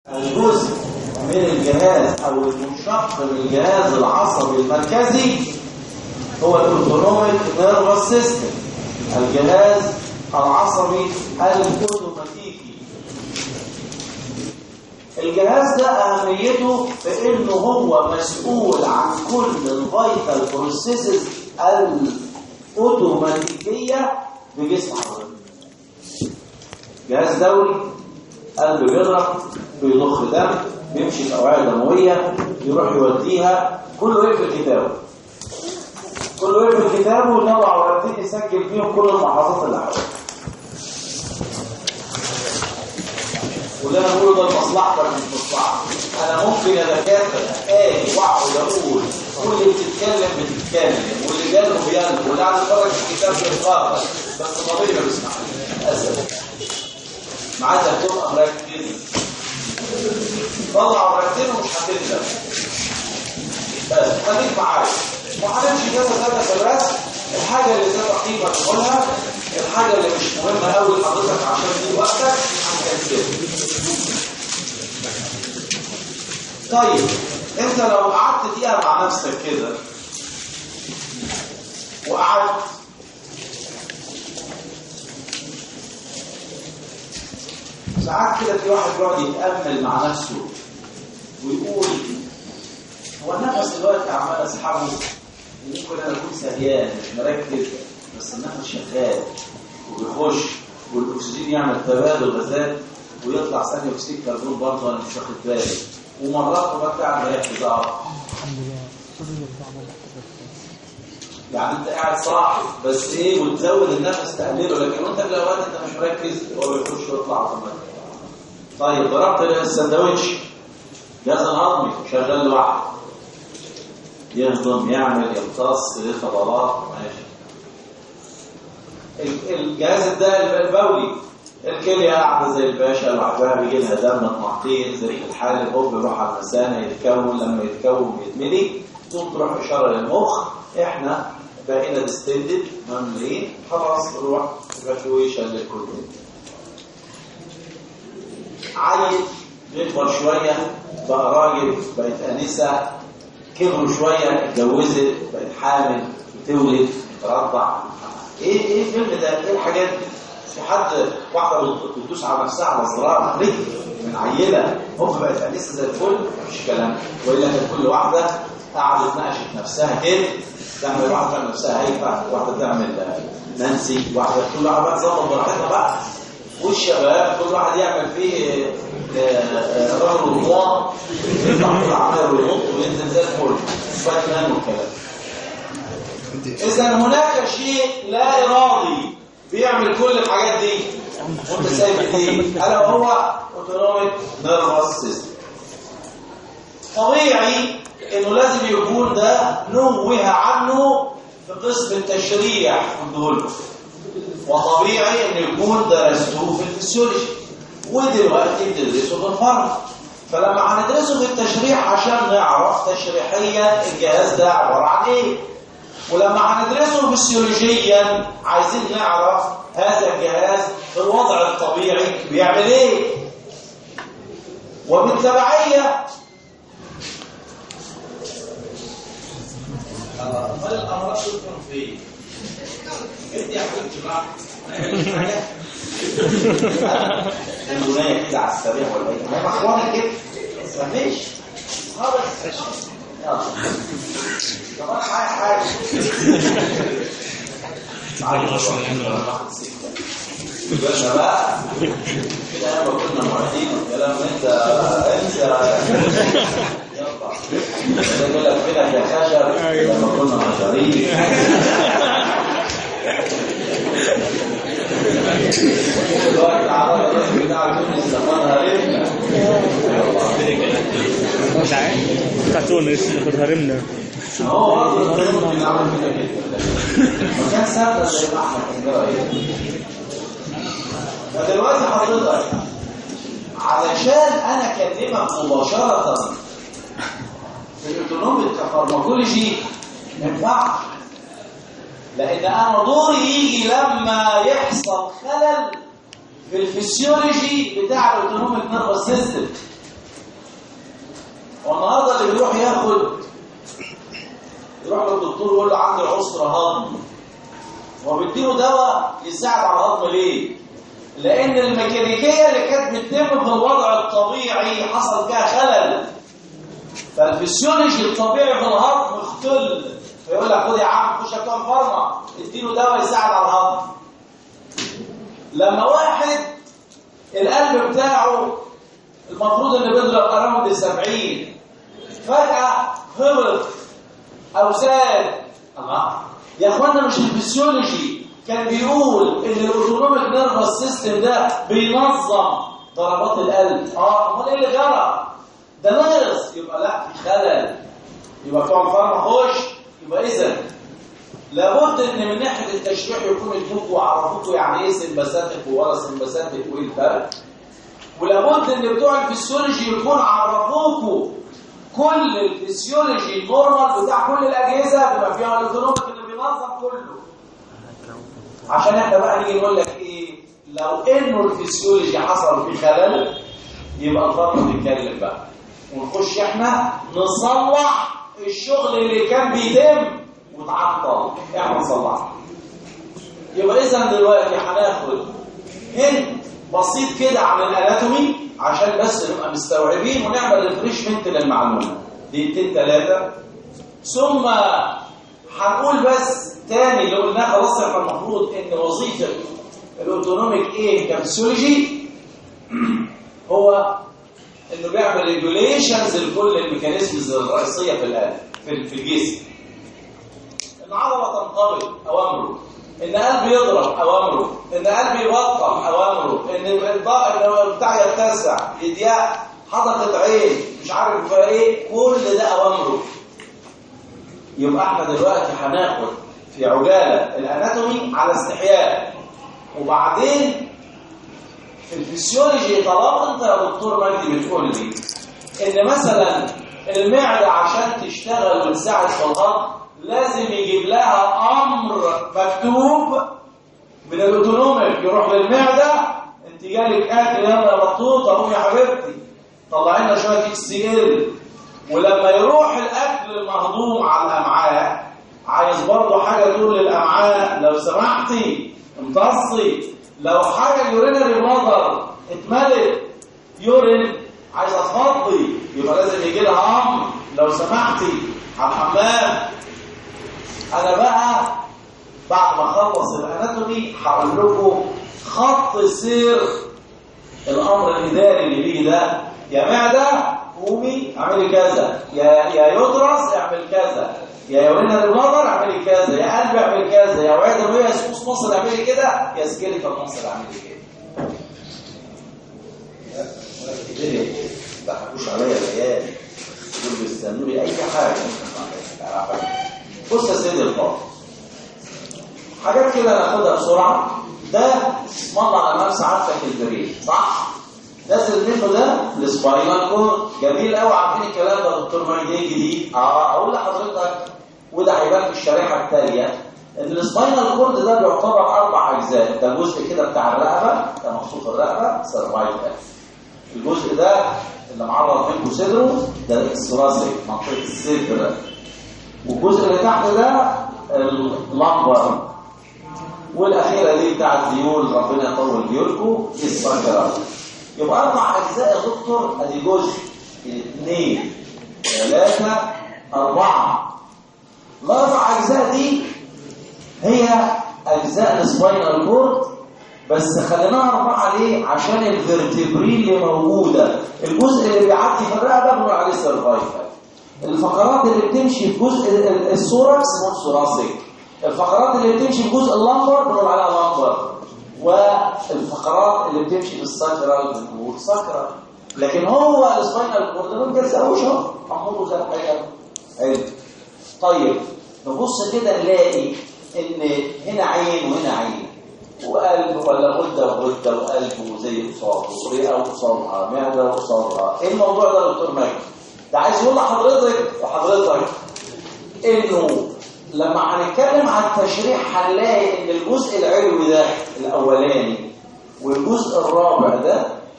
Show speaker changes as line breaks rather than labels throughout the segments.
الجزء من الجهاز او المنشق من الجهاز العصبي المركزي هو الاوتونوميك نيرفس سيستم الجهاز العصبي الاوتوماتيكي الجهاز ده اهميته في انه هو مسؤول عن كل الفيتال بروسيسز الاوتوماتيكيه في جسم حضرتك جهاز دوري قلب بيضرب بيضخ دم بيمشي الاوعيه الدمويه يروح يوديها كله ايه في الكتاب كله ايه في الكتاب ونضع ورقتين يسجل فيهم كل المحافظات اللي حواليه وده انا بقوله ده لمصلحتك مش مصلحتي انا ممكن يا دكاتره اجي واقعد اقول واللي بتتكلم بتتكلم واللي جاله بيلغي واللي قاعد يتفرج في الكتاب بيتفرج بس طبيعي ما بيسمعش اسف معاك تبقى مركز طلع ورقتين ومش هتندم بس خليك معايا وهنمشي كذا كذا في الرسم الحاجه اللي ذات قيمه تقولها الحاجه اللي مش مهمه قوي لحضرتك عشان دي وقتك هنكنسلها طيب انت لو قعدت دقيقه مع نفسك كده وقعدت ساعات كده في واحد يقعد يتامل مع نفسه ويقول هو النفس دلوقتي عمال اسحبه وممكن انا اكون سهيان مش مركز بس النفس شغال وبيخش والاكسجين يعمل تبادل غازات ويطلع ثاني اكسيد كربون برضه انا مش واخد بالي ومرات ما بتاع مركز اه يعني انت قاعد صاحي بس ايه وتزود النفس تقلله لكن وانت في الاوقات انت مش مركز هو بيخش ويطلع اوتوماتيك طيب ضربت السندوتش جهاز الهضمي شغال لوحده يهضم يعمل يمتص ليه فضلات ماشي الجهاز الدائم البولي الكليه قاعده زي الباشا لوحدها بيجي لها دم طماطين زي الحالب هو بيروح على المثانه يتكون لما يتكون ويتملي تقوم تروح اشاره للمخ احنا بقينا ديستندد مملين خلاص نروح ايفاكويشن للكل عيل يكبر شويه بقى راجل بقت انسه كبروا شويه اتجوزت بقت حامل بتولد ترضع ايه ايه الفيلم ده ايه الحاجات دي في حد واحده بتدوس على نفسها على زرار رجل من عيله هوب بقت انسه زي الفل مفيش كلام والا كانت كل واحده قعدت ناقشت نفسها كده تعمل واحده تعمل نفسها هيفا واحده تعمل نانسي واحده كل واحده بقى تظبط براحتها بقى والشباب كل واحد يعمل فيه رجل رموان يطلع في العمل وينط وينزل زي الفل سبايك مان والكلام اذا هناك شيء لا ارادي بيعمل كل الحاجات دي وانت سايب ايه الا وهو اوتونوميك نيرفس سيستم طبيعي انه لازم يكون ده نوه عنه في قسم التشريح كله وطبيعي انه يكون درسته في الفسيولوجي ودلوقتي بتدرسه في الفرد فلما هندرسه في التشريح عشان نعرف تشريحيا الجهاز ده عباره عن ايه ولما هندرسه فسيولوجيا عايزين نعرف هذا الجهاز في الوضع الطبيعي بيعمل ايه وبالتبعيه امال الامراض تكون فين انت يا حبيبتي بقى البنايه كده على السريع ولا ايه ما اخوانك كده مفيش خالص يلا طب انا معايا حاجه معايا قلنا بقى كده لما كنا معيدين الكلام انت انت يلا يقول لك كده يا خشب لما كنا مشاريع دلوقتي العربية الرسم بتاع تونس زمانها ربنا
مش عارف بتاع تونس ناخد هرمنا
هو برضه الرسم بيعمل كده كده مكان ثابته زي ما احنا كنا فدلوقتي حضرتك علشان انا اكلمك مباشره في الاوتونوميك كفارماكولوجي ما ينفعش لان انا دوري يجي لما يحصل خلل في الفسيولوجي بتاع الاوتونوميك نيرفس سيستم والنهارده اللي بيروح ياخد يروح للدكتور يقول له عندي عسر هضم هو بيديله دواء يساعد على الهضم ليه؟ لأن الميكانيكية اللي كانت بتتم في الوضع الطبيعي حصل فيها خلل فالفسيولوجي الطبيعي في الهضم اختل فيقول لك خد يا عم خش بتوع الفارما اديله دواء يساعد على الهضم لما واحد القلب بتاعه المفروض ان بيضرب اراوند 70 فجأة هبط او زاد الله يا اخوانا مش الفسيولوجي كان بيقول ان الاوتونوميك نيرفس سيستم ده بينظم ضربات القلب اه امال ايه اللي جرى ده ناقص يبقى لا في خلل يبقى بتوع الفارما خش يبقى اذا لابد ان من ناحيه التشريح يكون ادوكوا وعرفوكوا يعني ايه سمباساتيك وورا سمباساتيك وايه الفرق ولابد ان بتوع الفسيولوجي يكون عرفوكوا كل الفسيولوجي النورمال بتاع كل الاجهزه بما فيها الاوتونوميك اللي بينظم كله عشان احنا بقى نيجي نقول لك ايه لو انه الفسيولوجي حصل فيه خلل يبقى الفرق نتكلم بقى ونخش احنا نصلح الشغل اللي كان بيتم وتعطل احنا نصلحه يبقى اذا دلوقتي هناخد هند بسيط كده عن الاناتومي عشان بس نبقى مستوعبين ونعمل ريفريشمنت للمعلومه دقيقتين ثلاثه ثم هنقول بس تاني اللي قلناه خلاص احنا المفروض ان وظيفه الاوتونوميك ايه كفسيولوجي هو انه بيعمل ريجوليشنز لكل الميكانيزمز الرئيسيه في القلب في في الجسم العضله تنقبض اوامره ان قلب يضرب اوامره ان قلب يبطل اوامره ان الضغط بتاع يتسع يضيق حدقه عين مش عارف ايه كل ده اوامره يبقى احنا دلوقتي هناخد في عجاله الاناتومي على استحياء وبعدين في الفسيولوجي طالما انت يا دكتور مجدي بتقول لي ان مثلا المعده عشان تشتغل وتساعد في الهضم لازم يجيب لها امر مكتوب من الاوتونوميك يروح للمعده انت جالك اكل يلا يا بطوطه قوم يا حبيبتي طلع لنا شويه اكس سي ال ولما يروح الاكل المهضوم على الامعاء عايز برضه حاجه تقول للامعاء لو سمحتي امتصي لو حاجه اليورينري بلادر اتملت يورين عايزه تفضي يبقى لازم يجي لها امر لو سمحتي على الحمام انا بقى بعد ما اخلص الاناتومي هقول لكم خط سير الامر الاداري اللي بيجي ده يا معده قومي اعملي كذا يا يا يدرس اعمل كذا يا يورينا البلادر اعملي كذا يا قلب اعمل كذا يا وعيد الرؤيه يا سكوس مصر اعملي كده يا سكيلت مصر اعملي كده ما تضحكوش عليا العيال دول بيستنوا لي اي حاجه بص يا سيدي الفاضل حاجات كده ناخدها بسرعه ده اسم الله على نفس عارفك البريد صح نازل منه ده السباينال كورد جميل قوي عارفين الكلام ده دكتور مجدي جديد اه اقول لحضرتك وده هيبان في الشريحه التاليه ان السباينال كورد ده بيعتبر اربع اجزاء ده جزء كده بتاع الرقبه ده مخصوص الرقبه سيرفايكال الجزء ده اللي معرض منه صدره ده الثراسي منطقه الصدر والجزء اللي تحت ده اللمبر والاخيره دي بتاعت ديول ربنا يطول ديولكم السكرات يبقى اربع اجزاء يا دكتور ادي جزء اثنين ثلاثه اربعه الاربع اجزاء دي هي اجزاء السباينال كورد بس خليناها اربعه ليه عشان الفرتبري اللي موجوده الجزء اللي بيعدي في الرقبه بنقول عليه سيرفايكال الفقرات اللي بتمشي في جزء الثوركس بنقول ثوراسيك الفقرات اللي بتمشي في جزء اللمبر بنقول عليها لمبر والفقرات اللي بتمشي في الساكرال بنقول ساكرال لكن هو السباينال كورد ما بيتجزأوش اهو محمود زي الحاجه حلو طيب نبص كده نلاقي ان هنا عين وهنا عين وقلب ولا غده وغده وقلب وزي قصاد ورئه وقصادها معده وقصادها ايه الموضوع ده يا دكتور مجدي ده عايز يقول لحضرتك وحضرتك انه لما هنتكلم عن التشريح هنلاقي ان الجزء العلوي ده الاولاني والجزء الرابع ده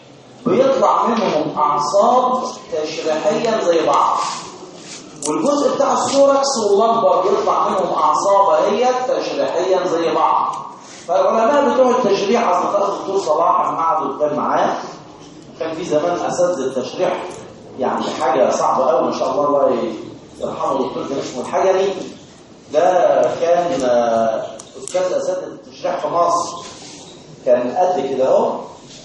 بيطلع منهم اعصاب تشريحيا زي بعض والجزء بتاع السوركس واللمبر بيطلع منهم اعصاب هي تشريحيا زي بعض فالعلماء بتوع التشريح اصدقاء الدكتور صلاح لما قعدوا كان معاه كان في زمان اساتذه التشريح يعني حاجه صعبه قوي ما شاء الله الله يرحمه الدكتور كان اسمه الحجري ده كان آه، استاذ اساتذه التشريح في مصر كان قد كده اهو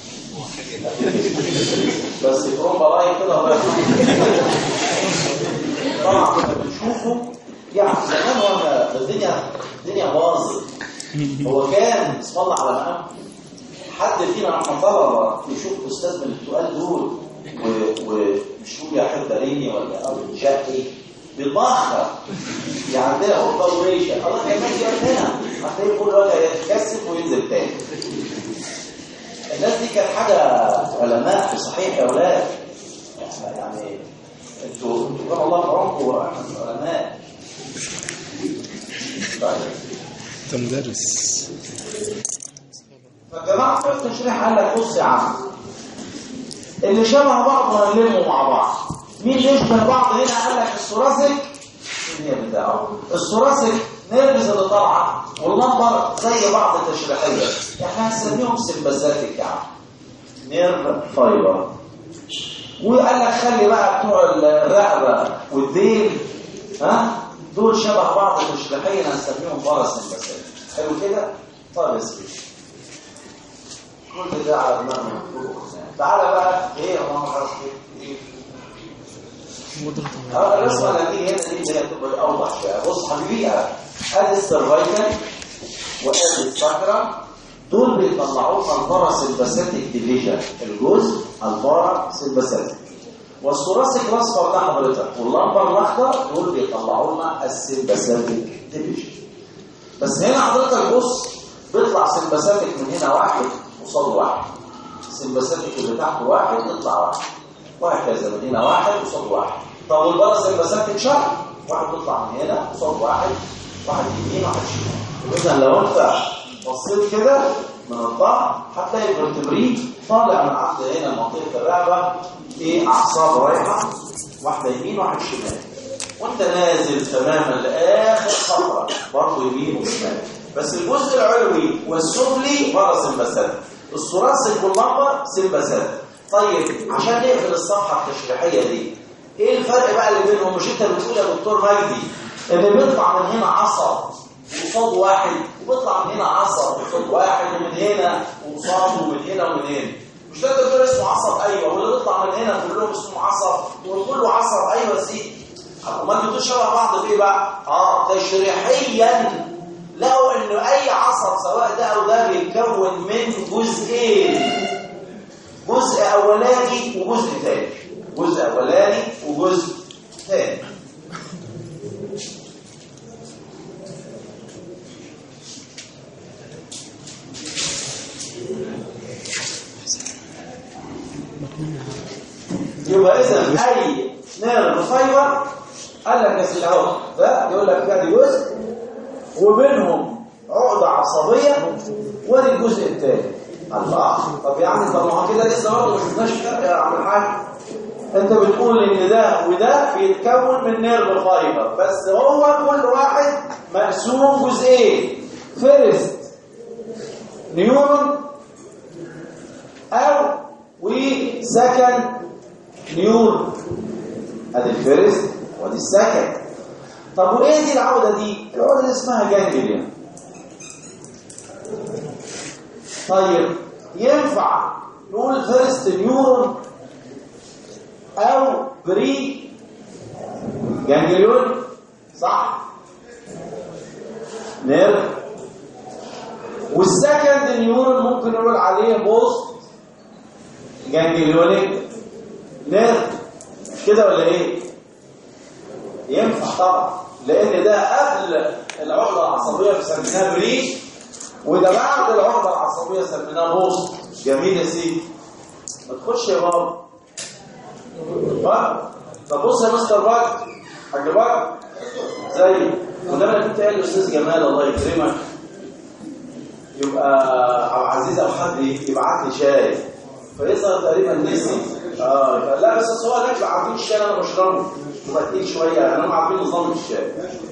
بس يكون براي كده الله يرحمه طبعا كنا بنشوفه يعني زمان وانا الدنيا الدنيا باظت هو كان اسم الله على مقام حد فينا احنا طلبه يشوف استاذ من التقال دول و- ومش يقول يا حد داريني ولا ابو شقي بيتبخر يعني عندنا هوبا وريشه خلاص يا ماشي هنا هتلاقي كل وقت يتكسف وينزل تاني الناس دي كانت حاجه علماء في صحيح يا اولاد يعني انتوا انتوا كان الله في عمركم واحنا علماء طيب
انت مدرس
فالجماعه بتوع التشريح قال لك بص يا عم اللي شبه بعض هنلمه مع بعض مين يشبه بعض هنا قال لك الثوراسيك هي بتاعه الثوراسيك نرفز اللي طالعه واللمبر زي بعض تشريحيا احنا هنسميهم سمباساتيك يا عم نيرف فايبر وقال لك خلي بقى بتوع الرقبه والديل ها دول شبه بعض تشريحيا هنسميهم باراسمباساتيك حلو كده طيب يا سيدي كل ده على دماغنا تعالى بقى ايه يا ماما خلاص ايه اه الرسمه اللي هتيجي هنا دي اللي هي تبقى اوضح شويه بص حبيبي ادي السرفايكال وادي السكرة دول بيطلعوا لنا البارا سيمباثيك ديفيجن الجزء البارا سيمباثيك والثوراسيك الاصفر ده حضرتك واللمبر الاخضر دول بيطلعوا لنا السيمباثيك ديفيجن بس هنا حضرتك بص بيطلع سمباثيك من هنا واحد قصاد واحد السمباثيك اللي تحت واحد يطلع واحد وهكذا من هنا واحد قصاد واحد طب والبارا سمباثيك شرح واحد بيطلع من هنا قصاد واحد واحد يمين واحد شمال اذا لو انت بصيت كده من الظهر هتلاقي الفرتبري طالع من عند هنا منطقه الرقبه ايه اعصاب رايحه واحده يمين واحده شمال وانت نازل تماما لاخر خطوه برضه يمين وشمال بس الجزء العلوي والسفلي بره سمباسات الثوراسيك واللمبر سمباسات طيب عشان نقفل الصفحه التشريحيه دي ايه الفرق بقى اللي بينهم مش انت بتقول يا دكتور مجدي ان بيطلع من هنا عصب قصاد واحد وبيطلع من هنا عصب قصاد واحد ومن هنا وقصاد ومن هنا ومن هنا مش ده الدكتور اسمه عصب ايوه واللي بيطلع من هنا كلهم اسمه عصب وكله عصب ايوه سيدي امال انتوا شبه بعض في ايه بقى اه تشريحيا لقوا انه اي عصب سواء ده او ده بيتكون من جزئين جزء اولاني وجزء ثاني جزء اولاني وجزء ثاني يبقى اذا اي نيرف فايبر قال لك يا سيدي اهو ده يقول لك ده جزء وبينهم عقده عصبيه وادي الجزء الثاني الله طب يا عم طب ما هو كده لسه برضه ما شفناش فرق يا عم الحاج انت بتقول ان ده وده بيتكون من نيرف فايبر بس هو كل واحد مقسوم جزئين فيرست نيورون او وسكند نيورون ادي الفيرست ودي السكند طب وايه دي العوده دي العوده دي اسمها جانجليا طيب ينفع نقول فيرست نيورون او بري جانجليون صح نيرف والسكند نيورون ممكن نقول عليه بوست جانجليونيك نيرف مش كده ولا ايه ينفع طبعا لان ده قبل العقده العصبيه بسميناها بري وده بعد العقده العصبيه سميناها بوست جميل يا سيدي ما تخش يا بابا ها طب بص يا مستر باك حاج باك زي وده انا كنت قايل للاستاذ جمال الله يكرمك يبقى عبد العزيز او حد يبعت لي شاي فيظهر تقريبا نسي اه يبقى لا بس أصل هو الاكل عارفين الشاي انا بشربه يبقى تقيل شويه يعني هم عارفين نظام الشاي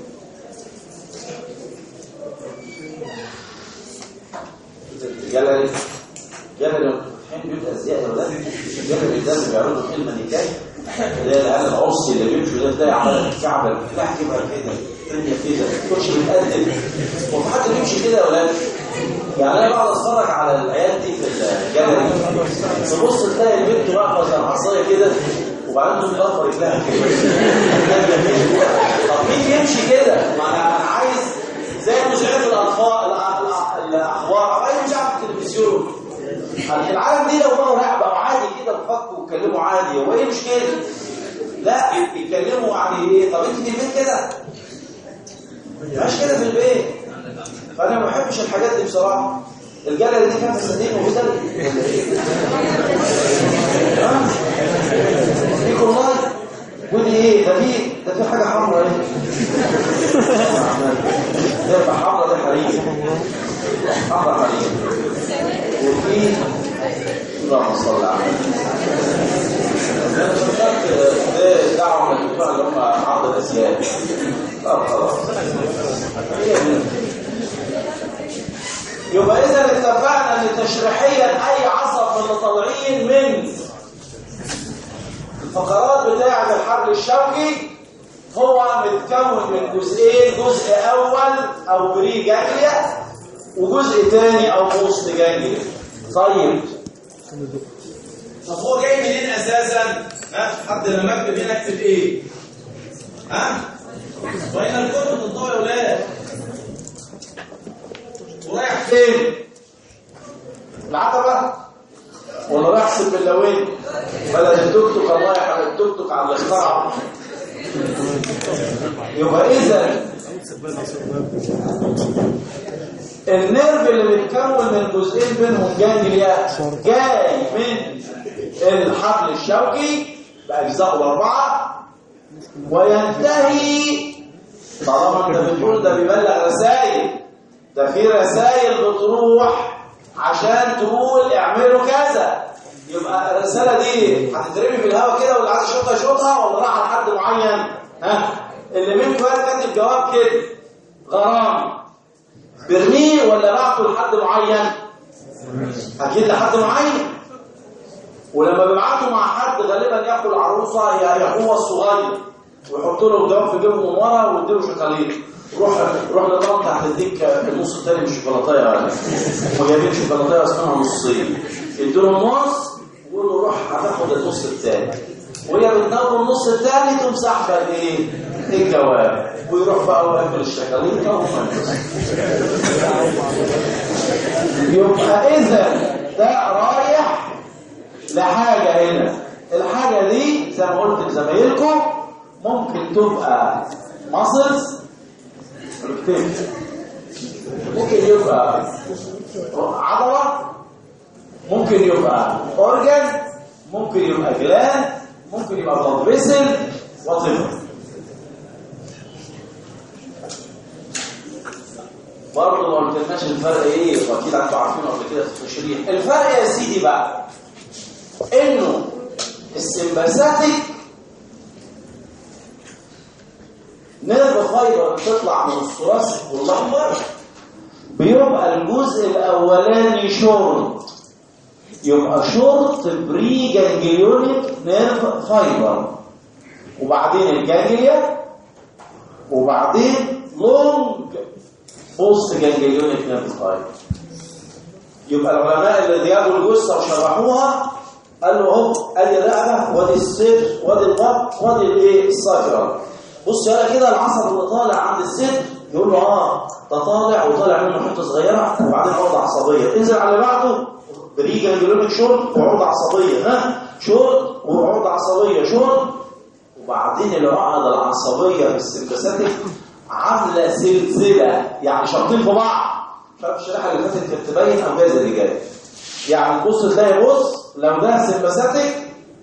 جلالي جلالي فاتحين بيوت ازياء يا ولاد جلالي ده اللي بيعرضوا فيلم نكاح اللي هي العيال العرسي اللي بيمشوا ده تلاقي عمل الكعبه الفلاح كده كده الدنيا كده تخش بتقدم وفي حد بيمشي كده يا ولاد يعني انا بقعد اتفرج على العيال دي في الجاليري تبص تلاقي البنت واقفه زي العصايه كده وبعدين تقوم ضربه رجلها كده طب مين يمشي كده؟ ما انا أنا عايز زي مذيعين الاطفال الأ- الاخبار او اي مذيع في التلفزيون العالم دي لو بقوا لا بقوا عادي كده بفكوا ويتكلموا عادي هو ايه مشكله؟ لا بيتكلموا عن ايه؟ طب انت في البيت كده؟ مش كده في البيت فانا ما بحبش الحاجات دي بصراحه الجلده دي كانت سنين موجوده لي ولا ايه؟ ها؟ فيك والله ودي ايه ده في ده في حاجه حمراء ايه ده يبقى حمراء ده حريم حمراء حريم وفي اللهم صل على النبي انا فكرت ده دعوه من الجماعه اللي هم عرض الاسياد طب خلاص هي دي. يبقى اذا اتفقنا ان تشريحيا اي عصب من اللي طالعين من الفقرات بتاعه الحبل الشوكي هو متكون من جزئين جزء اول او بري جانجليا وجزء ثاني او بوست جانجليا طيب طب هو جاي منين اساسا ها حد لما اكتب هنا اكتب ايه ها وين الكتب الضوء يا ولاد ورايح فين العتبه ولا رايح سبلاوين بدل التوك توك الله يرحم التوك توك على اللي اخترعه يبقى اذا النيرف اللي متكون من جزئين بينهم جانجليا جاي من الحبل الشوكي باجزائه الاربعه وينتهي طالما انت بتقول ده بيبلغ رسائل ده في رسائل بتروح عشان تقول اعملوا كذا يبقى الرساله دي هتترمي في الهواء كده واللي عايز يشوطها يشوطها ولا راح لحد معين ها اللي منكم قال كاتب جواب كده غرام برميه ولا بعته لحد معين اكيد لحد معين ولما بيبعتوا مع حد غالبا ياخد العروسه يا يا هو الصغير ويحط له الجواب في جيبه من ورا ويديله شوكولاته روح روح لمامتك هتديك النص الثاني من الشوكولاته يعني هم جايبين شوكولاته اسمها نصين يديله النص ويقول له روح هتاخد النص الثاني وهي بتنام النص الثاني تقوم ساحبه الايه؟ الجواب ويروح بقى وياكل الشوكولاته وهم يبقى اذا ده رايح لحاجه هنا الحاجه دي زي ما قلت لزمايلكم ممكن تبقى ماسلز ممكن يبقى عضله ممكن يبقى اورجان ممكن يبقى جلاند ممكن يبقى بلاد فيسل وات برضه ما قلتلناش الفرق ايه واكيد انتوا عارفينه قبل كده في التشريح الفرق يا سيدي بقى انه السمباثيك نيرف فايبر بتطلع من الثراث والاحمر بيبقى الجزء الاولاني شورت يبقى شورت بري جانجليونيك نيرف فايبر وبعدين الجانجليا وبعدين لونج بوست جانجليونيك نيرف فايبر يبقى العلماء اللي ديابوا الجثه وشرحوها قالوا اهو ادي الرقبه وادي الصدر وادي البطن وادي الايه الصدر بص يلا كده العصب اللي طالع عند الصدر يقول له اه ده طالع وطالع منه حته صغيره وبعدين عقده عصبيه انزل على اللي بعده بريجا جلوبك شورت وعقده عصبيه ها شورت وعقده عصبيه شورت وبعدين العقده العصبيه في السمباثيك عامله سلسله يعني شرطين في بعض مش عارف الشريحه اللي فاتت كانت تبين او جايزه اللي جايه يعني تبص تلاقي بص لو ده سمباثيك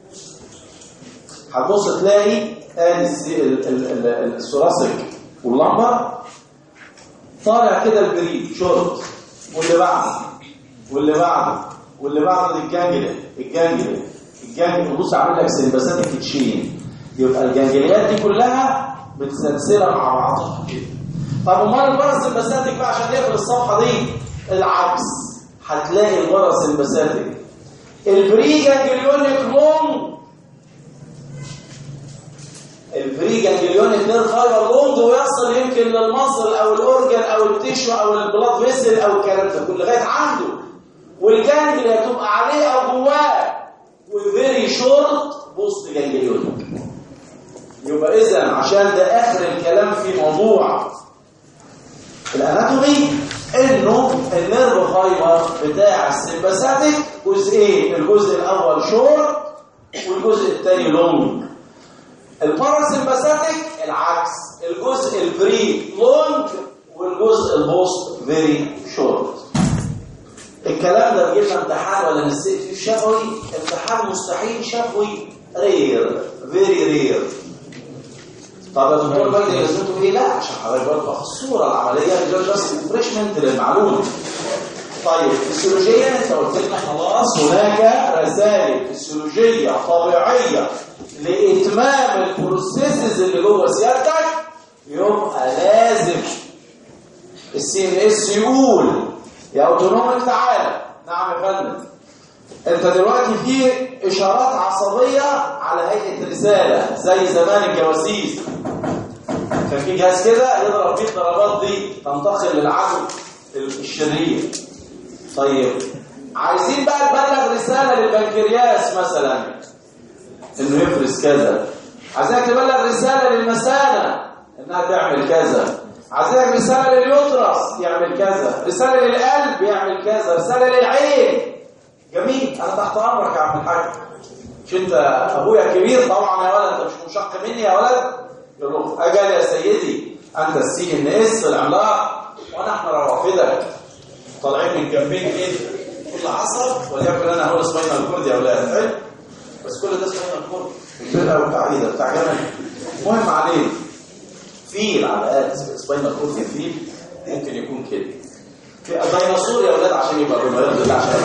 هتبص تلاقي ادي الثوراسيك واللمبر طالع كده البريد شورت واللي بعده واللي بعده واللي بعده دي الجانجليا الجانجليا الجانجليا بص عامل لك سمباثيك تشين يبقى الجانجليات دي كلها متسلسله مع بعضها كده طب امال الباراسمباثيك بقى عشان نقفل الصفحه دي العكس هتلاقي الباراسمباثيك البري جانجليونيك لونج البري جانجليونيك نيرف فايبر لونج ويصل يمكن للمصل او الاورجن او التيشو او البلاد فيسل او الكلام ده كله لغايه عنده والجانجليا تبقى عليه او جواه وفيري شورت بوست جانجليونيك يبقى اذا عشان ده اخر الكلام في موضوع الاناتومي انه النيرف فايبر بتاع السمباثيك جزئين الجزء الاول شورت والجزء الثاني لونج الباراسمباثيك العكس الجزء البري لونج والجزء البوست فيري شورت الكلام ده بيجي امتحان ولا نسيت فيه شفوي امتحان مستحيل شفوي رير فيري رير طب يا دكتور مجدي لازمته ايه لا عشان حضرتك برضه في الصوره العمليه جاست ريفريشمنت للمعلومه طيب فسيولوجيا انت قلت لنا خلاص هناك رسائل فسيولوجيه طبيعيه لاتمام البروسيسز اللي جوه سيادتك يبقى لازم السي ان اس يقول يا اوتونوميك تعالى نعم يا فندم انت دلوقتي في اشارات عصبيه على هيئه رساله زي زمان الجواسيس كان في جهاز كده يضرب فيه الضربات دي تنتقل للعدو الشرير طيب عايزين بقى تبلغ رساله للبنكرياس مثلا انه يفرز كذا عايزك تبلغ رساله للمثانه انها تعمل كذا عايزك رساله لليوترس يعمل كذا رساله للقلب يعمل كذا رساله للعين جميل انا تحت امرك يا عم الحاج مش انت ابويا كبير طبعا يا ولد انت مش منشق مني يا ولد يقول له اجل يا سيدي انت السي ان اس العملاق وانا احنا روافدك طالعين من جنبين ايه كل عصب وليكن انا هو سباينال كورد يا اولاد حلو بس كل ده سباينال كورد كبير قوي بتاع ايه ده بتاع جمل المهم عليه فيل على الاقل سباينال كورد فيل ممكن يكون كده في ديناصور يا اولاد عشان يبقى بما يرضي الله عشان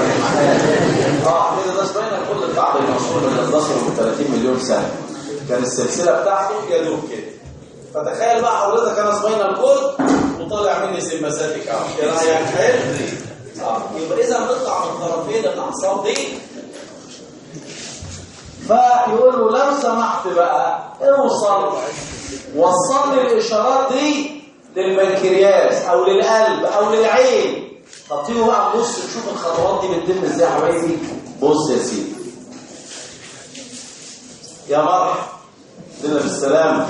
اه كده ده سباينال كورد بتاع ديناصور من 11 من 30 مليون سنه كان السلسله بتاعته يا دوب كده فتخيل بقى حضرتك انا سباينال كورد وطالع مني سمباثيك اهو ايه رايك حلو اه يبقى اذا بنطلع من طرفين الاعصاب دي فيقول له لو سمحت بقى اوصل وصل لي الاشارات دي للبنكرياس او للقلب او للعين طب تيجوا بقى نبص نشوف الخطوات دي بتتم ازاي يا حبايبي بص يا سيدي يا مرحبا لنا بالسلامه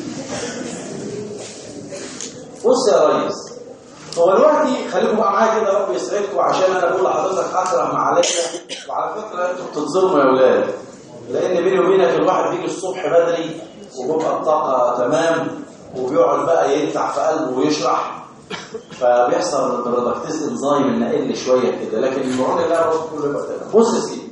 بص يا ريس هو دلوقتي خليكم بقى معايا كده رب يسعدكم عشان انا بقول لحضرتك اكرم عليا وعلى فكره انتوا بتتظلموا يا اولاد لان بيني وبينك الواحد بيجي الصبح بدري وبيبقى الطاقه تمام وبيقعد بقى ينتع في قلبه ويشرح فبيحصل برودكتيز انزايم النقل شويه كده لكن المعون اللي انا كله يبقى تمام بص يا سيدي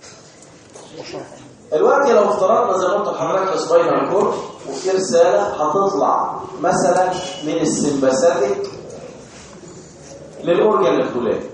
دلوقتي لو افترضنا زي ما قلت لحضرتك سباينال كورد وفي رساله هتطلع مثلا من السمباثيك للاورجن الفلاني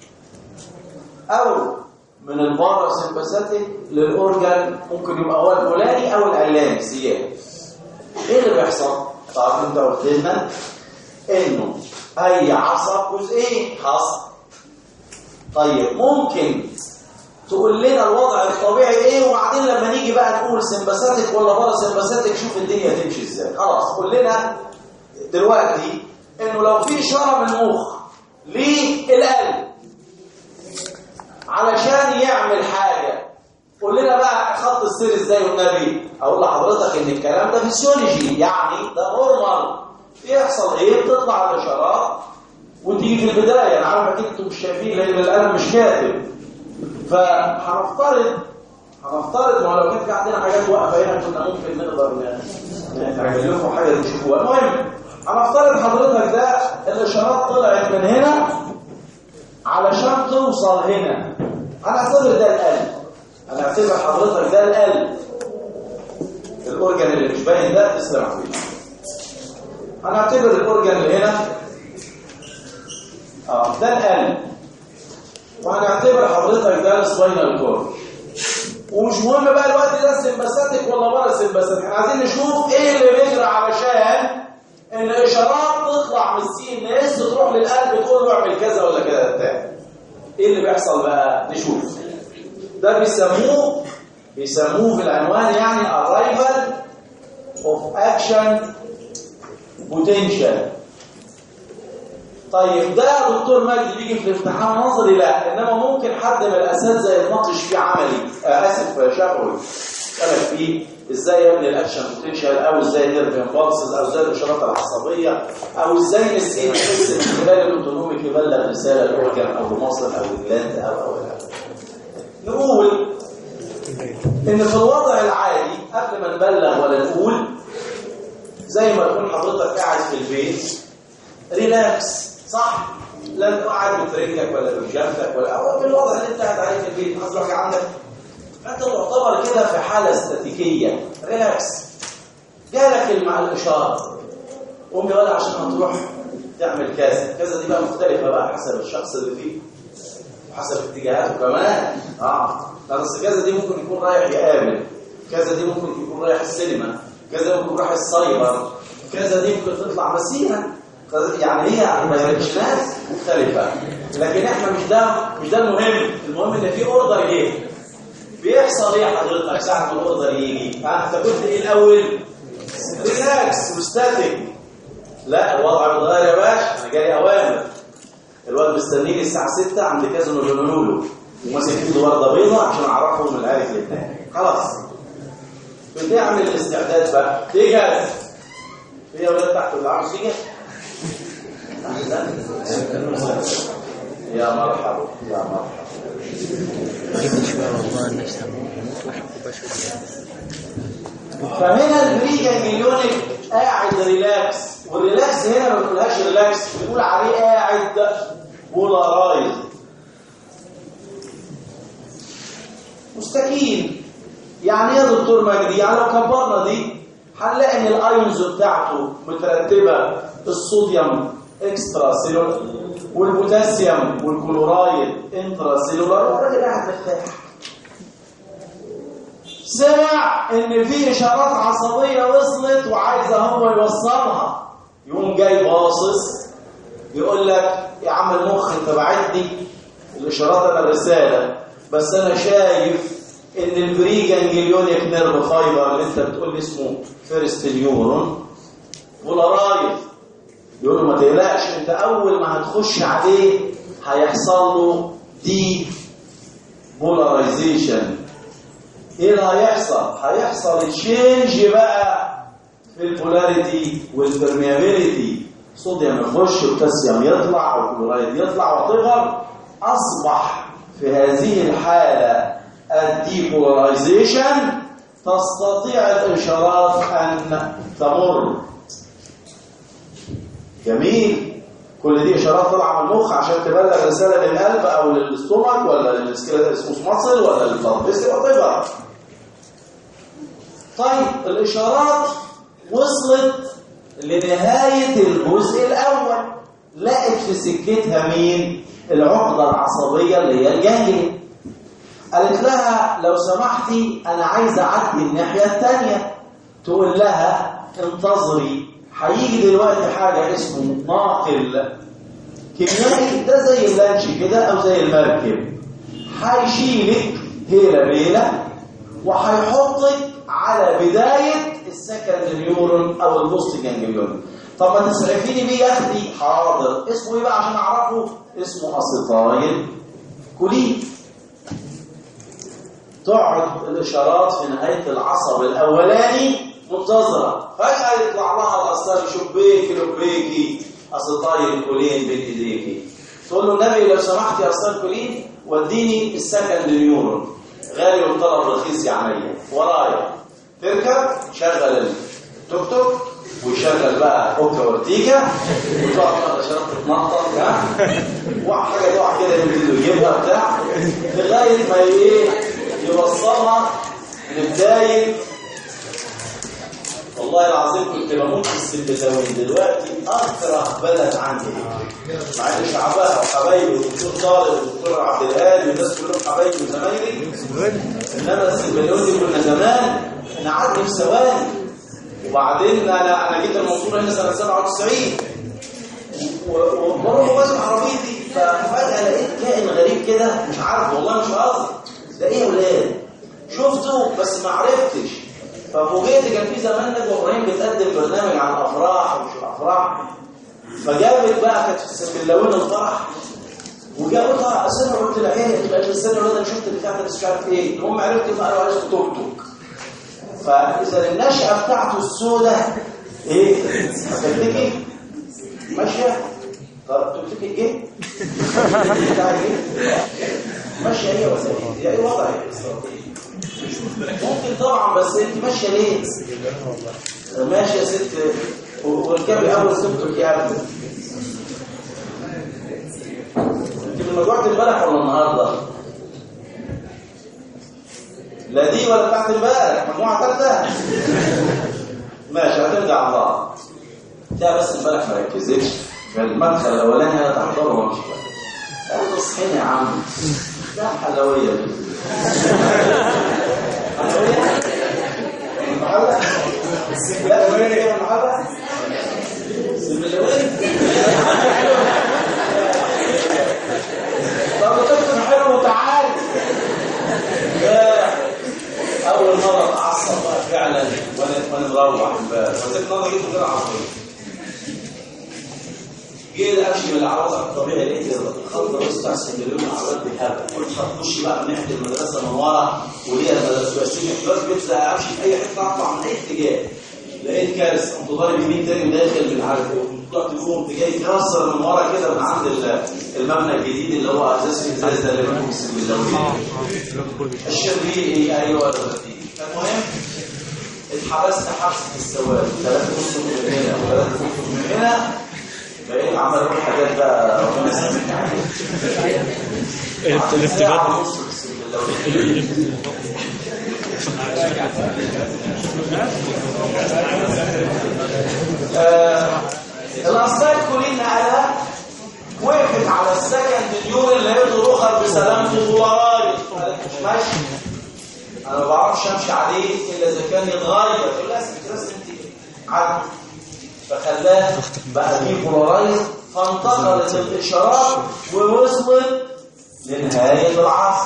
او من الباراسمباثيك للاورجن ممكن يبقى هو الفلاني او العلاني سيان ايه اللي بيحصل طبعا انت قلت لنا انه اي عصب جزئين حصل طيب ممكن تقول لنا الوضع الطبيعي ايه وبعدين لما نيجي بقى نقول سمباثيك ولا باراسمباثيك شوف الدنيا تمشي ازاي خلاص قول لنا دلوقتي انه لو في اشاره من المخ للقلب علشان يعمل حاجه قول لنا بقى خط السير ازاي والنبي اقول لحضرتك ان الكلام ده فيسيولوجي يعني ده نورمال بيحصل ايه بتطلع الاشارات وتيجي في البدايه انا عارف اكيد انتم مش شايفين لان القلم مش كاتب فهنفترض هنفترض ما لو كانت عندنا حاجات واقفه هنا كنا ممكن نقدر نعمل لكم حاجه تشوفوها المهم هنفترض حضرتك ده الاشارات طلعت من هنا علشان توصل هنا هنعتبر ده القلب هنعتبر حضرتك ده القلب الاورجن اللي مش باين ده تسلم فيه هنعتبر الاورجن اللي هنا اه ده القلب وهنعتبر حضرتك ده السباينال كورد ومش مهم بقى الوقت ده سمباثيك ولا بره سمباثيك احنا عايزين نشوف ايه اللي بيجري علشان ان اشارات تطلع من السي ان اس تروح للقلب تقول له اعمل كذا ولا كذا بتاع ايه اللي بيحصل بقى نشوف ده بيسموه بيسموه في العنوان يعني arrival of action potential طيب ده يا دكتور مجدي بيجي في الامتحان نظري لا انما ممكن حد من الاساتذه يتناقش فيه عملي آه اسف شفوي يسالك فيه ازاي يبني الاكشن بوتنشال او ازاي نيرف امبالسز او ازاي الاشارات العصبيه او ازاي السي ان اس من خلال الاوتونوميك يبلغ رساله الاورجن او المصل او الجلاند او او الى نقول ان في الوضع العادي قبل ما نبلغ ولا نقول زي ما تكون حضرتك قاعد في البيت ريلاكس صح لا انت قاعد بترجلك ولا بجنبك ولا او بالوضع اللي انت قاعد عليه في البيت حصل حاجه عندك فانت تعتبر كده في حاله استاتيكيه ريلاكس جالك مع الاشاره قوم يا ولد عشان هتروح تعمل كذا كذا دي بقى مختلفه بقى حسب الشخص اللي فيه وحسب اتجاهاته كمان اه بس كذا دي ممكن يكون رايح يقابل كذا دي ممكن يكون رايح السينما كذا ممكن رايح السايبر كذا دي ممكن تطلع مسيره يعني هي دايركشنات مختلفة لكن احنا مش ده مش ده المهم المهم ان في اوردر جه بيحصل ايه حضرتك ساعة ما الاوردر يجي انت كنت ايه الاول ريلاكس وستاتيك لا الوضع متغير يا باشا انا جاي اوامر الواد مستنيني الساعة 6 عند كذا بيعملوا له وماسك ايده ورده بيضاء عشان اعرفهم من العارف لله خلاص بتعمل الاستعداد بقى تيجي في اولاد تحت اللي عاوز يجي يا مرحبا يا مرحبا فهنا البريجا مليونك قاعد ريلاكس والريلاكس هنا ما بنقولهاش ريلاكس بنقول عليه قاعد بولارايز مستكين يعني ايه يا دكتور مجدي يعني لو كبرنا دي هنلاقي ان الايونز بتاعته مترتبه الصوديوم اكسترا سيلولر والبوتاسيوم والكلورايد انترا سيلولر والراجل قاعد مرتاح سمع ان في اشارات عصبيه وصلت وعايزه هو يوصلها يقوم جاي باصص يقول لك يا عم المخ انت بعتني الاشارات انا الرساله بس انا شايف ان البري جانجليونيك نيرف فايبر اللي انت بتقول لي اسمه فيرست نيورون بولارايز يقول له ما تقلقش انت اول ما هتخش عليه هيحصل له دي بولارايزيشن ايه اللي هيحصل هيحصل تشينج بقى في البولاريتي والبرميابيليتي صوديوم يخش وبوتاسيوم يطلع والكلورايد يطلع وطغر اصبح في هذه الحاله الديبولاريزيشن تستطيع الاشارات ان تمر جميل كل دي اشارات طالعه من المخ عشان تبلغ رساله للقلب او للاستومك ولا للسموث ماسل ولا للبلد ولا طيب الاشارات وصلت لنهايه الجزء الاول لقت في سكتها مين العقده العصبيه اللي هي الجانجليا قالت لها لو سمحتي انا عايزه اعدي الناحيه الثانيه تقول لها انتظري هيجي دلوقتي حاجه اسمه ناقل كيميائي ده زي اللانش كده او زي المركب هيشيلك هيله بيله وهيحطك على بدايه السكند نيورون او البوست جانجليون طب ما تسعفيني بيه يا اختي حاضر اسمه ايه بقى عشان اعرفه اسمه اسيتايل كولين تقعد الاشارات في نهايه العصب الاولاني منتظره فجاه يطلع لها الاصل شبيك لبيكي اسيتايل كولين بين ايديكي تقول له النبي لو سمحت يا اسيتايل كولين وديني السكند نيورون غالي والطلب رخيص يا عمية ورايا تركب شغل التوك توك ويشغل بقى اوكا ورتيكا وتقعد بقى الاشارات تتنطط ها وحاجه تقع كده يبتدي يجيبها بتاع لغايه ما ايه يوصلها لبدايه والله العظيم كنت بموت في السنبلاوين دلوقتي اكره بلد عندي مع ان شعبها وحبايبي والدكتور طارق والدكتور عبد الهادي والناس كلهم حبايبي وزمايلي انما السنبلاوين دي كنا زمان نعدي في ثواني وبعدين انا انا جيت المنصوره هنا سنه 97 وبروح بسمع عربيتي ففجاه لقيت كائن غريب كده مش عارف والله مش قصدي ده ايه يا ولاد شفته بس ما عرفتش ففوجئت كان في زمان نجوى ابراهيم بتقدم برنامج عن الافراح ومش الافراح فجابت بقى كانت في السنبلاوين الفرح وجابتها اسمع قلت لها ايه قالت لي استنى يا ولاد انا شفت البتاع ده بس مش عارف ايه المهم عرفت بقى قالوا عليه توك توك فاذا النشأة بتاعته السوداء ايه هتفتكي ماشيه طب تفتكي ايه بتاع ايه ماشيه ايه ولا ايه ايه وضع ايه ممكن طبعا بس انت ماشيه ليه ماشيه يا ست والكابي اول سبتك يا ابني انت من مجموعه امبارح ولا النهارده لا دي ولا بتاعت امبارح مجموعه ثالثه ماشي هترجع الله ده بس امبارح ما ركزتش في المدخل الاولاني انا تحضره ومش كده قال اصحيني يا عم ده حلويه دي المحاولة لا وين هي المحاولة سملوين طب تكتب حلو وتعال اول مره اتعصب بقى فعلا وانا وانا مروح امبارح فزيت مره جيت غير عصبي جيت امشي من العرض الطبيعي لقيت الخط بص بتاع السندريون العربيات بيحرك قلت هتخش بقى من ناحيه المدرسه من ورا وليها المدرسه بسيب احتراز بيطلع امشي في اي حته اطلع من اي اتجاه لقيت كارثه قمت ضارب يمين تاني وداخل من عارف ايه طلعت فوق قمت جاي كسر من ورا كده من عند المبنى الجديد اللي هو اساس في ازاز ده اللي موجود في السندريون الشربيني ايوه المهم اتحبست حبسه السواد ثلاثه نص من هنا وثلاثه نص من هنا بقيت عمال اقول حاجات بقى ربنا يسامحني
الافتقاد
الأنصار كلنا على وقفت على السكند اليوم اللي هي الاخر بسلامته وراي قالت مش ماشي انا ما بعرفش امشي عليه الا اذا كان يتغير تقول لها ست بس انت عدل فخلاه بقى فيه بولارايز فانتقلت الاشارات ووصلت لنهايه العصر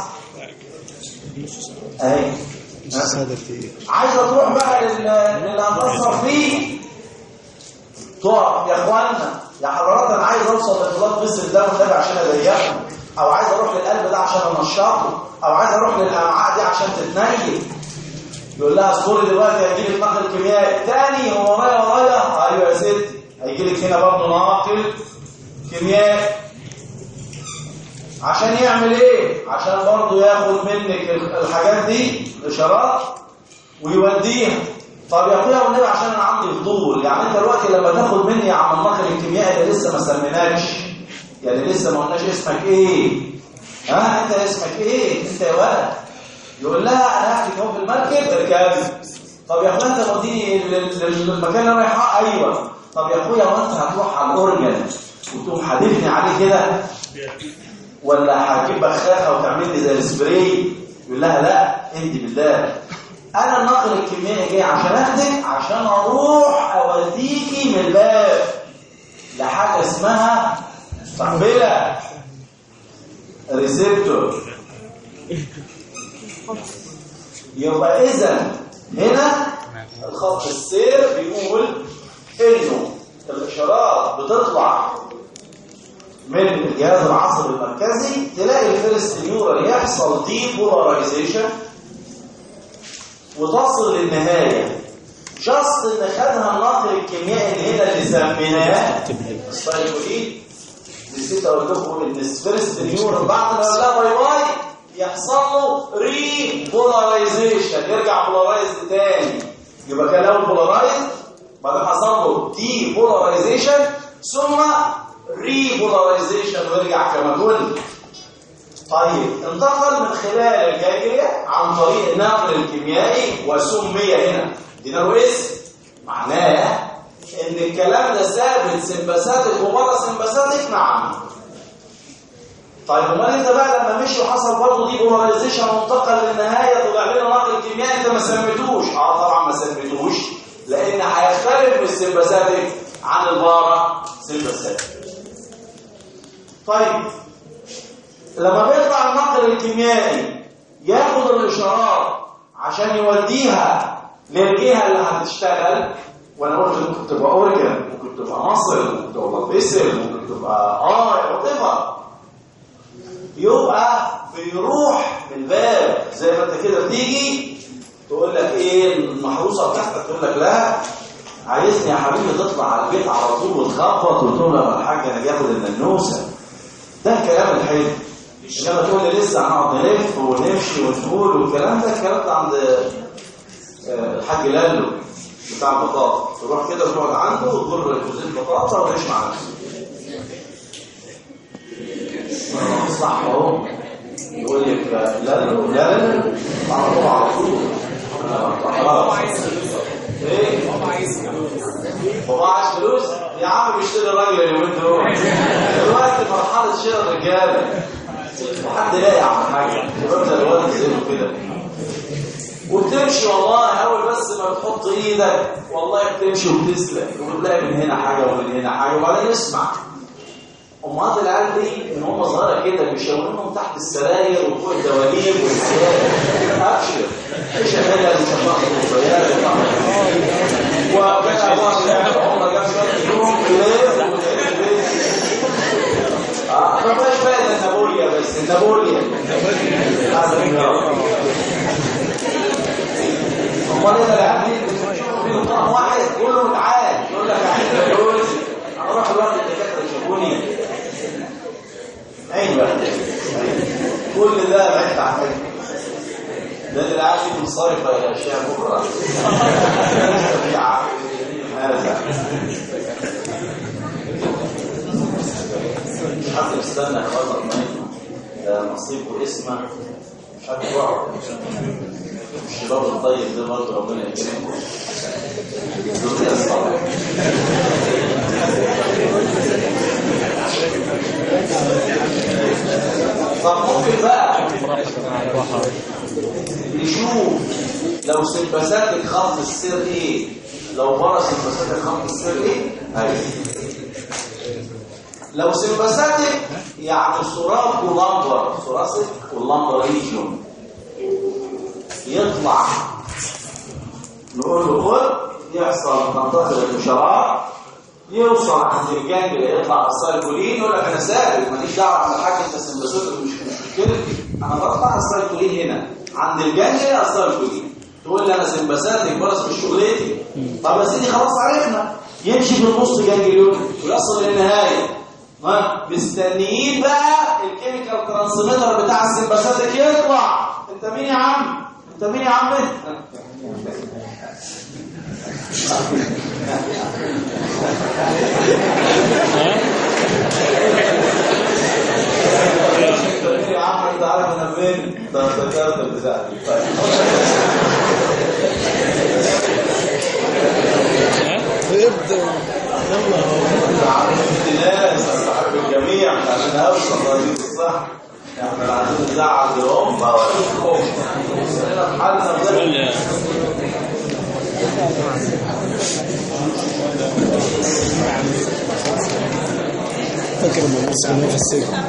اهي
هذا في
عايزه تروح بقى لل- للي هتأثر فيه تقف يا اخوانا يا حضرات انا عايز اوصل لانفلاط مثل ده والنبي عشان اضيقه او عايز اروح للقلب ده عشان انشطه او عايز اروح للامعاء دي عشان تتنيل يقول لها اصبري دلوقتي هيجي لك ناقل كيميائي تاني هو ورايا ورايا ايوه يا ستي هيجي لك هنا برضه ناقل كيميائي عشان يعمل ايه عشان برضه ياخد منك الحاجات دي الاشارات ويوديها طب يا اخويا والنبي عشان انا عندي فضول يعني انت دلوقتي لما تاخد مني يا عم الناقل الكيميائي اللي لسه ما سميناكش يعني لسه ما قلناش اسمك ايه ها انت اسمك ايه انت يا ولد يقول لها انا هاخدك اهو في المركب تركبي طب يا اخويا انت موديني لل- لل- للمكان اللي انا رايحه ايوه طب يا اخويا وانت هتروح على الاورجن وتقوم حادفني عليه كده ولا هتجيب بخاخه وتعمل لي زي السبراي يقول لها لا انت بالله انا الناقل الكيميائي جاي عشان اخدك عشان اروح اوديكي من الباب لحاجه اسمها مستقبله ريسبتور يبقى اذا هنا الخط السير بيقول انه الاشارات بتطلع من الجهاز العصبي المركزي تلاقي الفيرست نيورال يحصل دي بولاريزيشن وتصل للنهايه جاست ان خدها الناقل الكيميائي اللي هنا اللي سميناه السايكولين نسيت اقول لكم ان الفيرست نيورال بعد ما قال لها باي باي يحصل له ري بولاريزيشن يرجع بولارايز تاني يبقى كان الاول بولارايز بعدين حصل له دي بولاريزيشن ثم ري بولاريزيشن ويرجع كما كنت طيب انتقل من خلال الجاجرية عن طريق النقل الكيميائي وسمي هنا ادينا له اسم معناه ان الكلام ده ثابت سمباساتيك وبره سمباساتيك نعم طيب امال انت بقى لما مشي وحصل برضه دي بولاريزيشن وانتقل للنهايه طلع لنا نقل كيميائي انت ما سميتوش اه طبعا ما سميتوش لان هيختلف من السمباساتيك عن البارا سمباساتيك طيب لما بيطلع النقل الكيميائي ياخد الاشارات عشان يوديها للجهه اللي هتشتغل وانا قلت ممكن تبقى اورجن ممكن تبقى مصر ممكن تبقى بيسل ممكن تبقى اه وات يبقى بيروح من الباب زي ما انت كده بتيجي تقول لك ايه المحروسه بتاعتك تقول لك لا عايزني يا حبيبي تطلع على البيت على طول وتخبط وتقول له يا الحاج انا جاخد الننوسه ده الكلام الحلو انما تقول لي لسه هنقعد نلف ونمشي ونقول والكلام ده الكلام ده عند آه، الحاج لالو بتاع البطاطا تروح كده تقعد عنده وتضر كوزين بطاطا وتعيش مع نفسك صح اهو يقول لك لا لا لا لا على طول على طول خلاص ايه هو عايز فلوس يا عم بيشتري الراجل اليومين دول دلوقتي مرحله شراء الرجاله وحد لاقي على حاجه وببدا الواد زيه كده وبتمشي والله اول بس ما بتحط ايدك والله بتمشي وبتسلك وبتلاقي من هنا حاجه ومن هنا حاجه وبعدين اسمع امهات العيال دي من هم صغيره كده بيشاورونهم تحت السراير وفوق الدواليب والحاجات ابشر ايش هي اللي صغيره وكان ابوها عمر جاب شويه يوم ليه اه ما فيهاش فايده النابوليا بس النابوليا امال ايه العيال دي في طعم واحد يقول له تعال يقول لك عايز فلوس انا اروح الوقت الدكاتره يشوفوني ايوه كل ده بعدت عن حاجه ده اللي عايز يكون صارف الى اشياء بكره في عقل هذا مش حد يستنى يخلص ميته ده نصيبه اسمه مش حد يقعد الشباب الطيب ده برضه ربنا يكرمكم الذريه الصالحه طب ممكن بقى نشوف لو سمباساتك خط السير ايه لو بره سمباساتك خط السير ايه ايوه لو سمباساتك يعني سوراك ولمبر ثوراسيك واللمبر ريجيون يطلع نقول له خد يحصل منطقه الاشارات يوصل عند الجنب يطلع السايكولين يقول لك انا سائل ماليش دعوه على حاجه انت سمباسوتك مش مش مشكلتي انا بطلع السايكولين هنا عند الجنب السايكولين تقول لي انا سمباساتك برص مش شغلتي طب يا سيدي خلاص عرفنا يمشي في النص جانجليون ويصل للنهايه ها مستنيين بقى الكيميكال ترانسميتر بتاع السمباساتك يطلع انت مين يا عم انت مين يا عم يا عم انت عارف انا فين ده افتكرت البتاع دي طيب
ابدأ يلا
عارف الناس صاحب الجميع مش عشان اوصل طريق الصح احنا عايزين نزعل الام بوريكم خلينا في حالنا وزي
فاكر لما مصر كنا في السجن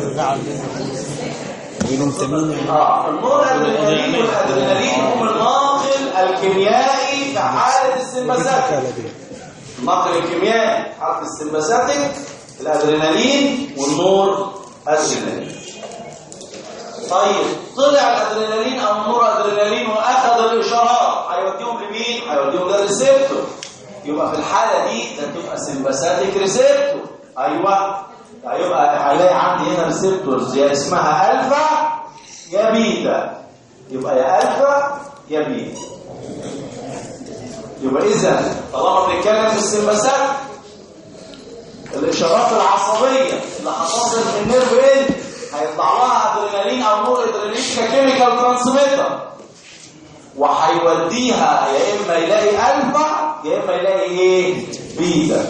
بينهم تمين
اه النور الادرينالين والادرينالين هم الناقل الكيميائي في حاله السمباساتيك
الحكالة دي
النقل الكيميائي حرف السمباساتيك الادرينالين والنور ادرينالين طيب طلع الادرينالين او النور ادرينالين واخذ الاشارات هيوديهم لمين هيوديهم للريسبتور يبقى في الحاله دي ده تبقى سمباساتيك ريسبتور ايوه هيبقى هلاقي عندي هنا ريسبتورز يا اسمها الفا يا بيتا يبقى يا الفا يا بيتا يبقى اذا طالما بنتكلم في السمباسات الاشارات العصبيه اللي هتصل في النيرف اند هيطلع لها ادرينالين او نور ادرينالين ككيميكال ترانسميتر وهيوديها يا اما يلاقي الفا يا اما يلاقي ايه بيتا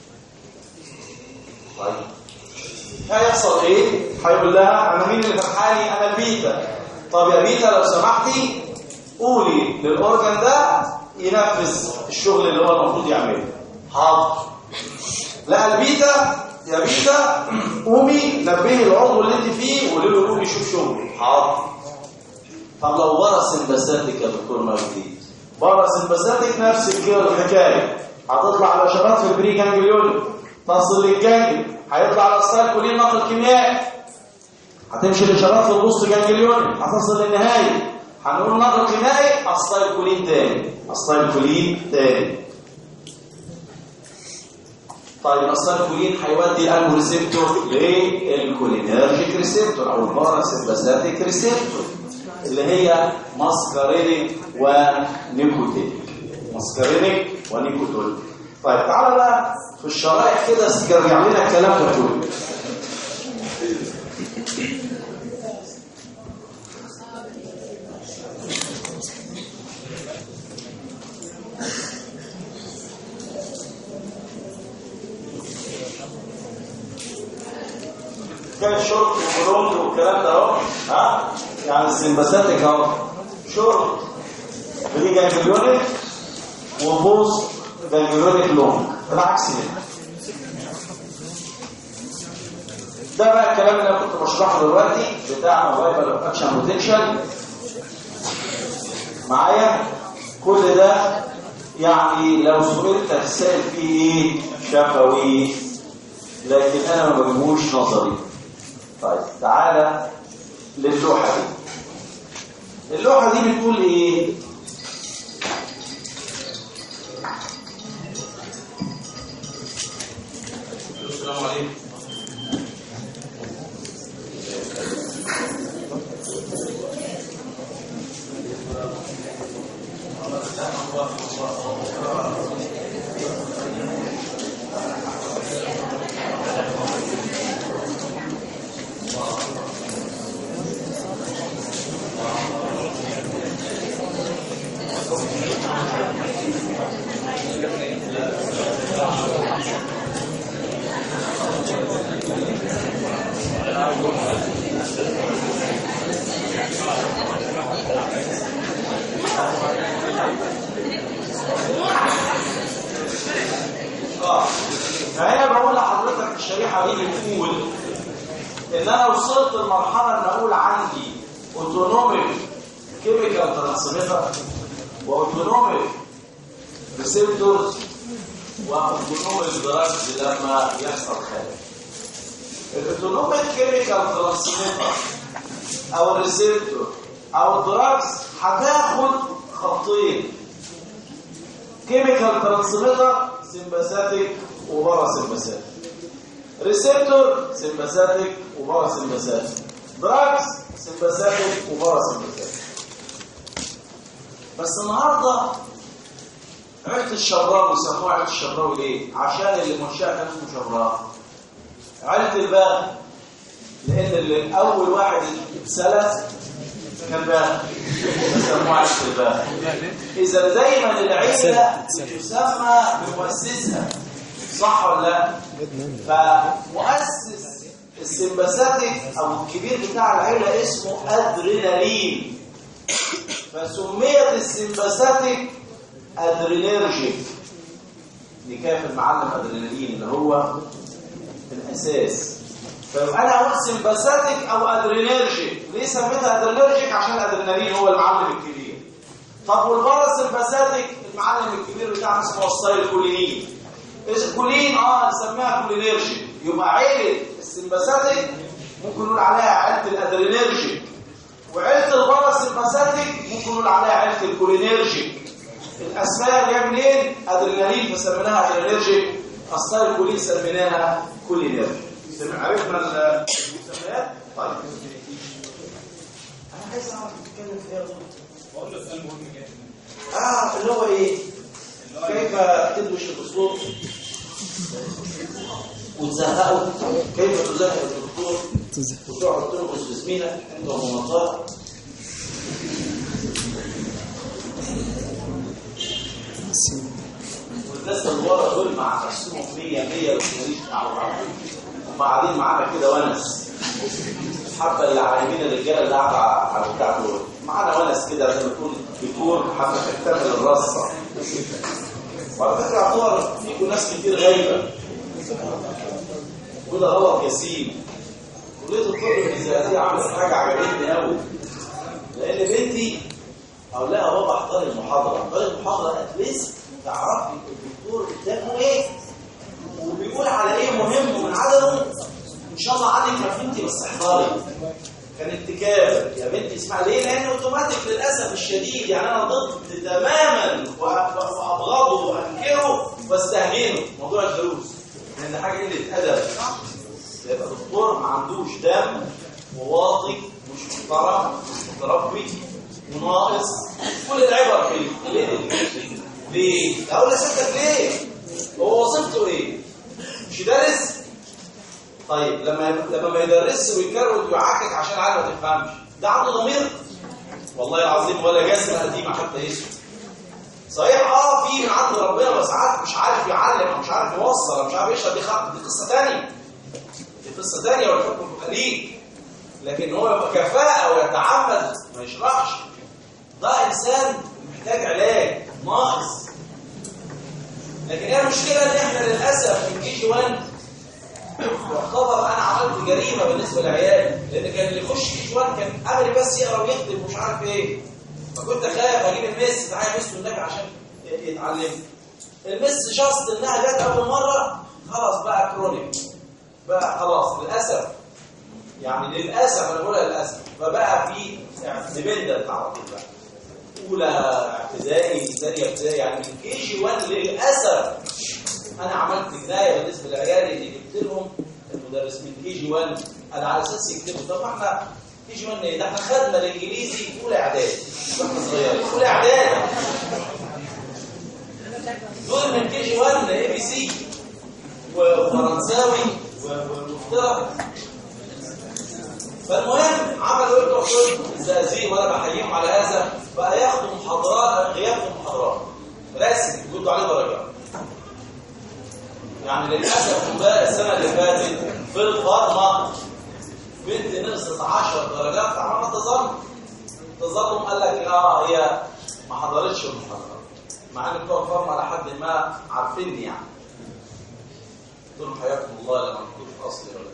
طيب هيحصل ايه هيقول لها انا مين اللي فتحالي انا البيتا طب يا بيتا لو سمحتي قولي للاورجن ده ينفذ الشغل اللي هو المفروض يعمله حاضر لا البيتا يا بيتا قومي نبهي العضو اللي انت فيه وقولي له قومي شوف شغله حاضر طب لو بره سمباساتيك يا دكتور مجدي بره سمباساتيك نفس الحكايه هتطلع على شبات في البري جانجليون تصل للجانجل هيطلع على ستايل كلين نقل كيميائي هتمشي لشبات في البوست جانجليون هتصل للنهايه هنقول نقل كيميائي ستايل كلين تاني ستايل كلين تاني طيب اصلا الكولين هيودي الانو ريسبتور للكولينرجيك ريسبتور او الباراسمباثيك ريسبتور اللي هي ماسكارينيك ونيكوتينيك ماسكارينيك ونيكوتينيك طيب تعالى بقى في الشرائح كده استرجع لنا الكلام ده كله كان شرط وبرونج والكلام ده اهو ها يعني السمباثيك اهو شرط بري جانجليونيك وبوست جانجليونيك لونج العكس هنا ده بقى الكلام اللي انا كنت بشرحه دلوقتي بتاع موبايل اكشن بوتنشال معايا كل ده يعني لو سئلت هتسال فيه ايه شفوي لكن انا ما بجيبوش نظري طيب تعالى للوحة دي اللوحة دي بتقول ايه السلام عليكم اه فهنا بقول لحضرتك الشريحه دي بتقول ان انا وصلت لمرحله ان اقول عندي اوتونوميك كيميكال ترانسميتر واوتونوميك ريسبتورز واوتونوميك دراجز لما يحصل خارج الاوتونوميك كيميكال ترانسميتر او الريسبتور او الدراجز هتاخد خطين كيميكال ترانسميتر سمباثيك وباراسمباثيك ريسبتور سمباثيك وباراسمباثيك دراجز سمباثيك وباراسمباثيك بس النهارده عيله الشبراوي سموها عيله الشبراوي ليه؟ عشان اللي منشأ كان اسمه شبراوي عيله الباغي لان اللي اول واحد اتسلت كان باغي فسموها عيله الباغي اذا دايما العيله تسمى بمؤسسها صح ولا لا فمؤسس السمباثيك او الكبير بتاع العيله اسمه ادرينالين فسميت السمباثيك ادرينرجيك دي كان المعلم ادرينالين اللي هو الاساس فانا اقول سمباثيك او ادرينرجيك ليه سميتها ادرينرجيك عشان الادرينالين هو المعلم الكبير طب والباراسمباثيك المعلم الكبير بتاعنا اسمه الصيل كولينين الكولين اه نسميها كولينرجيك يبقى عيله السمباثيك ممكن نقول عليها عيله الادرينرجيك وعيله الباراسمباثيك ممكن نقول عليها عيله الكولينرجيك الاسماء جايه منين ادرينالين فسميناها ادرينرجيك الصيل كولين سميناها كولينرجيك عرفنا المسميات طيب انا عايز اعرف تتكلم في ايه
بقول له سؤال مهم جدا
اه اللي هو ايه كيف تدوش الاسلوب وتزهقه كيف تزهق الدكتور وتقعد ترقص بزميلك انت ومناطق الناس اللي ورا دول مع نفسهم 100 100 ماليش دعوه هم قاعدين معانا كده ونس الحبه اللي على يمين الرجاله اللي قاعده على البتاع دول معانا ونس كده زي ما تكون بيكون حتى تكتمل الرصه وعلى فكره يعتبر فيكم ناس كتير غايبه وده غلط ياسين كليه الطب الفيزيائيه عملت حاجه عجبتني قوي لان بنتي او لا بابا احضر المحاضره احضر المحاضره اتليست تعرفي الدكتور قدامه ايه وبيقول على ايه مهم ومن عدمه ان شاء الله عندك ما فهمتي بس احضري كان اتكاف يا بنتي اسمع ليه لان اوتوماتيك للاسف الشديد يعني انا ضد تماما وابغضه وانكره واستهينه موضوع الدروس لان حاجه قله ادب يبقى دكتور ما عندوش دم وواطي مش محترم مش متربي وناقص كل العبر فيه ليه ليه اقول لسيادتك ليه هو وظيفته ايه مش دارس طيب لما لما ما يدرسش ويكروت ويعكك عشان عارف ما تفهمش ده عنده ضمير والله العظيم ولا جسم قديمه حتى اسمه صحيح اه في من عند ربنا بس ساعات مش عارف يعلم او مش عارف يوصل او مش عارف يشرح دي خط دي قصه ثانيه دي قصه ثانيه والحكم ليك لكن هو يبقى كفاءه ويتعمد ما يشرحش ده انسان محتاج علاج ناقص لكن هي المشكله ان احنا للاسف في كي جي 1 يعتبر انا عملت جريمه بالنسبه للعيال لان كان اللي يخش كي جي 1 كان امري بس يقرا ويكتب ومش عارف ايه فكنت خايف اجيب المس تعالى مس هناك عشان يتعلم المس شخص انها جت اول مره خلاص بقى كرونيك بقى خلاص للاسف يعني للاسف انا بقولها للاسف فبقى في ديبندنت على طول بقى اولى ابتدائي ثانيه ابتدائي يعني من كي جي 1 للاسف انا عملت جنايه بالنسبه للعيال اللي جبت لهم المدرس من كي جي 1 انا على اساس يكتبوا طب احنا كي جي 1 ايه ده احنا خدنا الانجليزي في اولى اعدادي واحنا صغيرين اولى اعدادي دول من كي جي 1 اي بي سي وفرنساوي وافتراء فالمهم عملوا ايه بتوع الزقازيق وانا بحييهم على هذا بقى ياخدوا محاضرات غياب في المحاضرات رسمي يقولوا عليه درجات يعني للاسف بقى السنه اللي فاتت في الفارما بنت نقصت 10 درجات عملت تظلم تظلم قال لك اه هي ما حضرتش المحاضرات مع ان بتوع الفارما على حد ما عارفيني يعني قلت لهم حياكم الله لما كنت اصلي ولا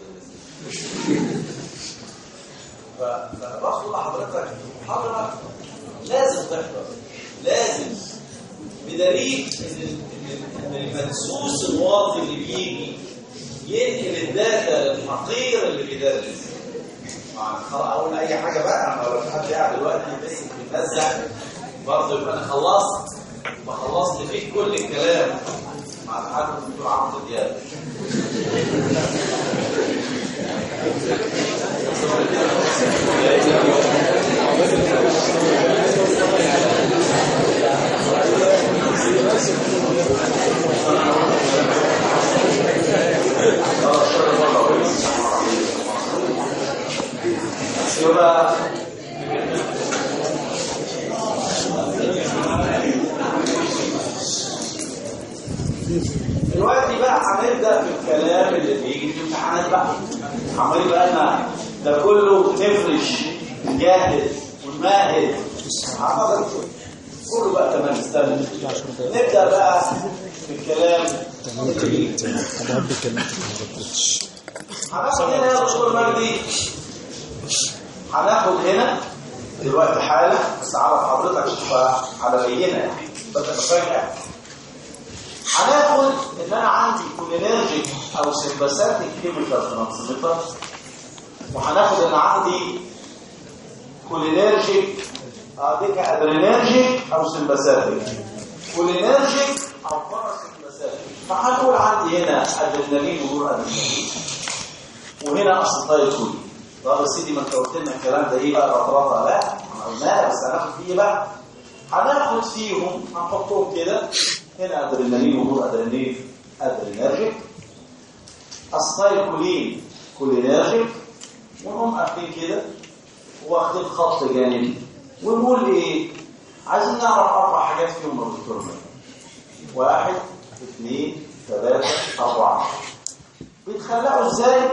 فبقول لحضرتك المحاضره لازم تحضر لازم بدليل ان المدسوس الواطي اللي بيجي ينقل الداتا للحقير اللي بيدرس اقول اي حاجه بقى انا لو في حد قاعد دلوقتي بس بيتمزق برضه يبقى انا خلصت وخلصت فيك كل الكلام مع الحاج الدكتور عمرو دياب يبقى دلوقتي بقى هنبدا في الكلام اللي بيجي في الامتحانات بقى عمالين بقى لنا ده كله نفرش نجهز ونمهد حفظ كله بقى تمام استنى نبدا بقى في الكلام اللي بيجي
انا بحب الكلام
هناخد هنا يا دكتور مجدي هناخد هنا دلوقتي حاله بس عرف حضرتك تبقى على بينه يعني بدل مفاجاه هناخد ان انا عندي كولينرجيك او سمباثيك كيميكال ترانسميتر وهناخد ان عندي كولينرجيك اه دي كادرينرجيك او سمباثيك كولينرجيك او باراسمباثيك فهنقول عندي هنا ادرينالين ونور ادرينالين وهنا اسيتايل كولين طب يا سيدي ما انت قلت لنا الكلام ده ايه بقى رطرطه لا احنا قلناها بس هناخد فيه بقى هناخد فيهم هنحطهم كده هنا ادرينالين ونور ادرينالين ادرينرجيك اسيتايل كولينرجيك ونقوم قافلين كده واخدين خط جانبي ونقول ايه عايزين نعرف اربع حاجات فيهم يا دكتور واحد اثنين ثلاثة أربعة بيتخلقوا ازاي؟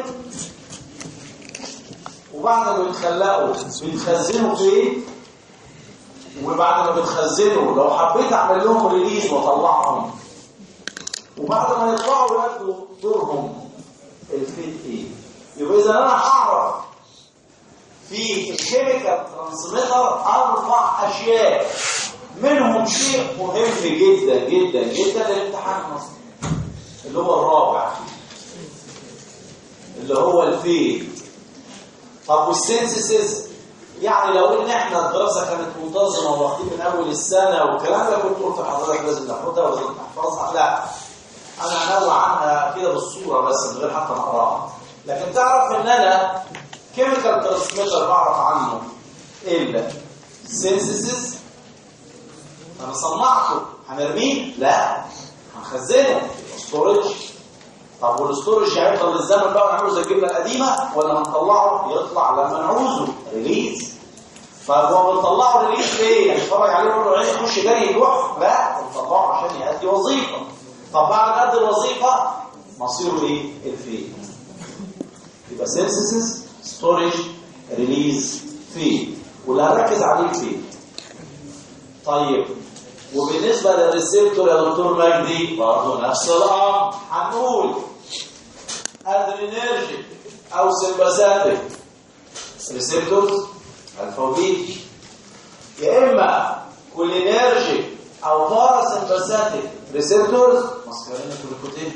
وبعد ما بيتخلقوا بيتخزنوا فين؟ وبعد ما بيتخزنوا لو حبيت اعمل لهم ريليز واطلعهم وبعد ما يطلعوا ياخدوا دورهم الفيت ايه؟ يبقى اذا انا هعرف في الكيميكال ترانسميتر اربع اشياء منهم شيء مهم جدا جدا جدا للامتحان المصري اللي هو الرابع اللي هو الفيد طب والسينسيسز يعني لو ان احنا الدراسه كانت منتظمه واخدين من اول السنه والكلام ده كنت قلت لحضرتك لازم ناخدها ولازم نحفظها لا انا هنوع عنها كده بالصوره بس من غير حتى ما اقراها لكن تعرف ان انا كيميكال ترانسميتر بعرف عنه الا سينسيسز انا صنعته هنرميه لا هنخزنه ستورج طب والستورج هيفضل للزمن بقى ونعمله زي الجبنه القديمه ولا هنطلعه يطلع لما نعوزه ريليز طب هو بنطلعه ريليز ليه؟ نتفرج عليه ونقول له عايز يخش جري يروح لا بنطلعه عشان يأدي وظيفه طب بعد ما يأدي الوظيفه مصيره ايه؟ الفيد يبقى سينسيسز ستورج ريليز فيد واللي هنركز عليه الفيد طيب وبالنسبة للريسبتور يا دكتور مجدي برضه نفس الأمر هنقول ادرينيرجيك أو سمباثيك ريسبتورز الفا وبيتا يا إما كولينيرجيك أو باراسمباثيك ريسبتورز مسكرين كلوكوتين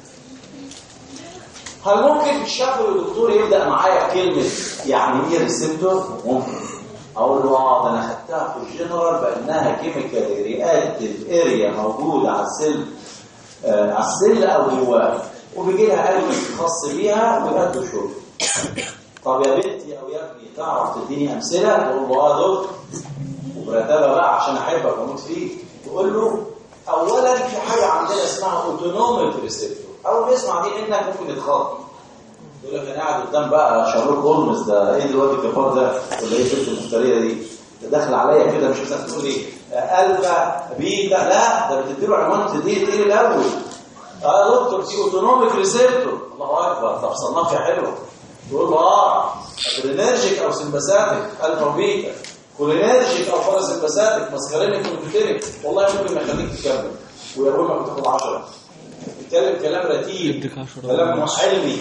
هل ممكن الشاب الدكتور يبدأ معايا بكلمة يعني ايه ريسبتور؟ ممكن اقول له اه ده انا خدتها في الجنرال بانها كيميكال رياكتيف اريا موجوده على السيل آه على السيل او جواه وبيجي لها قلب خاص بيها ويأدوا شغل طب يا بنتي او يا ابني تعرف تديني امثله تقول له اه دكتور وبرتبه بقى عشان احبك واموت فيك تقول له اولا في حاجه عندنا اسمها اوتونوميك ريسبتور اول ما يسمع دي انك ممكن يتخض يقول لك انا قاعد قدام بقى شارلوك هولمز ده ايه دلوقتي الكفار ده ولا ايه الست المفتريه دي ده داخل عليا كده مش عارف تقول ايه الفا بيتا لا ده بتديله عنوان تديه ايه الاول اه يا دكتور في اوتونوميك ريسبتور الله اكبر طب صنفها حلو تقول له اه ادرينرجيك او سمباثيك الفا وبيتا كولينرجيك او باراسمباثيك مسكرينيك كونكتيريك والله ممكن ما يخليك تكمل ويا ابوي ما بتاخد 10 بيتكلم كلام رتيب
يديك عشرة.
كلام علمي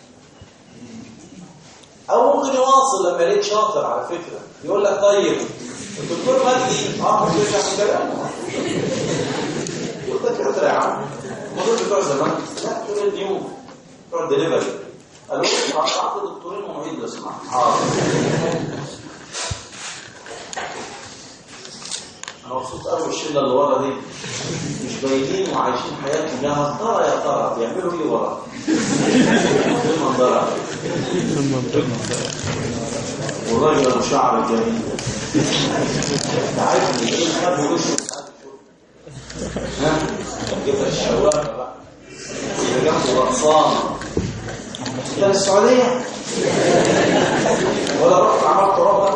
او ممكن يواصل لما لقيت شاطر على فكره يقول لك طيب الدكتور مجدي اه مش بيرجع في كلامه يقول لك شاطر يا عم ما دول بتوع زمان لا دول النيو بتوع الدليفري قالوا لي قطعت دكتورين ومعيد لو سمحت حاضر انا مبسوط قوي الشله اللي ورا دي مش باينين وعايشين حياتهم يا ترى يا ترى بيعملوا ايه ورا؟ ايه المنظره؟ والراجل ابو شعر الجميل انت عارف ان ايه خد وشه ها جبت الشوارع بقى اللي جنبه غطسان انت السعوديه ولا رحت عملت ربع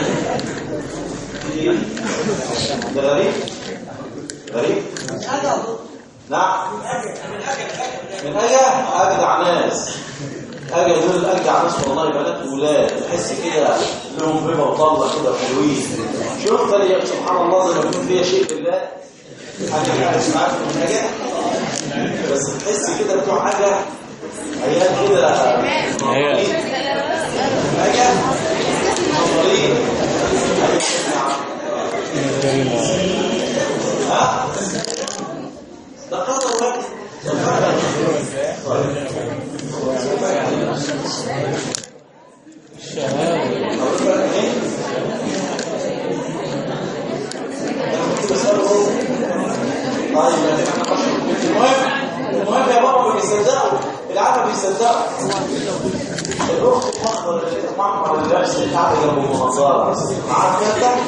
ده غريب غريب نعم من أجا أجدع ناس أجا دول أجدع ناس والله بنات وولاد تحس كده لهم بيبة وطلة كده حلوين شفت لي سبحان الله زي ما يكون فيها شيء بالله حاجة حاجة اسمعك من أجا بس تحس كده بتوع أجا عيال كده نظرين أجا نظرين ها ده قدر واحد المهم يا بابا بيصدقوا العالم بيصدقوا الاخت المحضر اللي المحضر اللي لابس اللي قاعده جنب المنظره عارف انت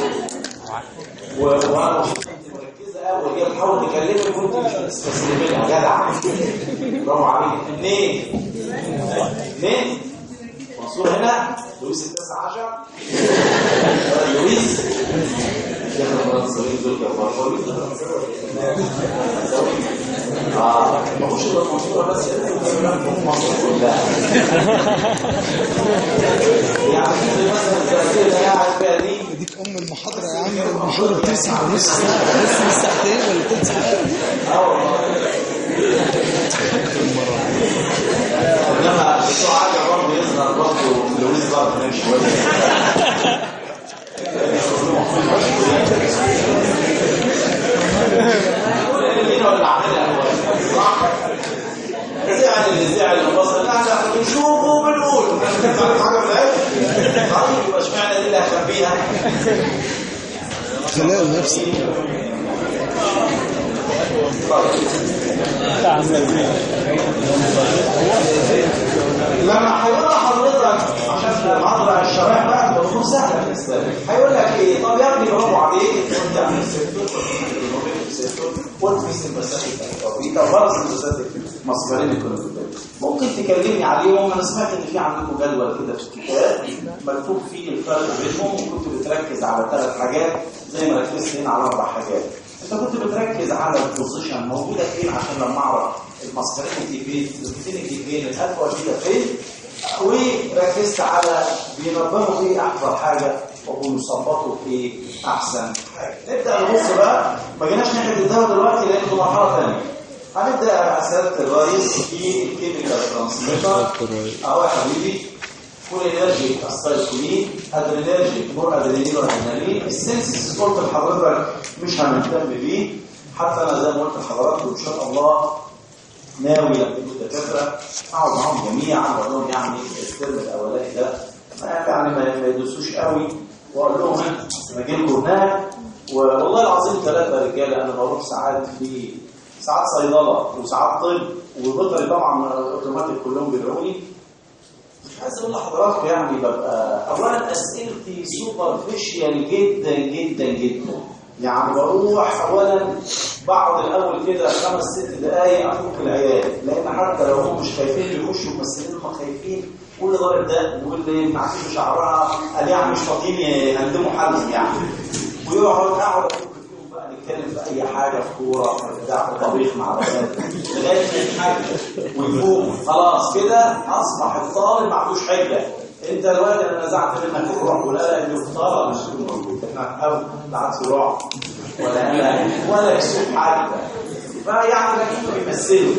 وانا مبسوط انت مركزه قوي هي بتحاول تكلمك وانت مش مستسلمه لها جدع برافو عليك اثنين اثنين منصور هنا لويس التاسع عشر لويس يا اخي الفرنسيين دول كفار لويس ده فرنساوي اه ما هوش الا المنصوره بس في مصر كلها يعني في مثلا الزرقاء اللي قاعد فيها دي
ديك ام المحاضره يا عم المحاضره بترسم في نص ساعه بس من ساعتين ولا ثلاث ساعات
اه والله انما بتوع حاجه برضه يظهر برضه لويس برضه هناك شويه مين ولا عاملها صح؟ زعل اللي زعل انبسط لا لا بنشوفه وبنقول انت عارف حاجه في العيش طيب يبقى اشمعنى دي اللي هخبيها
خلال نفسك
لما هيقول لحضرتك عشان المحاضره الشرائع بقى الموضوع سهل بالنسبه لك هيقول لك ايه طب يا ابني برافو عليك انت عامل سيكتور وانت في سمباثيك طب برز سمباثيك مصدرين الكونفدراليه ممكن تكلمني عليهم انا سمعت ان في عندكم جدول كده في الكتاب مكتوب فيه الفرق بينهم وكنت بتركز على ثلاث حاجات زي ما ركزت هنا على اربع حاجات انت كنت بتركز على البوزيشن موجوده فين عشان لما اعرف المصدرين دي فين الكتين دي فين الالفا دي فين وركزت على بينظموا ايه احسن حاجه وبيظبطوا ايه احسن حاجه نبدا نبص بقى ما جيناش ناحيه الدواء دلوقتي لانه مرحله ثانيه هنبدا يا سياده الرئيس في الكيميكال ترانسميتر اهو يا حبيبي كولينرجيك استايكولين ادرينرجيك نور ادرينالين وادرينالين السنسس قلت لحضرتك مش هنهتم بيه حتى انا زي ما قلت لحضراتكم ان شاء الله ناوي لما يجوا الدكاتره اقعد معاهم جميعا واقول لهم يعني الترم الاولاني ده يعني ما ما يدوسوش قوي واقول لهم انا اجي لكم هناك والله العظيم ثلاثه رجاله انا بروح ساعات في ساعات صيدله وساعات طب وبيطري طبعا اوتوماتيك كلهم بيدعوني مش عايز اقول لحضراتكم يعني ببقى اولا اسئلتي سوبرفيشال جدا جدا جدا يعني بروح اولا بقعد الاول كده خمس ست دقايق افك العيال لان حتى لو هم مش خايفين يخشوا ممثلين هم خايفين واللي ضارب ده واللي معفيش شعرها قال يعني مش فاضيين يهندموا حالهم يعني ويقعد اقعد افك فيهم بقى نتكلم في اي حاجه في كوره في بتاع في طبيخ مع بنات لغايه ما يتحجج ويفوق خلاص كده اصبح الطالب ما عندوش حجه انت دلوقتي انا نزعت منك الروح ولا انه اختار مش موجود احنا هنحاول بعد روح ولا انا ولا يكسب حاجه فيعني لكنه بيمثلوا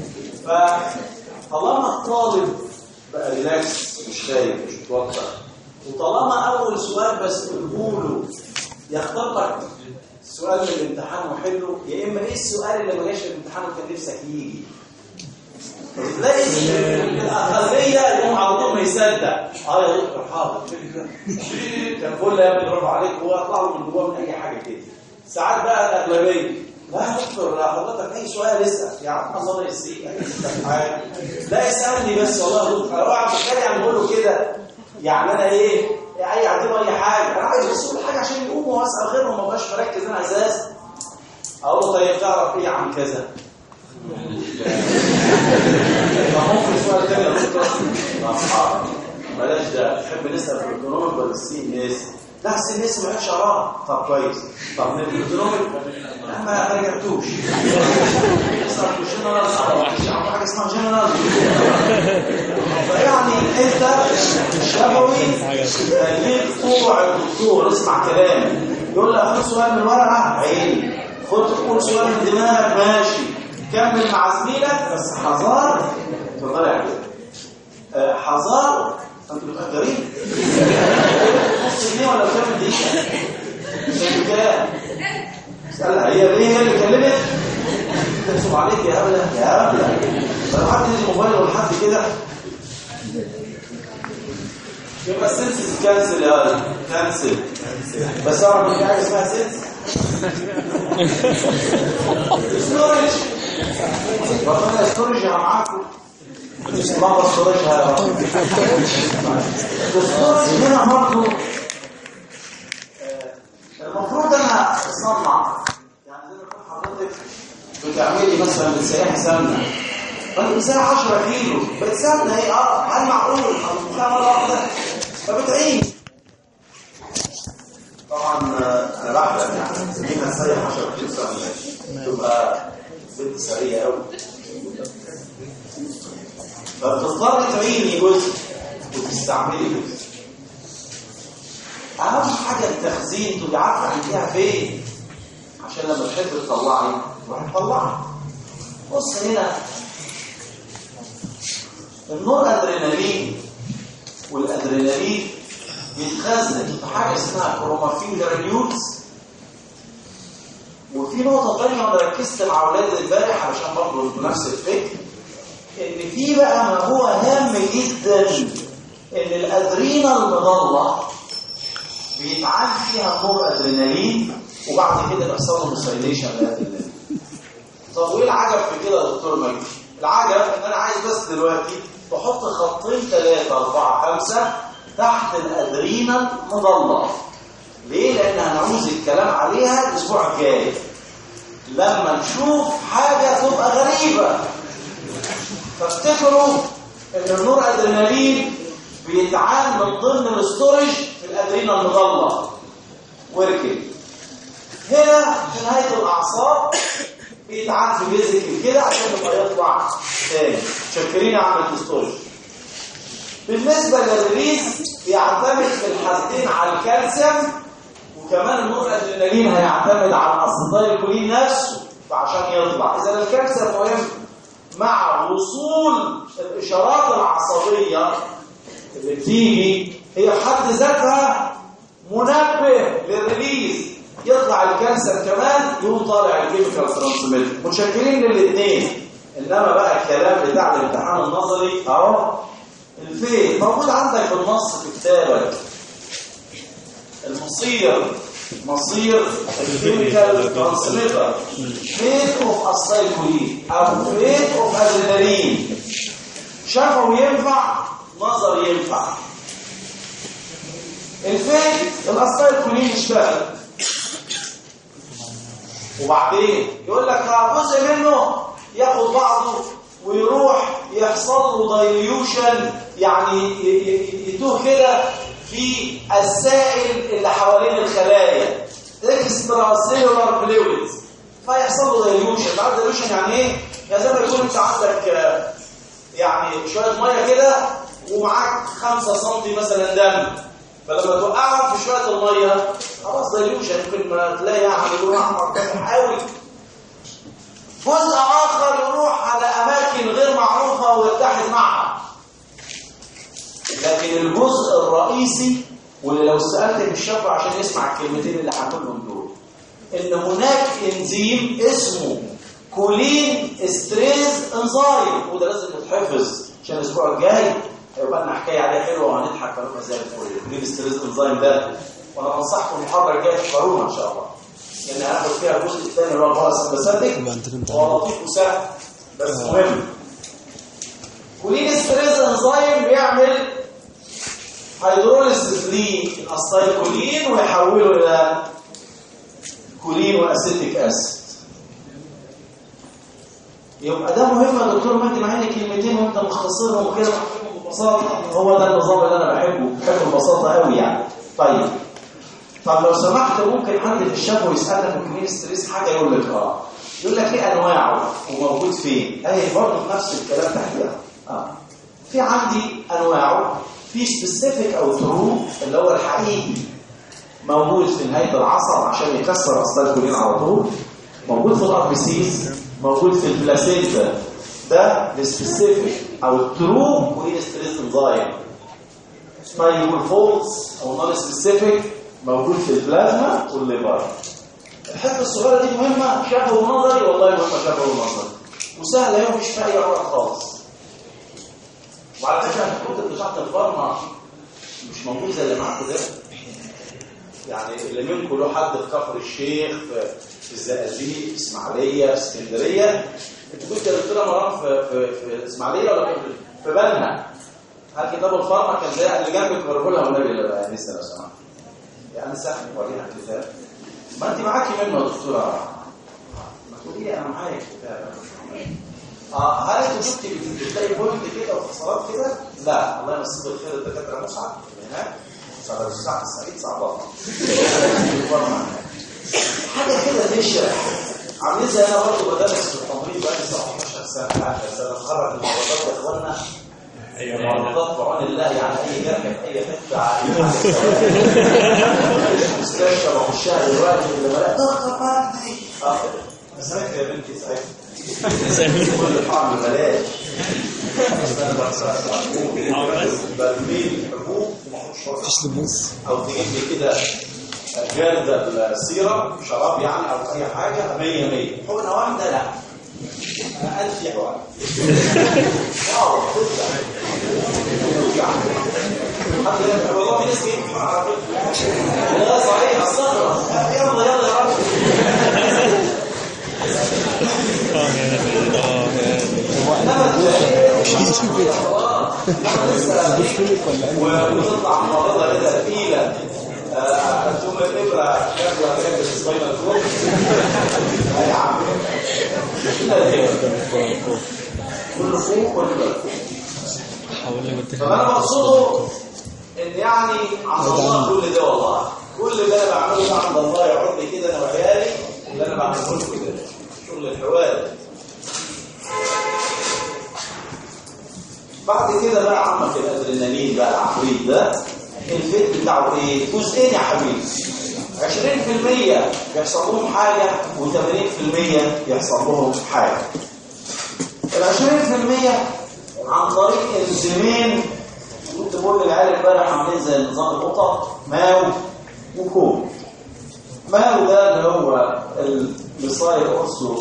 فطالما الطالب بقى ريلاكس مش خايف مش متوتر وطالما اول سؤال بس له يختار لك السؤال من الامتحان وحله يا اما ايه السؤال اللي ما جاش في الامتحان وكان نفسك يجي تلاقي الاغلبيه يقوم على طول ما يصدق اه يا دكتور حاضر كان فل يا ابني برافو عليك هو يطلع له من جواه من اي حاجه كده ساعات بقى الاغلبيه لا يا دكتور لا حضرتك اي سؤال اسال يا عم الله يسيك لا اسالني بس والله يا دكتور لو قاعد بتخيل يعني بقول له كده يعني انا ايه اي اعتبر اي حاجه انا عايز بس اقول حاجه عشان يقوموا واسال غيرهم ما بقاش مركز انا اساس اقول له طيب تعرف ايه عن كذا ممكن سؤال تاني يا دكتور اصحاب بلاش ده تحب نسال في الايكونوميك ولا السي ان اس لا السي ان اس ما عرفش اقراها طب كويس طب من الايكونوميك لا ما رجعتوش نسال في الجنرال مش عارف حاجه اسمها جنرال فيعني انت شفوي جيت طوع الدكتور اسمع كلامي يقول لك خد سؤال من الورقه عيني خد كل سؤال من دماغك ماشي كمل مع زميلك بس حذار اتفضل يا أه حذار انتوا متقدرين نص جنيه ولا كام دقيقه مش كام اسالها هي ليه هي اللي كلمت تكتب عليك يا هبله يا هبله لو حد يجي موبايل ولا حد كده يبقى السنسز كانسل يا ولد كانسل بس اعرف ان في حاجه اسمها سنس ستورج ربنا يستورجها معاكم الله يستورجها يا رب الستورج هنا برضه المفروض انا اصنع يعني زي ما يكون حضرتك بتعملي مثلا بتسيحي سمنه فانت بتسيح 10 كيلو بقت سمنه ايه اه هل معقول هتطلع مره واحده فبتعيش طبعا انا بحلم يعني سمينا تسيح 10 كيلو سمنه تبقى ست سريه قوي فبتضطر تعيني جزء وتستعملي جزء اهم حاجه التخزين تبقي عارفه عندها فين عشان لما تحب تطلعي تروحي تطلعي بص هنا النور ادرينالين والادرينالين بيتخزن في حاجه اسمها كرومافين جرانيولز وفي نقطه ثانيه وانا ركزت مع اولاد امبارح علشان برضه نفس الفكر ان في بقى ما هو هام جدا ان الادرينال مضله بيتعاد فيها النور ادرينالين وبعد كده بيحصل له مسيليشن للادرينالين طب وايه العجب في كده يا دكتور مجدي؟ العجب ان انا عايز بس دلوقتي تحط خطين ثلاثة أربعة خمسة تحت الأدرينال مضلة. ليه؟ لأن هنعوز الكلام عليها الأسبوع الجاي. لما نشوف حاجة تبقى غريبة. فافتكروا إن النور أدرينالين بيتعان من ضمن الاستورج في الأدرينال مضلة. وركب. هنا في نهاية الأعصاب بيتعاد في بيزك كده عشان يبقى يطلع تاني شكرين يا عم الدستور بالنسبه للريليز بيعتمد في الحالتين على الكالسيوم وكمان النور الادرينالين هيعتمد على الاسيتايل كولين نفسه فعشان يطلع اذا الكالسيوم مهم مع وصول الاشارات العصبيه اللي بتيجي هي في حد ذاتها منبه للريليز يطلع الكالسيوم كمان يقوم طالع الكيميكال ترانسميتر متشكرين للاثنين انما بقى الكلام بتاع الامتحان النظري اهو الفين موجود عندك بالنص في كتابك المصير مصير الكيميكال ترانسميتر فيت اوف اسايكولين او فيت اوف ادرينالين شافوا ينفع نظر ينفع الفيت الاسايكولين اشتغل وبعدين يقول لك جزء منه ياخد بعضه ويروح يحصل له دايليوشن يعني يتوه كده في السائل اللي حوالين الخلايا اكسترا سيلولار فلويدز فيحصل له دايليوشن بعد دايليوشن يعني ايه؟ يعني زي ما يكون انت عندك يعني شويه ميه كده ومعاك 5 سم مثلا دم فلما توقعهم في شويه الميه خلاص دايليوشن ممكن ما تلاقي يعني لون احمر حاول جزء اخر يروح على اماكن غير معروفه ويتحد معها لكن الجزء الرئيسي واللي لو سالت الشاب عشان يسمع الكلمتين اللي هقولهم دول ان هناك انزيم اسمه كولين استريز انزايم وده لازم يتحفظ عشان الاسبوع الجاي هيبقى لنا حكايه عليه حلوه وهنضحك ونبقى زي الفل الكولين استريز انزايم ده وانا بنصحكم المحاضره الجايه تحضروها ان شاء الله لان هناخد فيها الجزء الثاني اللي هو الباراسمباثيك هو لطيف وسهل بس مهم كولين استريز انزايم بيعمل هيدروليسيس للاسيتيلكولين ويحوله الى كولين واسيتيك اسيد يبقى ده مهم يا دكتور مجدي مع ان كلمتين وانت مختصرهم وكده ببساطه هو ده النظام اللي انا بحبه بحب البساطه قوي يعني طيب طب لو سمحت ممكن حد في الشفوي يسالك في الكلين ستريس حاجه يقول لك اه يقول لك ايه انواعه وموجود فين اهي برضه نفس الكلام تحتها اه في عندي انواعه في سبيسيفيك او ترو اللي هو الحقيقي موجود في نهايه العصب عشان يكسر اصل الكولين على طول موجود في الار بي سيز موجود في البلاسينتا ده السبيسيفيك او الترو كولين ستريس انزايم طيب والفولس او نون سبيسيفيك موجود في البلازما والليفر الحته الصغيره دي مهمه شبه ونظري والله مهمه شبه ونظري وسهله يوم مش في اي عمر خالص وعلى فكره الكتب بتاعت الفارما مش موجود زي اللي معاكم ده يعني اللي منكم له حد في كفر الشيخ في في الزقازيق في اسماعيليه في اسكندريه انت كنت يا دكتوره مرام في في في اسماعيليه ولا في في بنها هل كتاب الفارما كان زي اللي جنبك وريهولها والنبي لا لسه لو سمحت يعني سهل وريها الكتاب ما انت معاكي منه يا دكتوره ما تقولي انا معايا الكتاب اه هل انت كنت بتلاقي بوينت كده واختصارات كده؟ لا الله يمسيه بالخير الدكاتره مسعد من هناك سعد السعد السعيد صعب حاجه كده تشرح عاملين زي انا برضه بدرس في التمريض مستشفى بخشها دلوقتي اللي بلاقي دكتور مجدي اه ساعتها يا بنتي ساعتها كل طعم بلاش برميل حبوب
مفيش لبوس
او تجيب لي كده جردة السيرة شراب يعني او اي حاجة 100 100 حقنة واحدة لا انا ألف حقنة واو تطلع توجع حتى لما- والله في ناس كتير على فكرة. لا صحيح استغرب يلا يلا يا رب انما وتطلع مرضى كده ثقيله آه، ثم الابره كامله كده سباينال كورد يا عم كله فوق ولا فوق فانا بقصده ان يعني عند الله كل ده والله كل اللي انا بعمله ده عند الله يقعد لي كده انا وعيالي اللي انا بعمله لكم كده شغل الحوادث بعد كده بقى عمك الادرينالين بقى العفريت ده الفيت بتاعه ايه؟ جزئين يا حبيبي 20% يحصل لهم حاجه و80% يحصل لهم حاجه ال 20% عن طريق انزيمين كنت بقول للعيال امبارح عاملين زي نظام القطط ماو وكوم ماو ده اللي هو المصاير اورسو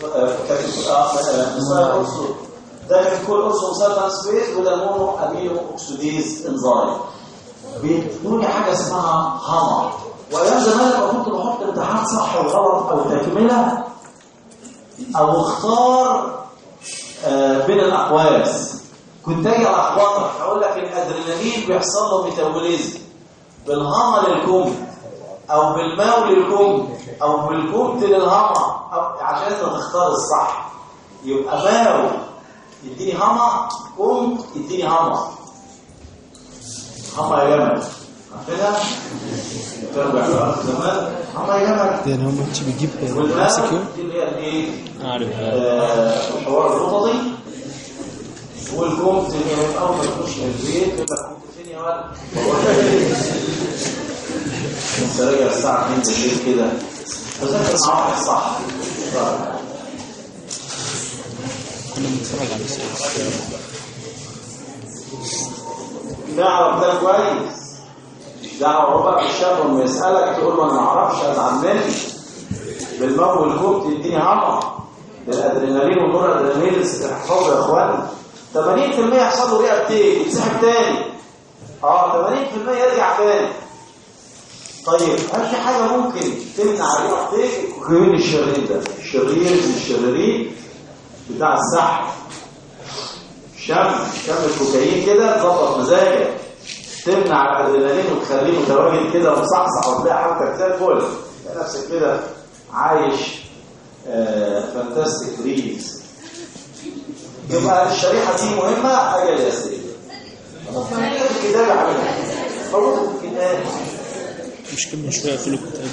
مصاير اورسو ده بيكون اورسو مسلطن سبيس وده مونو امينو اوكسيديز انزايم بيدوني حاجه اسمها هما وايام زمان لما كنت بحط امتحان صح وغلط او تكمله او اختار آه، بين الاقواس كنت اجي اخبطك اقول لك الادرينالين بيحصل له ميتابوليزم بالهما للكم او بالماو للكم او بالكمت للهما أو عشان انت تختار الصح يبقى ماو يديني هما كمت يديني هما هما يا جمل عارفينها؟ كانوا بيعملوها زمان هما يا جمل
يعني هو ما كانش بيجيب
والماو
نفس كيو
دي اللي هي الايه؟
عارف
آه، الحوار الخططي والكومت اللي هو اول ما تخش البيت يقول لك كنت فين يا ولد؟ انت راجع الساعه 2 بالليل كده بذاكر مع واحد صح
كنا بنتفرج على السيرة
نعرف ده كويس مش دعوه هو بقى بالشاب لما يسالك تقول له انا ما اعرفش ازعل مني بالمو والكومت يديني هما بالادرينالين والنور ادرينالين احفظوا يا اخوانا 80% يحصل له رئتين يتسحب تاني اه 80% يرجع تاني طيب هل في حاجه ممكن تمنع الرئتين الكوكايين الشرير ده الشرير من الشريرين بتاع السحب شم شم الكوكايين كده تظبط مزاجك تمنع الادرينالين وتخليه متواجد كده ومصحصح وتلاقي حالتك زي الفل تلاقي نفسك كده عايش فانتاستيك ريلز يبقى الشريحه دي مهمه حاجه الاساسيه مطمئنين في الكتاب عليها موجوده في الكتاب
مش كل شوية يقفلوا الكتاب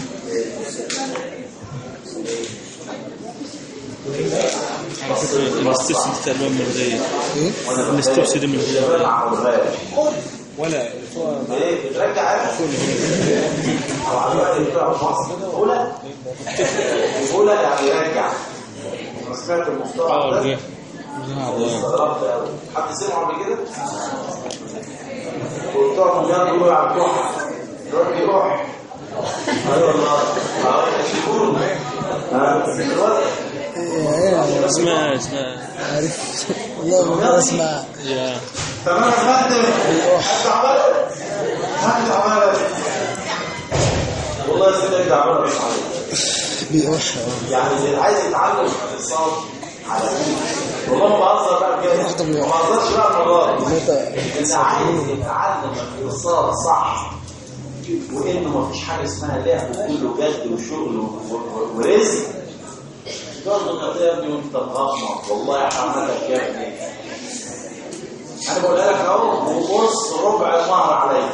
على فكرة الاستبس دي تقريبا ملغية
ايه
الاستبس دي ملغية
الشباب مع الغاية.
ولا
ايه بترجع عارف او على الوقت بتاع مصر اولى اولى يعني يرجع انا سمعت المصطلح
اه
ده
رجع
استغربت قوي حد سمعه قبل كده وبتوع مجال يقولوا على الكحة يروح يروح ايوه والله اه يشوفون ها دلوقتي
ايه
اسمها اسمها
عارف والله ما اسمع
يا
تمام يا فندم حد عملها حد عملها والله السنة دي عملها مش عليك
بيقوح
يعني اللي عايز يتعلم اقتصاد على ايه والله ما بهزر بقى بجد ما بهزرش بقى المره دي اللي عايز يتعلم الاقتصاد صح وانه ما فيش حاجه اسمها لعب وكله جد وشغل و- و- ورزق برضه انت يا ابني وانت مغمض والله حملك يا ابني انا بقولها لك اهو وبص ربع المهر عليا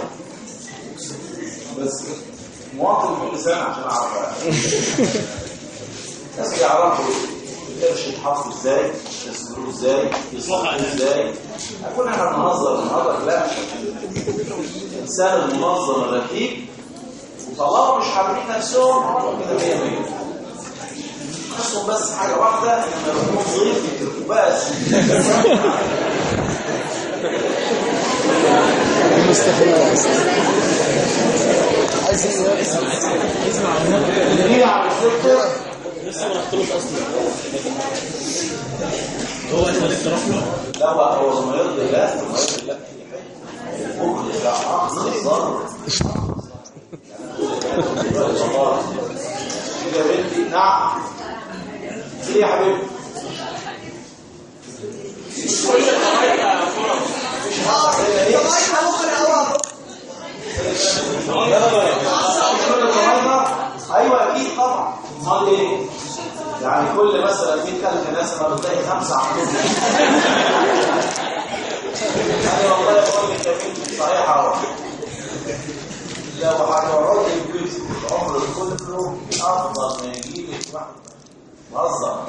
بس مواطن كل سنه عشان اعرف الناس بيعرفوا القرش يتحط ازاي يصبروه ازاي يصبروه ازاي هكون احنا بنهزر بنهزر لا الانسان المنظم الرتيب وطالما مش حابين نفسهم هم كده 100 100 ناقصهم بس حاجه واحده انما يكونوا ضيف بس
مستحيل اصلا عايز ايه
اللي هي على السكه
لسه ما رحتلوش اصلا هو انت اللي تروح له
لا هو هو ما يرضي الله ما يرضي الله مخلص لا عقل الظاهر يا بنتي نعم ايه يا حبيبي مش حاجه ايه ايوه اكيد طبعا امال ايه يعني كل مثلا 100000 ناس ما بتلاقي خمسه عندهم يعني والله بقول لك يا بنتي صحيحه اهو لو هتقعدي في بيتك عمرك كله افضل ما يجيلك واحد بهزر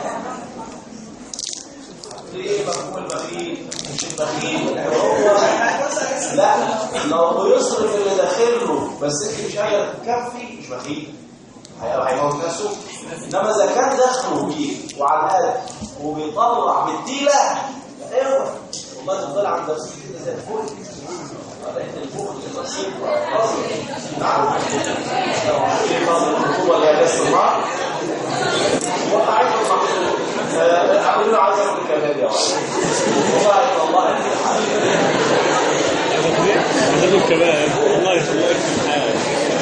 ليه مفهوم البخيل مش البخيل هو لا لو بيصرف اللي داخل له بس انت مش قادره تكفي مش بخيل هي- هيموت نفسه انما اذا كان دخله بيه وعلى القد وبيطلع بالديله ايوه والله تفضل عند نفسك كده زي الفل لقيت الفوق البسيط نعم لو عندي فضل الخطوبه اللي هي بس النار وقعت المحصول اقول له عايز اخد كمان يا ولد والله والله
هذا كمان الله يخليك في الحال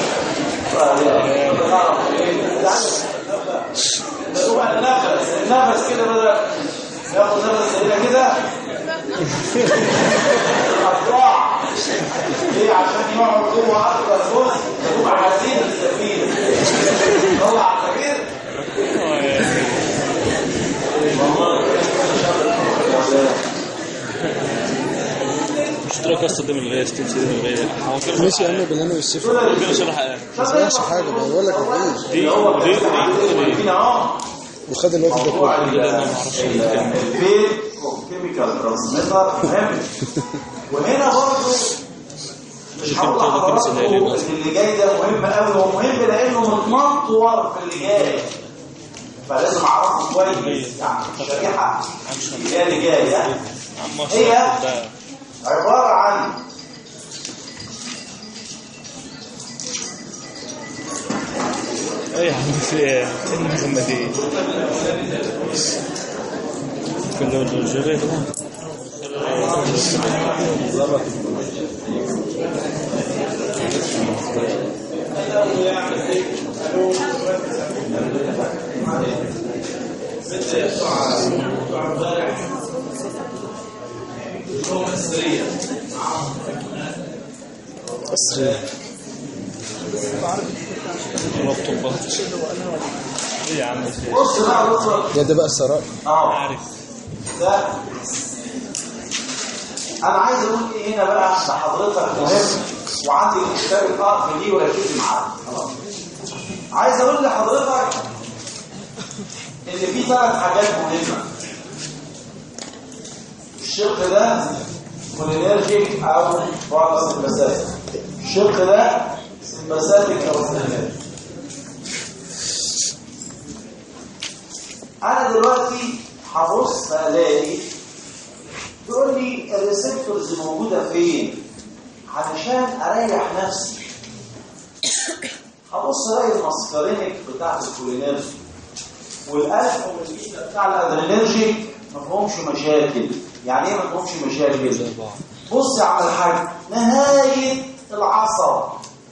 النفس النفس كده بدأ ياخد نفس هنا كده هتقع ليه عشان يقعد جوه اكبر جزء يبقى عايزين السفينه طلع السفينه
مش تروح قصة دم الغيث تمشي دم الغيث هو كده
ماشي يا عم بالهنا والشفا
كده شرح ايه
ما سمعش حاجه بقول لك العيش
دي
هو
دي دي
هنا اهو
وخد الوقت ده
موضوع
كله
البيت كيميكال ترانسميتر مهم وهنا برضه مش هقول لحضراتكم ان اللي جاي ده مهم قوي هو مهم لانه متنطور في اللي جاي فلازم اعرفه كويس يعني الشريحه اللي هي اللي جايه هي عباره عن
ايه يا عم في ايه ان محمدين كله الجري
قصري
مطبخ ايه يا عم في
بص بقى بص
يا ده بقى الثراء
اه
عارف
ده انا عايز اقول ايه هنا بقى لحضرتك مهم وعندي الكتاب الآخر دي وركزي معايا خلاص عايز اقول لحضرتك ان في ثلاث حاجات مهمه الشق ده كولينرجيك او بارا سمباساتيك الشق ده سمباساتيك او سمباساتيك انا دلوقتي هبص الاقي تقول لي الريسبتورز موجوده فين علشان اريح نفسي هبص الاقي الماسكارينيك بتاعت الكولينرجي والالف والبيتا بتاع الادرينرجيك ما فيهمش مشاكل يعني ايه ما فيهمش مشاكل بص يا عم الحاج نهايه العصب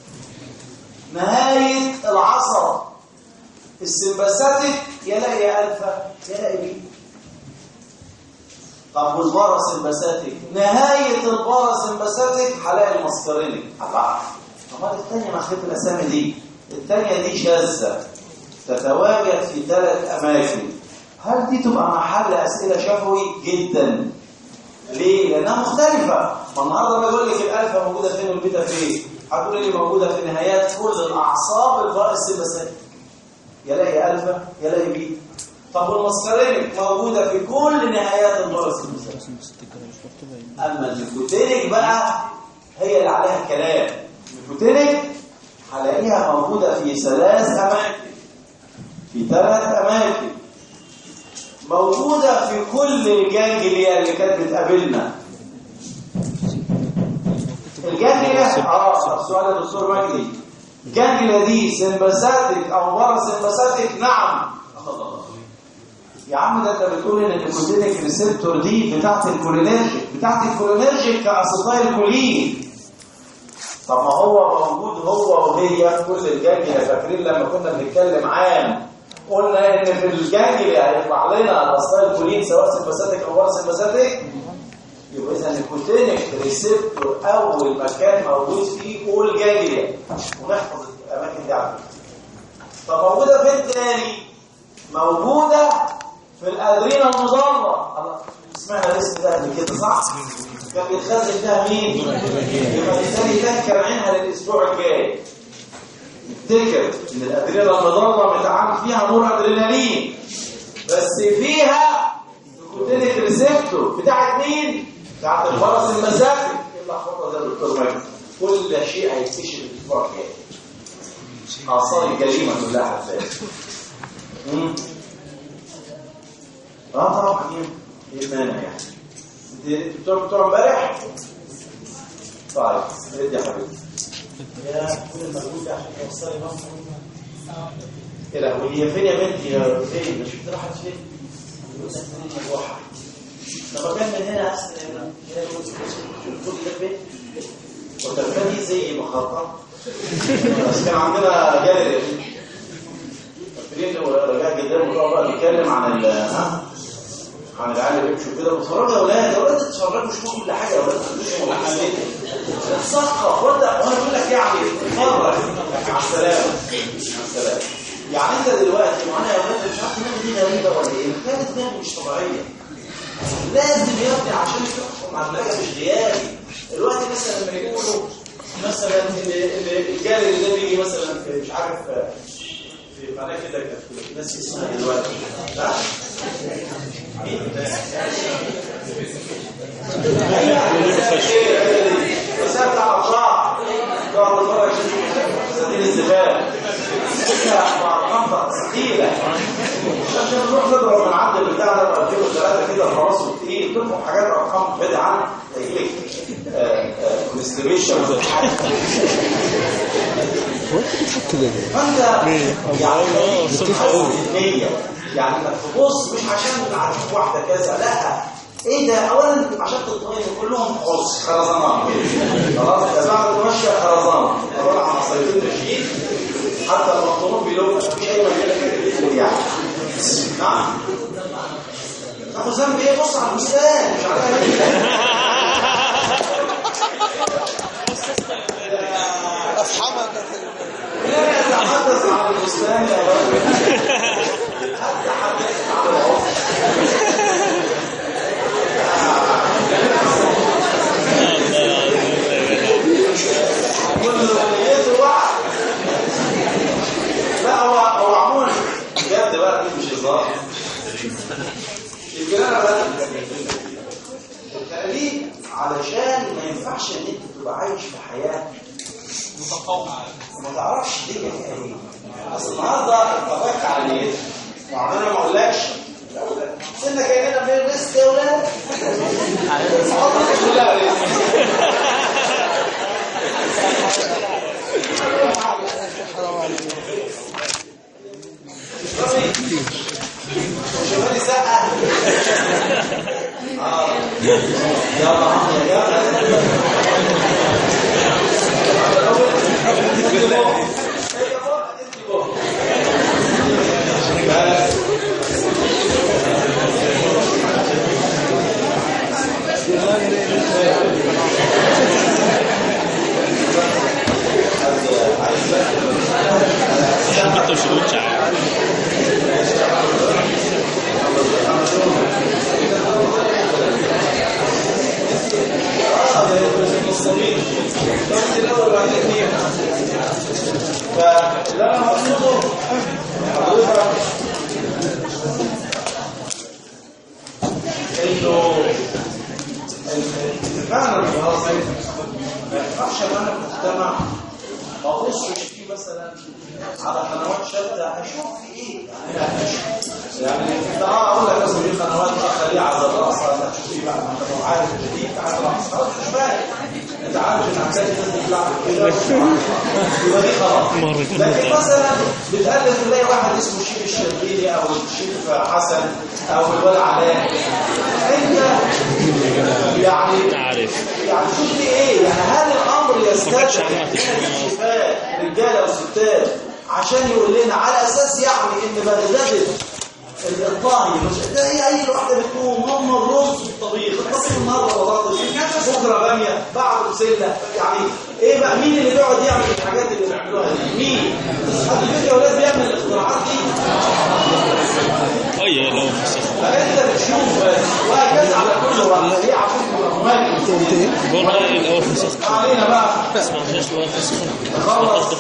نهايه العصب السمباساتيك يلاقي الفا يلاقي بيتا طب والباراسمباساتيك نهاية الباراسمباساتيك هلاقي المسكرينيك الله طب الثانية مخلوق الأسامي دي الثانية دي شاذة تتواجد في ثلاث أماكن هل دي تبقى محل أسئلة شفوي جدا ليه؟ لأنها مختلفة ما النهارده بقول لك الألفا موجودة فين والبيتا فين هتقول لي موجودة في نهايات كل الأعصاب الباراسمباساتيك يلاقي ألفا يلاقي بيتا طب والمسكرينك موجوده في كل نهايات الباراسيمباثيك اما النيكوتينيك بقى هي اللي عليها الكلام النيكوتينيك هلاقيها موجوده في ثلاث اماكن في ثلاث اماكن موجوده في كل الجانجليا اللي كانت بتقابلنا الجانجليا اه سؤال يا دكتور مجدي الجانجليا دي سمباثيك او بارا سمباثيك نعم يا عم ده انت بتقول ان النيكوتينيك ريسبتور دي بتاعت الكولينرجيك بتاعت الكولينرجيك كاسيتايل كولين طب ما هو موجود هو وهي في كل الجانجليا فاكرين لما كنا بنتكلم عام قلنا ان في الجانجليا هيطلع لنا الاسيتايل كولين سواء سمباثيك او بارا سمباثيك يبقى اذا النيكوتينيك ريسبتور اول مكان موجود فيه هو الجانجليا ونحفظ الاماكن دي على طب موجوده فين تاني موجوده في الادرينا المضره اسمها الاسم ده قبل كده صح كان بيتخزن فيها مين يبقى بالتالي تذكر عنها للاسبوع الجاي افتكر ان الادرينا المضره متعامل فيها نور ادرينالين بس فيها نيكوتينيك ريسبتور بتاعت مين بتاعت الفرس المسافي الا خطه زي الدكتور مجدي كل شيء هيكتشف الاسبوع الجاي اثار الجريمه كلها هتلاقي اه طبعا ايه المانع يعني انت بتوع بتوع امبارح طيب ادي يا حبيبي يا كل المجهود ده عشان توصلي مصر ايه لا وهي فين يا بنتي يا فين مش شفت راحت فين يقول لك فين المروحه طب كان من هنا احسن هنا كل ده فين وتبقى دي زي مخطط بس كان عندنا جاليري فاكرين لو رجع قدام وطلع بقى بيتكلم عن ال ها عن العيال اللي بيمشوا كده بتفرجوا يا اولاد يا اولاد تتفرجوا شوفوا كل حاجه يا اولاد تثقف وابدا وانا بقول لك يعني اتفرج مع السلامه مع السلامه يعني انت دلوقتي معانا يا اولاد مش عارف نعمل دي غريبه ولا ايه كانت دماغ مش طبيعيه لازم يا ابني عشان تحكم على الحاجه مش غيابي دلوقتي مثلا لما يقولوا مثلا الجالي ده بيجي مثلا في مش عارف في قناه كده كانت ناس اسمها دلوقتي ها بس انا بتاع افراح قاعد اتفرج سدين الزباله منطقه ثقيله عشان نروح نضرب نعدي البتاع ده 2003 كده خلاص وتقيل تطلب حاجات ارقام بعيده عنك تجيلك كونستيبيشن فانت يعني النية يعني انك تبص مش عشان عارف واحده كذا لا ايه ده اولا عشان تطمئن كلهم حص خرزانات خلاص يا بعد تمشي خرزانه طبعا على مصايفين ماشيين حتى المخطوطون بيلوم مفيش اي مجال يعني نعم طب ذنب ايه بص على البستان مش عارف
افحمك
لا يتحدث عن البستان يا رجل أتحدث عن العصر كل نيته واحد لا هو هو عموما بجد بقى دي مش هزار الجنانة بقى التقليد علشان ما ينفعش ان انت تبقى عايش في حياه ما تعرفش دي ايه اصل النهارده اتفقت على نيتك وعمال ما اقولكش سنة كأننا من الرزق يا ولاد حضرتك كلها رزق شوفاني سقة اه يلا يلا
عشان بطل شروط شعار
اه انه فعلا الجهاز ما ينفعش ان انا في مجتمع ما ابصش فيه مثلا على قنوات شتى اشوف في ايه يعني يعني انت اه اقول لك مثلا في قنوات خليعه على الراس انت تشوف ايه بقى ما انت لو عارف ان دي بتاعت الراس خلاص مش فاهم انت عارف ان هتلاقي الناس بتلعب كده يبقى دي خلاص لكن مثلا بتقلب تلاقي واحد اسمه الشيخ الشربيني او الشيخ حسن او الولد علاء انت يعني
عارف
يعني شوف في ايه يعني هل الامر يستدعي شفاء رجاله وستات عشان يقول لنا على اساس يعني ان بغداد الطاهي مش ده هي اي واحده بتقوم هم الرز والطبيخ الطبيخ النهارده بطاطس بكره باميه بعده بسله يعني ايه بقى مين اللي بيقعد يعمل الحاجات اللي بيعملوها دي مين حد فيكم يا اولاد بيعمل الاختراعات دي
اي لو مسخ
فانت بتشوف وهكذا على كل وقت هي عشان تبقى
قلت ايه؟
بقول ايه الاول مسخ
علينا بقى
اسمع شويه شويه مسخ
خلص
خلاص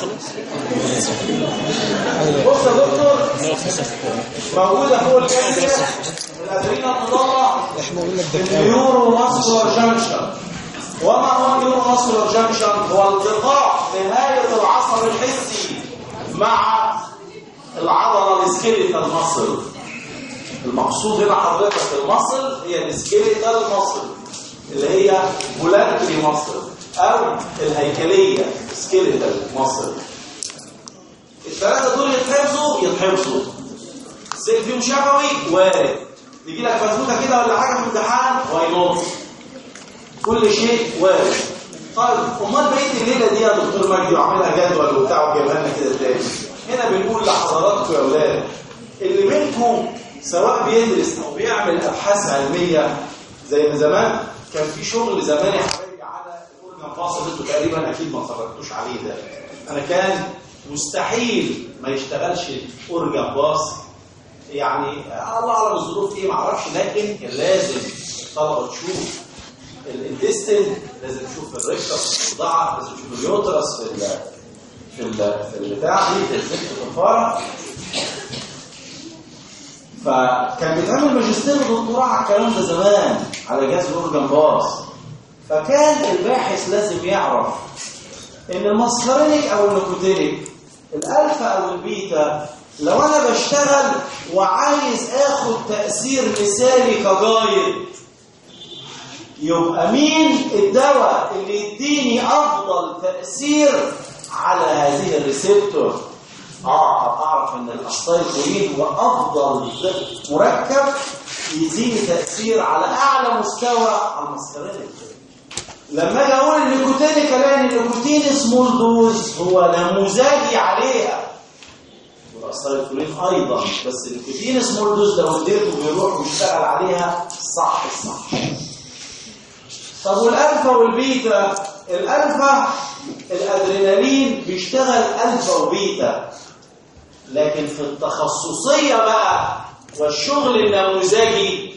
بص يا دكتور
الاول مسخ
موجودة فوق الكاميرا الأدرينا المضلة
احنا قلنا الدكاتره
النيورو ماسكولار جانكشن وما هو النيورو ماسكولار جانكشن هو التقاء نهاية العصب الحسي مع العضلة السكيليتال ماسل المقصود هنا حضرتك المصل هي السكيليتال ماسل اللي هي فولانتري ماسل أو الهيكلية سكيليتال ماسل الثلاثة دول يتحفظوا يتحفظوا سيل فيهم شفوي وارد يجي لك فزوته كده ولا حاجه في امتحان وينط كل شيء وارد طيب امال بقيه الليله دي يا دكتور مجدي وعاملها جدول وبتاع وجايبها لنا كده تاني هنا بنقول لحضراتكم يا اولاد اللي منكم سواء بيدرس او بيعمل ابحاث علميه زي ما زمان كان في شغل زمان يا حبايبي على الاورجن فاصل انتوا تقريبا اكيد ما اتفرجتوش عليه ده انا كان مستحيل ما يشتغلش اورجن باص يعني الله اعلم الظروف ايه ما اعرفش لكن كان لازم الطلبه تشوف الانتستين لازم تشوف الريكتس في الضعف لازم تشوف اليوترس في ال في ال في البتاع دي في الزفت الفاره فكان بيتعمل ماجستير ودكتوراه على الكلام ده زمان على جهاز الاورجن باص فكان الباحث لازم يعرف ان المسكرينيك او النيكوتينيك الالفا او البيتا لو انا بشتغل وعايز اخد تأثير مثالي كجايد يبقى مين الدواء اللي يديني افضل تأثير على هذه الريسبتور اه اعرف ان الاستايكولين هو افضل مركب يديني تأثير على اعلى مستوى على المسكرينيك لما اجي اقول النيكوتينيك لان النيكوتين سمول دوز هو نموذجي عليها والاسايكلين ايضا بس النيكوتين سمول دوز لو اديته بيروح ويشتغل عليها صح صح طب والالفا والبيتا الالفا الادرينالين بيشتغل الفا وبيتا لكن في التخصصيه بقى والشغل النموذجي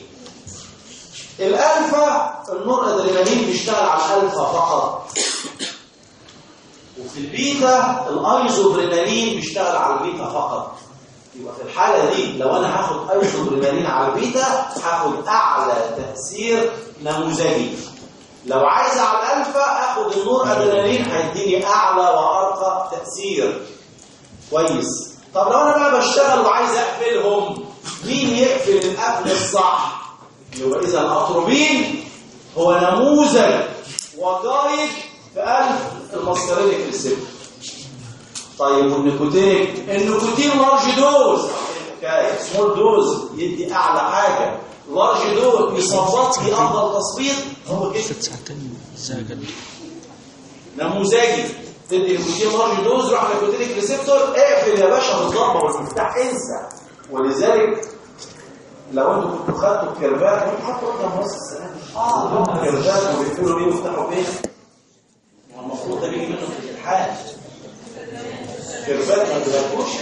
الالفا النور ادرينالين بيشتغل على الالفا فقط وفي البيتا الايزوبرينالين بيشتغل على البيتا فقط يبقى في الحاله دي لو انا هاخد ايزوبرينالين على البيتا هاخد اعلى تاثير نموذجي لو عايز على الالفا اخد النور ادرينالين هيديني اعلى وارقى تاثير كويس طب لو انا بقى بشتغل وعايز اقفلهم مين يقفل القفل الصح يبقى اذا الاتروبين هو نموذج وجايد في قلب المسكرينيك ريسبتور طيب والنيكوتينيك النيكوتين لارج دوز سمول دوز يدي اعلى حاجه لارج دوز يظبط لي افضل تظبيط هو كده
ساعتين ازاي كده
نموذجي تدي نيكوتين لارج دوز روح على النيكوتينيك ريسبتور اقفل يا باشا بالضبه والمفتاح انسى ولذلك لو انتوا كنتوا خدتوا الكيرفات كنتوا حطوا رقم نص السنه دي اه الكيرفات وبيقفلوا بيه ويفتحوا بيه المفروض ده بيجي منه في الامتحان كيرفات ما تلاقوش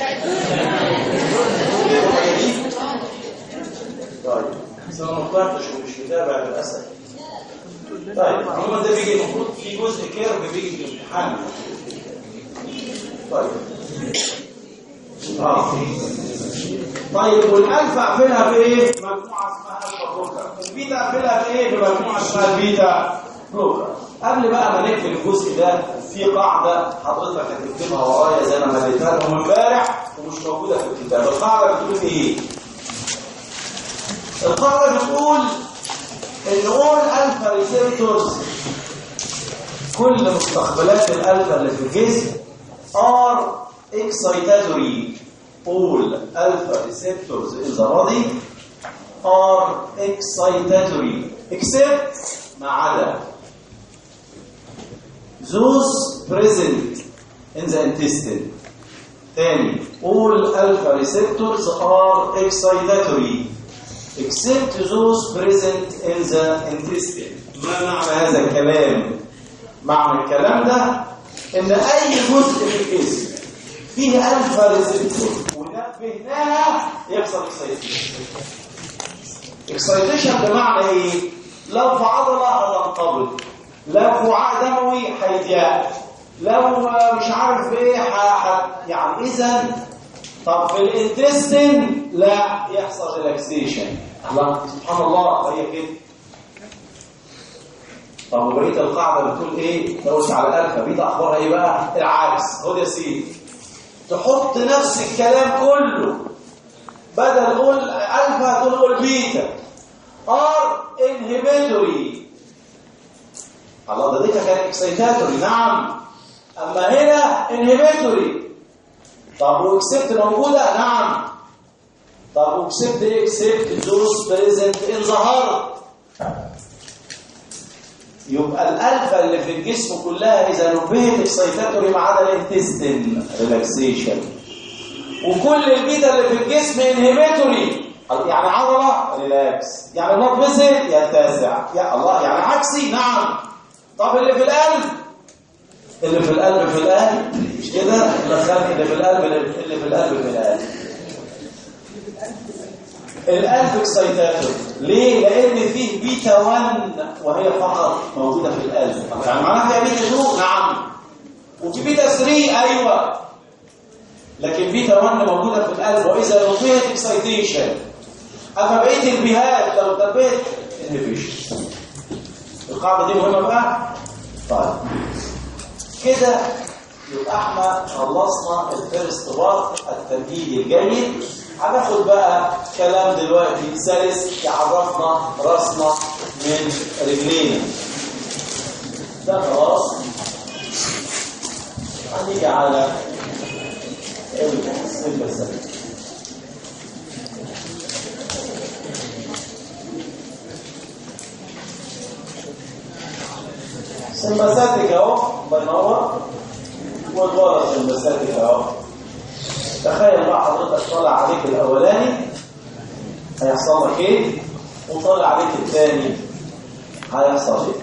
طيب بس انا ما طلعتش ومش متابع للاسف طيب عموما ده بيجي المفروض في جزء كيرف بيجي في الامتحان طيب اه طيب والالفا اقفلها بايه؟ مجموعه اسمها الفا بلوكر البيتا اقفلها بايه؟ بمجموعه اسمها البيتا بلوكر قبل بقى ما نقفل الجزء ده في قاعده حضرتك هتكتبها ورايا زي ما مليتها لهم امبارح ومش موجوده في الكتاب القاعده بتقول ايه؟ القاعده بتقول ان اول الفا ريسبتورز كل مستقبلات الالفا اللي في الجسم are excitatory all alpha receptors in the body are excitatory except ما عدا those present in the intestine تاني all alpha receptors are excitatory except those present in the intestine ما معنى هذا الكلام معنى الكلام ده ان اي جزء في الجسم فيه الفا ريسبتور ونبهناها يحصل اكسايتيشن اكسايتيشن بمعنى ايه لو في عضله هتنقبض لو في وعاء دموي هيضيق لو مش عارف ايه ح... ح... يعني اذا طب في الانتستين لا يحصل ريلاكسيشن الله سبحان الله هي كده طب وبقيه القاعده بتقول ايه دوت على الالفا بيتا اخبارها ايه بقى العكس خد يا سيدي تحط نفس الكلام كله بدل قول الفا تقول قول بيتا ار انهبيتوري الله ده دي كان اكسيتاتوري نعم اما هنا انهبيتوري طب واكسبت موجوده نعم طب واكسبت ايه اكسبت دوز بريزنت ان ظهر يبقى الالفا اللي في الجسم كلها اذا نبهت اكسيتاتوري ما عدا الانتستين ريلاكسيشن وكل البيتا اللي في الجسم انهبيتوري يعني عضله ريلاكس يعني بلاد فيزل يتسع يا الله يعني عكسي نعم طب اللي في القلب اللي في القلب في القلب مش كده دخلني اللي في القلب اللي في القلب في القلب القلب اكسيتاتور ليه؟ لأن فيه بيتا 1 وهي فقط موجودة في القلب يعني معناها فيها بيتا 2 نعم وفي بيتا 3 أيوة لكن بيتا 1 موجودة في القلب وإذا نطيت اكسيتيشن أما بقية البيهات لو تبيت انهبيشن القاعدة دي مهمة بقى؟ طيب كده يبقى احنا خلصنا الفيرست بارت التمهيدي الجيد هناخد بقى كلام دلوقتي سلس يعرفنا راسنا من رجلينا ده خلاص هنيجي على السلسلة سمساتك اهو بينور والورا سمساتك اهو تخيل بقى حضرتك طالع عليك الاولاني هيحصل لك ايه وطالع عليك الثاني هيحصل ايه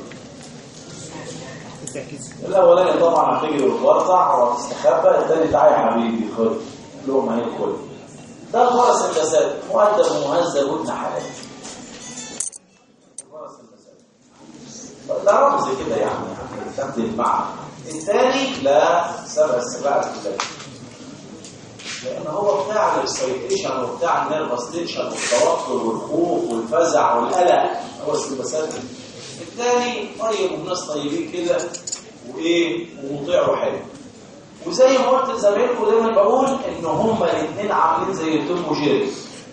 الاولاني طبعا هتجري وتورطع وهتستخبى الثاني تعالى يا حبيبي خد لهم هي الكل ده الفرس الجسد مؤدب ومهذب وابن حلال الفرس الجسد ده رمز كده يعني يعني تاخد المعنى الثاني لا سبع السباع الكلاب لان هو بتاع الاكسايتيشن وبتاع النيرفس تنشن والتوتر والخوف والفزع والقلق هو السباسات الثاني طيب وناس طيبين كده وايه ومطيع وحلو وزي ما قلت لزمايلكم دايما بقول ان هما الاثنين عاملين زي توم وجيري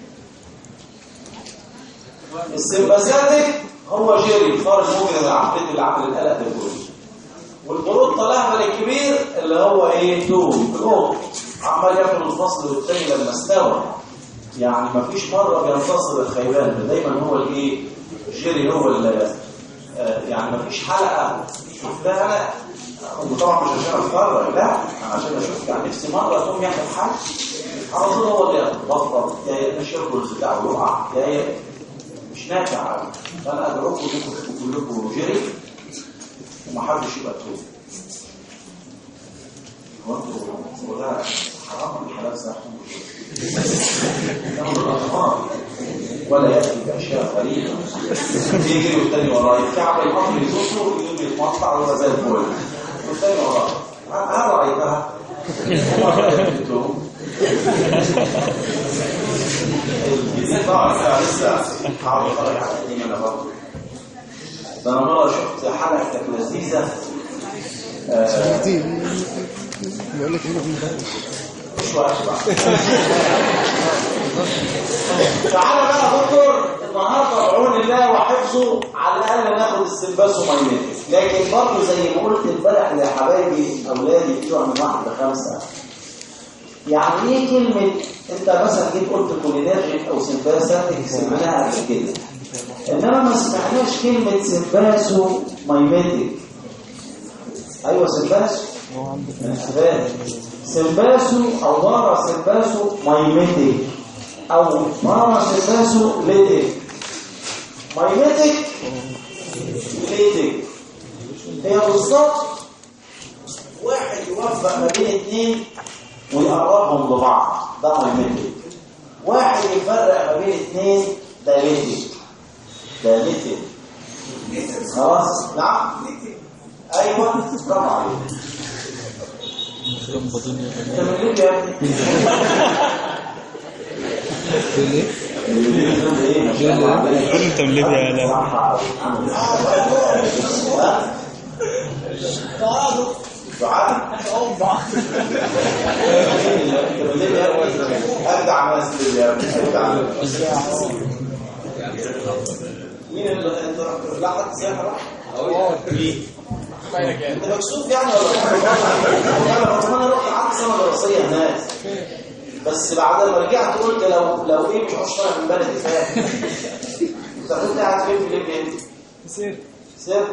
السمباثيك هو جيري خارج مجرم العقل اللي عامل القلق ده كله والبروت الاهبل الكبير اللي هو ايه توم القط عمال ياكل الفصل والتاني لما استوى يعني ما فيش مره بينتصر الخيبان دايما هو الايه جيري هو اللي آه يعني ما فيش حلقه شفتها انا وطبعا مش عشان اتفرج لا انا عشان اشوف يعني نفسي مره تقوم يعمل حاجه على طول هو اللي يتبطل يا ينشر البتاع ويقع يا مش نافع فانا ادعوكم انكم كلكم جري ومحدش يبقى توب هو انتوا هو ده حرام الحلال ساحتم الاطفال ولا ياتي باشياء غريبه يجري والتاني وراه يتكعب الامر يزوقه يقوم يتمطع ولا زي الفل والتاني وراه هل رايتها؟ الجديد طبعا أنا لسه هحاول اتفرج على القديم انا برضه ده انا مره شفت حلقه كانت لذيذه آه،
كتير بقول لك هنا بنفتح
مش وقت بقى تعالى بقى يا دكتور النهارده بعون الله وحفظه على الاقل ناخد السلباس وميمتك لكن برضه زي ما قلت امبارح يا حبايبي اولادي بتوع من واحد لخمسه يعني ايه كلمه انت مثلا جيت قلت كولينرجيك او سمباساتيك سمعناها قبل كده انما ما سمعناش كلمه سمباسو ميمتك ايوه سمباسو من السبات سمباسو او بارا سمباسو مايمتك او بارا سمباسو ليتك مايمتك ليتك هي بالظبط واحد يوفق ما بين اثنين ويقربهم لبعض ده مايمتك واحد يفرق ما بين اثنين ده ليتك ده ليتك خلاص نعم ايوه برافو عليك انت من ليه يا ابني
انت من ليبيا يا لا
اجدع ناس ليبيا اجدع مين اللي انت رحت لا حد سياحه راح انت مكسوف يعني ولا انا انا رحت قعدت سنه دراسيه هناك بس بعد ما رجعت قلت لو لو ايه مش هشتغل من بلدي فاهم انت كنت قاعد فين في ليبيا انت؟
سير
سير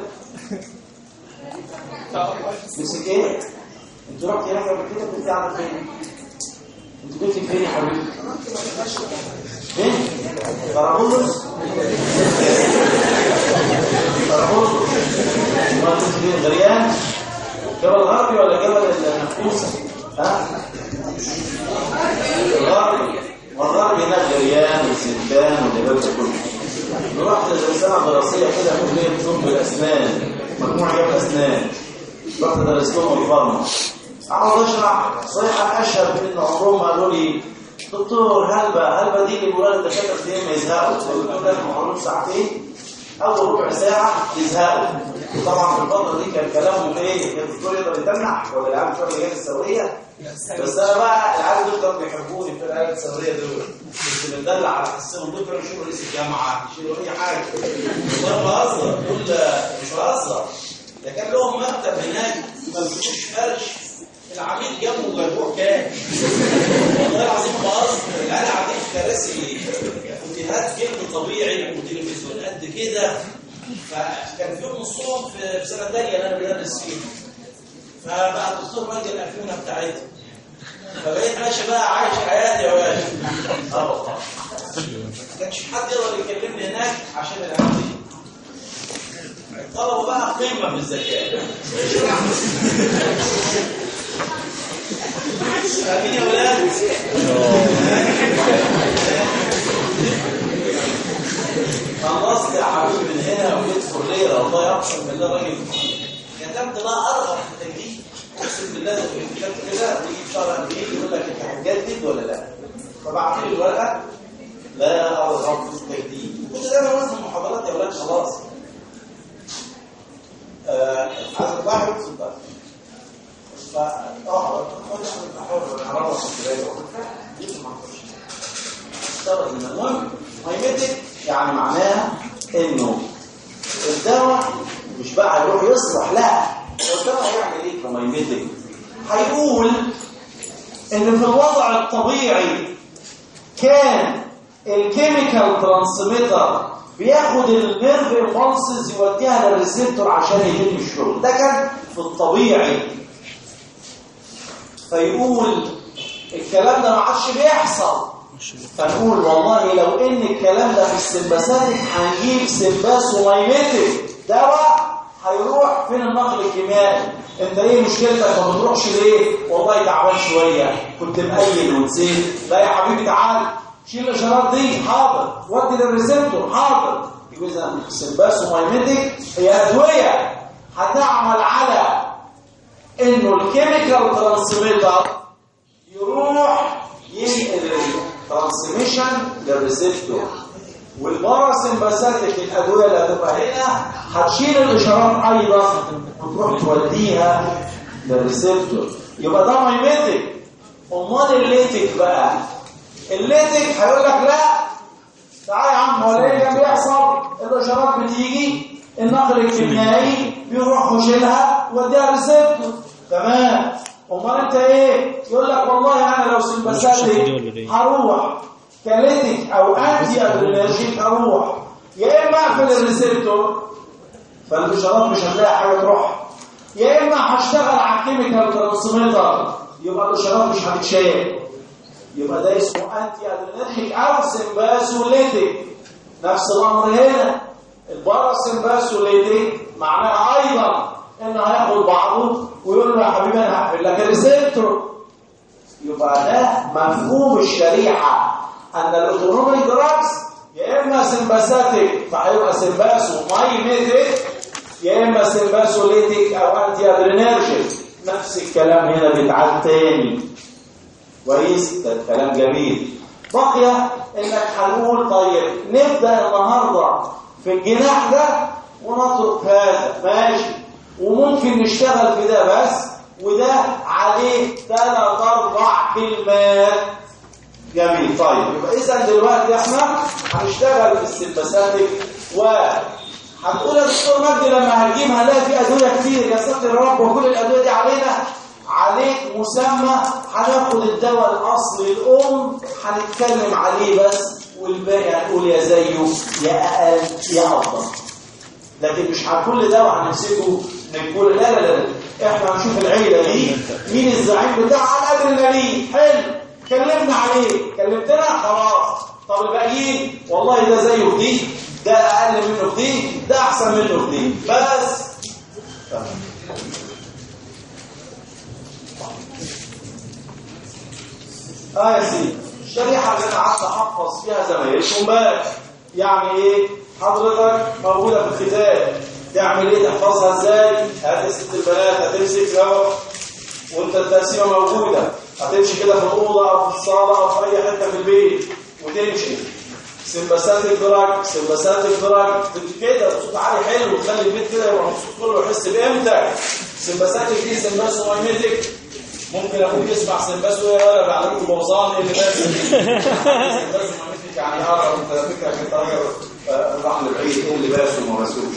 مسك ايه؟ انت رحت هناك قبل كده كنت قاعد فين؟ انت كنت فين يا حبيبي؟ فين؟ طرابلس؟ طرابلس ما كنت فين غريان؟ جبل الغربي ولا جبل النفوسة؟ ها؟ الغربي والغربي هناك غريان وسندان والجبال ده كله رحت سنة دراسية كده كلية طب الأسنان مجموعة جاب أسنان رحت درست لهم الفارما عاوز أشرح صحيح أشهر من إن عمرهم قالوا لي دكتور هلبة هلبة دي اللي بيقولها الدكاترة في ما يزهقوا قلت لهم المحاضرات ساعتين أول ربع ساعة يزهقوا وطبعا في الفترة دي كان كلامهم إيه كان الدكتور يقدر يتنح ولا العيال بتوع اللجان الثورية بس أنا بقى العيال دول كانوا بيحبوني في العيال الثورية دول كنت مدلع على حسهم دول كانوا يشيلوا رئيس الجامعة يشيلوا أي حاجة والله بهزر دول مش بهزر ده كان لهم مكتب هناك ما بيجيبوش فرش العميد جنبه جربوع كام والله العظيم بهزر العيال قاعدين في كراسي فوتيهات جلد طبيعي وتلفزيون قد كده فكان فيهم نصهم في في سنه ثانيه اللي انا بدرس فيها فبقى الدكتور راجل الافيونه بتاعتها فبقيت ماشي بقى عايش حياتي يا باشا اه والله ما كانش حد يقدر يكلمني هناك عشان العيال دي الطلبه بقى قمه في الذكاء فاهمين يا ولاد؟ خلصت يا حبيبي من هنا وجيت كليه والله اقسم بالله راجل كتبت بقى ارغب في التجديد اقسم بالله لو كتبت كده ويجي شهر قد ايه يقول لك انت هتجدد ولا لا فبعت لي الورقه لا ارغب في التجديد كنت دايما واقف في المحاضرات يا ولاد خلاص آه عايز واحد صدق ف اه خد احنا حر انا هروح الكليه اشتغل من المهم ميمتك يعني معناها انه الدواء مش بقى هيروح يصلح لا هو الدواء هيعمل ايه كميمتك هيقول ان في الوضع الطبيعي كان الكيميكال ترانسميتر بياخد النيرف امبulses يوديها للريسبتور عشان يتم الشغل ده كان في الطبيعي فيقول الكلام ده ما عادش بيحصل فنقول والله لو ان الكلام ده في السمباساتيك هنجيب سمباس وميمتك دواء هيروح فين النقل الكيميائي انت ايه مشكلتك ما بتروحش ليه والله تعبان شويه كنت مقيل ونسيت لا يا حبيبي تعال شيل الاشارات دي حاضر ودي للريسبتور حاضر يبقى اذا السمباس وميمتك هي ادويه هتعمل على انه الكيميكال ترانسميتر يروح ينقل ترانسميشن للريسبتور والباراسمباثيك الادويه اللي هتبقى هنا هتشيل الاشارات ايضا وتروح توديها للريسبتور يبقى ده مايميتك امال الليتك بقى الليتك هيقول لك لا تعالى يا عم هو ايه اللي بيحصل الاشارات بتيجي النقل الكيميائي بيروح يشيلها ويوديها ريسبتور تمام امال انت ايه يقول لك والله انا لو سمباثيك هروح كاليتيك او انتي ادرينرجيك اروح يا اما اقفل الريسبتور فالاشارات مش هتلاقي حاجه تروح يا اما هشتغل على الكيميكال ترانسميتر يبقى الاشارات مش هتتشال يبقى ده اسمه انتي ادرينرجيك او سمباسوليتيك نفس الامر هنا الباراسمباسوليتيك معناها ايضا انه هياخد بعضه ويقول له يا حبيبي انا هقفل لك الريسبتور يبقى ده مفهوم الشريعه ان الاوتونوميك دراجز يا اما سمباثيك فهيبقى سمباسو مايميتيك يا اما سمباسوليتيك او انتي ادرينرجيك نفس الكلام هنا بيتعاد تاني كويس ده كلام جميل بقي انك هنقول طيب نبدا النهارده في الجناح ده ونترك هذا ماشي وممكن نشتغل في ده بس وده عليه ثلاث اربع كلمات جميل طيب يبقى اذا دلوقتي احنا هنشتغل في السمباثيك و هتقول يا دكتور مجدي لما هنجيب هنلاقي في ادويه كتير يا ساتر يا رب وكل الادويه دي علينا عليك مسمى هناخد الدواء الاصلي الام هنتكلم عليه بس والباقي هنقول يا زيه يا اقل يا افضل لكن مش على كل دواء هنمسكه نقول لا لا لا احنا هنشوف العيله دي مين الزعيم بتاعها الادرينالين حلو كلمنا عليه كلمتنا خلاص طب الباقيين والله ده زيه في دي ده اقل منه في دي ده احسن منه في دي بس تمام اه يا سيدي الشريحه اللي انا قعدت احفظ فيها زمايلكم بقى يعني ايه حضرتك موجوده في الختام تعمل ايه تحفظها ازاي هات ست البنات هتمسك لو وانت التقسيمه موجوده هتمشي كده في الاوضه او في الصاله او في اي حته في البيت وتمشي سمباساتيك دراج سمباساتيك دراج كده بصوت عالي حلو وتخلي البيت كده يبقى مبسوط كله يحس بقيمتك سمباساتيك دي سمباسو مايميتك ممكن اخوك يسمع سمباسو يا ولا بعلمكم بوظان اللي بس سمباسو مايميتك يعني اه انت فكرك انت راجل راح لبعيد تقول لباس وما باسوش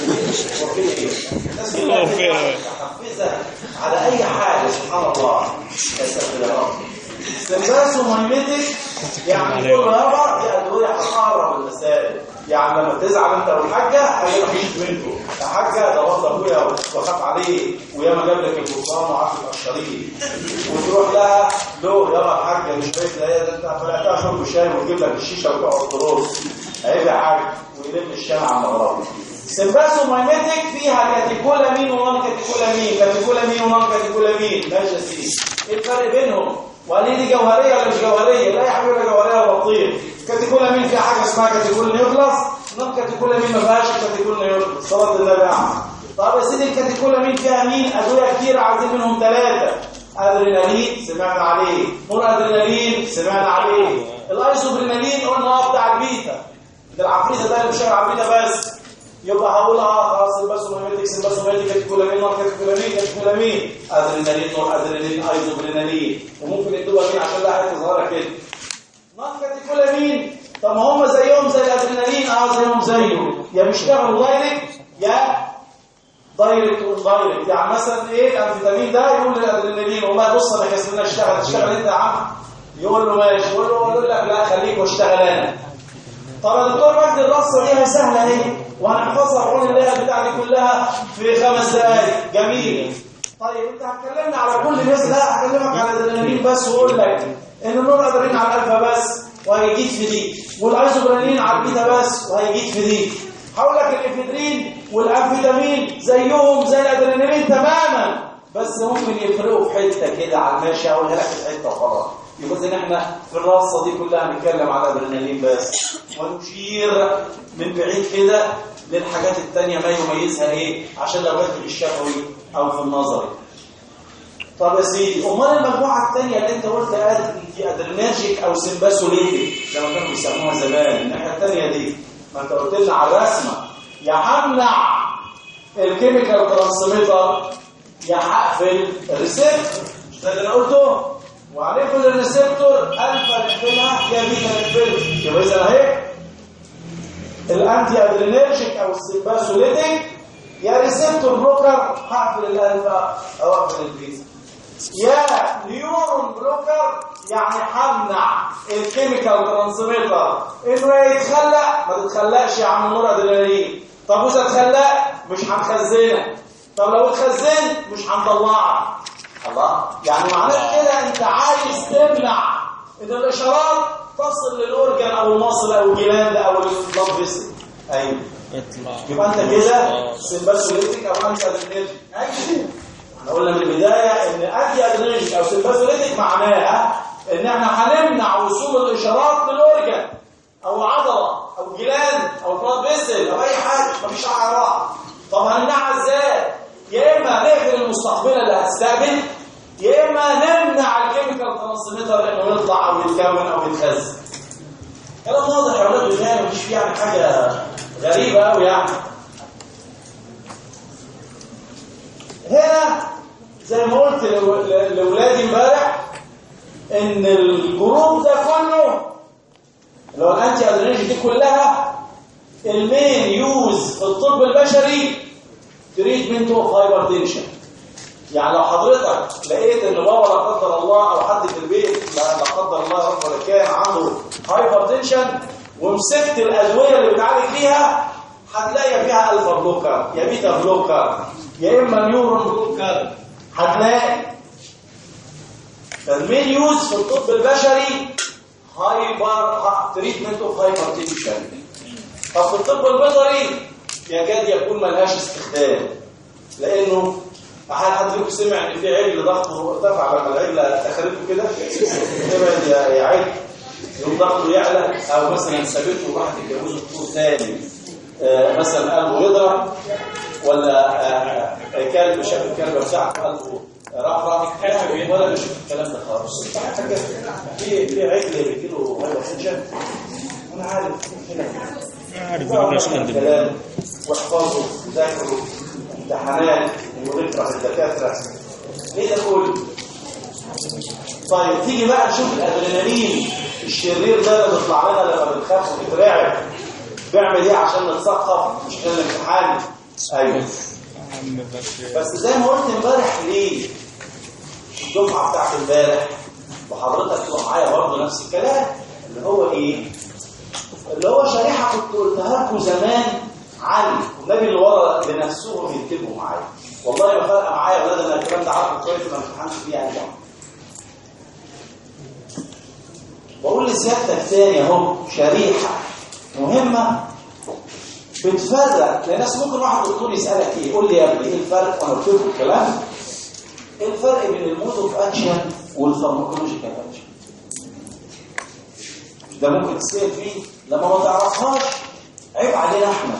وفي ايه الناس كلها تحفزها على اي حاجه سبحان الله يا ساتر يا رب سمباسو مايميتك يعني كل يابا دي ادويه هتقرب المسائل يعني لما تزعل انت والحاجه هيبقى مفيش منكم يا حاجه ده برضه ابويا وخاف عليه وياما جاب لك البرتقال وعارف تقشريه وتروح لها له يابا الحاجه مش بيت لا ده انت فلقتها شرب شاي وتجيب لك الشيشه وتقعد ترص هيبقى يا حاج ويلم الشمع المغربي سمباسو مايميتك فيها كاتيكولامين ونون كاتيكولامين كاتيكولامين ونون كاتيكولامين ماشي يا سيدي ايه الفرق بينهم وقال دي جوهريه ولا مش جوهريه لا يا حبيبي جوهريه ولا بطيء كاتيكولامين في حاجه اسمها كاتيكول نيوكلاس نون كاتيكولامين ما فيهاش كاتيكول نيوكلاس صلاه النبي عليه طب يا سيدي الكاتيكولامين فيها مين ادويه كتير عايزين منهم ثلاثه ادرينالين سمعنا عليه نور ادرينالين سمعنا عليه الايزوبرينالين قلنا اه بتاع البيتا ده العفريته ده اللي بيشتغل على البيتا بس يبقى هقول اه خلاص الباسوميتك الباسوميتك كاتيكولامين نور كاتيكولامين كاتيكولامين ادرينالين نور ادرينالين ايزوبرينالين وممكن يدوها مين عشان ده حته صغيره كده نون كاتيكولامين طب ما هم زيهم زي الادرينالين اه زيهم زيه يا بيشتغلوا دايركت يا دايركت ودايركت يعني مثلا ايه الانفيتامين ده يقول للادرينالين والله بص انا كسبنا اشتغل تشتغل انت يا عم يقول له ماشي يقول له يقول لك لا خليك واشتغل انا طب يا دكتور مجدي الرصه دي سهله اهي وهنحفظها بعون الله بتاع دي كلها في خمس دقائق جميل طيب انت هتكلمنا على كل الناس لا هكلمك على الادرينالين بس واقول لك ان النور ادرينالين على الالفا بس وهيجيك في دي والايزوبرينالين على البيتا بس وهيجيك في دي هقول لك الافيدرين والامفيتامين زيهم زي الادرينالين تماما بس ممكن يفرقوا في حته كده على الماشي اقولها لك في حته وخلاص يبقى ان احنا في الرصه دي كلها هنتكلم على الادرينالين بس ونشير من بعيد كده للحاجات التانية ما يميزها ايه عشان لو جت في الشفوي او في النظري طب يا سيدي امال المجموعه الثانيه اللي انت قلت ادي انتي ادرينرجيك او سمباسوليتيك زي ما كانوا بيسموها زمان الناحيه الثانيه دي ما انت قلت لنا على الرسمه يا همنع الكيميكال ترانسميتر يا هقفل الريسبتور مش ده اللي انا قلته وهنقفل الريسبتور الفا نقفلها يا بيتا نقفلها يبقى اذا اهي الانتي ادرينرجيك او السمباسوليتيك يا ريسبتور بلوكر هقفل الالفا او اقفل البيتا يا نيورون بلوكر يعني همنع الكيميكال ترانسميتر انه يتخلق ما تتخلقش يا عم نور ادرينالين طب واذا اتخلق مش هنخزنك طب لو اتخزنت مش هنطلعك الله يعني معناه كده انت عايز تمنع ان الاشارات تصل للاورجن او المصل او الجلاند او البلاد فيسل ايوه
اطلع
يبقى انت كده سمباسوليتيك او انت ادرينالين ايوه احنا قلنا من البدايه ان انتي ادرينالين او سمباسوليتيك معناها ان احنا هنمنع وصول الاشارات للاورجن او عضله او جلاند او بلاد فيسل او اي حاجه مفيش حاجه طب هنمنعها ازاي يا اما نقفل المستقبله اللي هتستقبل يا اما نمنع الكيميكال ترانسميتر انه يطلع او يتكون او يتخزن كلام واضح يا ولاد بالله مفيش فيه يعني حاجه غريبه قوي يعني هنا زي ما قلت لو- ل- لاولادي امبارح ان الجروب ده كله اللي هو الانتي ادرينالين دي كلها المين يوز في الطب البشري تريتمنت اوف هايبرتنشن يعني لو حضرتك لقيت ان بابا لا قدر الله او حد في البيت لا لا قدر الله يا رب ولا كان عنده هايبرتنشن ومسكت الادويه اللي بتعالج بيها هتلاقي فيها الفا بلوكر يا بيتا بلوكر يا اما نيورون بلوكر هتلاقي المين يوز في الطب البشري هايبر تريتمنت اوف هايبرتنشن طب في الطب البيطري يكاد يكون ملهاش استخدام لانه احيانا حد فيكم سمع ان في عجل ضغطه ارتفع لما العجله اخرته كده ابعد يا يا عجل يوم ضغطه يعلى او مثلا سابته وراح تتجوزه دكتور ثاني آه، مثلا قلبه يضرب ولا آه، آه، كلب شاف الكلبه بتاعته قلبه رفرف لا، ولا بيشوف الكلام ده خالص حاجه في في عجل بيجيله هايبر تنشن انا عارف هنا
عارف بقول اسكندر
كلام واحفظوا ذاكروا امتحانات ونقرا الدكاتره ليه ده كله طيب تيجي بقى نشوف الادرينالين الشرير ده اللي بيطلع لنا لما بنخاف ونترعب بيعمل ايه عشان نتثقف مش عشان الامتحان ايوه
عم بس
بس زي ما قلت امبارح ليه الدفعه بتاعت امبارح وحضرتك تبقى معايا برضه نفس الكلام اللي هو ايه اللي هو شريحه كنت قلتها لكم زمان علي والنبي اللي ورا بنفسهم يكتبوا معايا والله ما فارقه معايا يا ولاد انا الكلام ده عارفه كويس ما امتحنش فيه يعني بقول لسيادتك تاني اهو شريحه مهمه بتفرق لناس ممكن واحد دكتور يسالك ايه يقول لي يا ابني ايه الفرق وانا قلت له الكلام ايه الفرق بين المود اوف اكشن والفارماكولوجيكال اكشن ده ممكن تسال فيه لما ما تعرفهاش عيب علينا احنا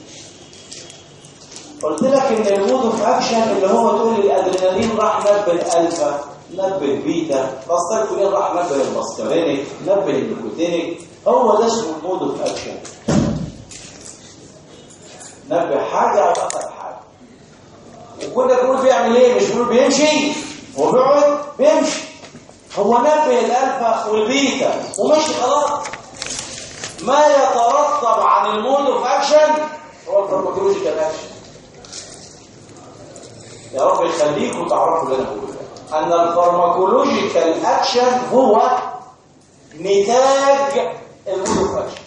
قلت لك ان المود اوف اكشن اللي هو تقول لي الادرينالين راح نبه الالفا نبه بيتا فاستيكولين راح نبه الماسكارينيك نبه النيكوتينيك هو ده اسمه المود اوف اكشن نبه حاجه او اخذ حاجه وكنا بنقول بيعمل ايه مش بنقول بيمشي هو بيقعد بيمشي هو نبه الالفا والبيتا ومشي خلاص ما يترتب عن المود اوف اكشن هو الفارماكولوجيكال اكشن يا رب يخليكم تعرفوا اللي انا بقوله ده. ان الفارماكولوجيكال اكشن هو نتاج المود اوف اكشن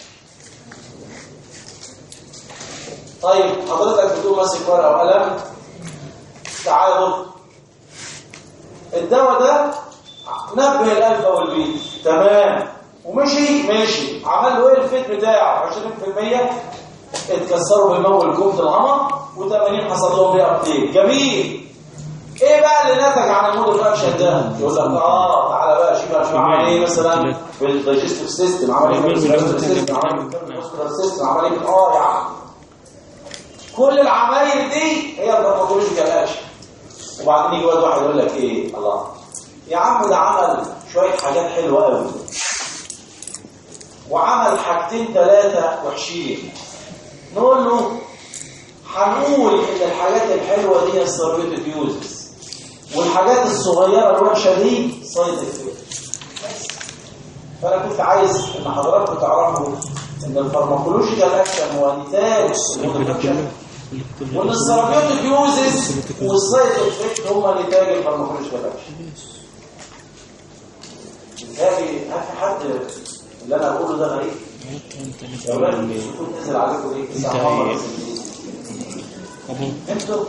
طيب حضرتك بتقول ماسك ورقه وقلم تعالى بص الدواء ده نبه الالفا والبيتا تمام ومشي ماشي عمل له ايه الفيت بتاعه 20% اتكسروا بالمول كومة العمر و80 حصل لهم بيه ابتيك جميل ايه بقى اللي نتج عن المود الاكشن ده يقول لك اه تعالى بقى شوف شوف عمل ايه مثلا في الدايجستيف سيستم عمل ايه في الدايجستيف سيستم عمل ايه في الدايجستيف سيستم عمل ايه في- اه يا عم كل العمايل دي هي الفارماكولوجيكال اكشن وبعدين يجي واد واحد يقول لك ايه الله يا عم ده عمل شويه حاجات حلوه قوي وعمل حاجتين ثلاثه وحشين نقول له هنقول ان الحاجات الحلوه دي السيرفيتد يوزز والحاجات الصغيره الوحشه دي سايد افكت فانا كنت عايز ان حضراتكم تعرفوا ان الفارماكولوجيكال اكشن هو نتاج الموديفيكيشن وان السيرابيوتيك يوزز والسايد افكت هما نتاج الفارماكولوجيكال اكشن هذه هل حد اللي انا بقوله ده غريب يا ولاد كنت نزل عليكم ايه الساعه
انت
مرة.
أبو
انتوا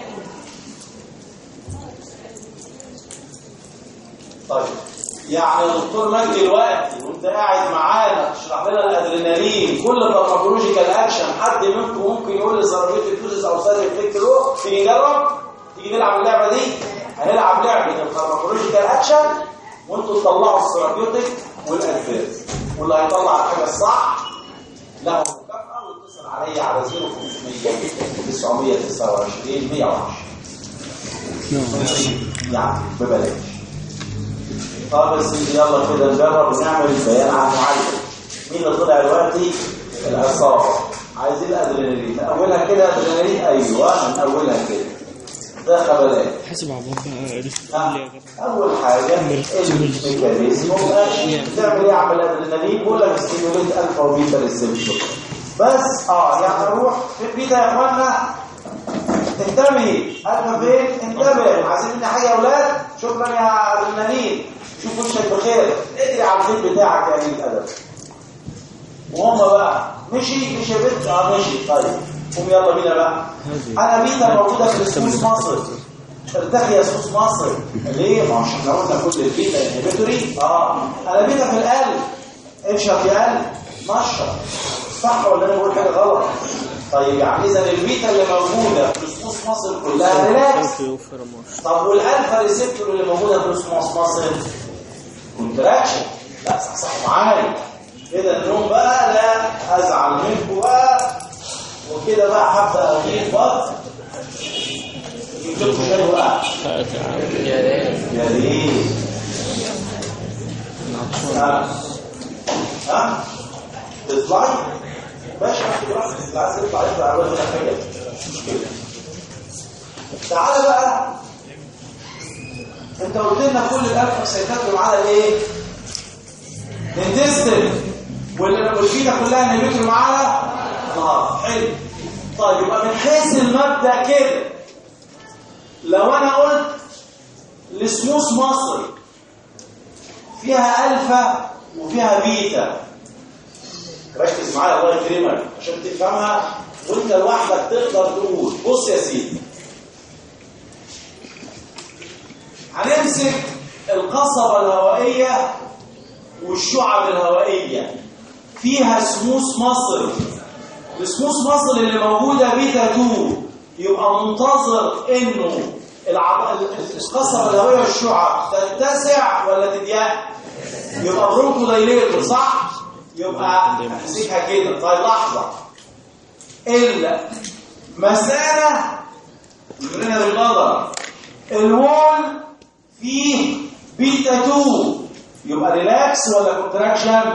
طيب يعني يا دكتور مجدي دلوقتي وانت قاعد معانا تشرح لنا الادرينالين كل فارماكولوجيكال اكشن حد منكم ممكن يقول لي سيرابيوتيك يوزز او سايد افكت له تيجي نجرب تيجي نلعب اللعبه دي هنلعب لعبه الفارماكولوجيكال اكشن وانتوا تطلعوا السيرابيوتيك والادفيرس واللي هيطلع الحاجه الصح له مكافاه واتصل عليا على 0500 929 110 يعني ببلاش طب يا سيدي يلا كده نجرب ونعمل بيان عن معلم مين اللي طلع دلوقتي العصابه عايزين الادرينالين اولها كده ادرينالين ايوه من اولها كده ده خبلات
حسب عبود بقى عرفت
ها، اول حاجه الميكانيزم ماشي تعمل ايه اعمل ادرينالين بقول لك ستيموليت الفا وبيتا ريسبتور بس اه يعني اروح في بيتا يا اخوانا انتبه الفا فين انتبه عايزين مني حاجه يا اولاد شكرا يا ادرينالين شوف وشك بخير اجري على البيت بتاعك يا قليل الادب وهم بقى مشي مشي يا بنت اه مشي طيب قوم يلا بينا بقى انا بيتا موجوده في السوس مصر ارتخي يا سوس مصر ليه ما عشان احنا قلنا كل البيتا انهبيتوري اه انا بيتا في القلب اشرب يا قلب نشرب صح ولا انا بقول حاجه غلط طيب يعني اذا البيتا اللي موجوده في سوس مصر كلها ريلاكس طب والالفا ريسبتور اللي موجوده في سوس مصر كونتراكشن لا صح صح معايا كده النوم بقى لا ازعل منكم بقى وكده بقى هبدا اجيب بط جبت لكم شاي بقى يا ريت ها ها تطلعي ماشي هاخد راحتك اللي عايز يطلع يطلع على وجه حاجه مش مشكله تعالى بقى انت قلت لنا كل الالفا سيتكلم على ايه الانتستين واللي والفينا كلها نبيتهم على نهار حلو طيب يبقى من حيث المبدا كده لو انا قلت السموث مصر فيها الفا وفيها بيتا ركز معايا الله يكرمك عشان تفهمها وانت لوحدك تقدر تقول بص يا سيدي هنمسك القصبة الهوائية والشعب الهوائية فيها سموث مصر السموث مصر اللي موجودة بيتا 2 يبقى منتظر انه العب... القصبة الهوائية والشعب تتسع ولا تضيق يبقى برونكو دايليتور صح يبقى امسكها كده طيب لحظة المثانة يورينا بالنظر الوول فيه بيتا 2 يبقى ريلاكس ولا كونتراكشن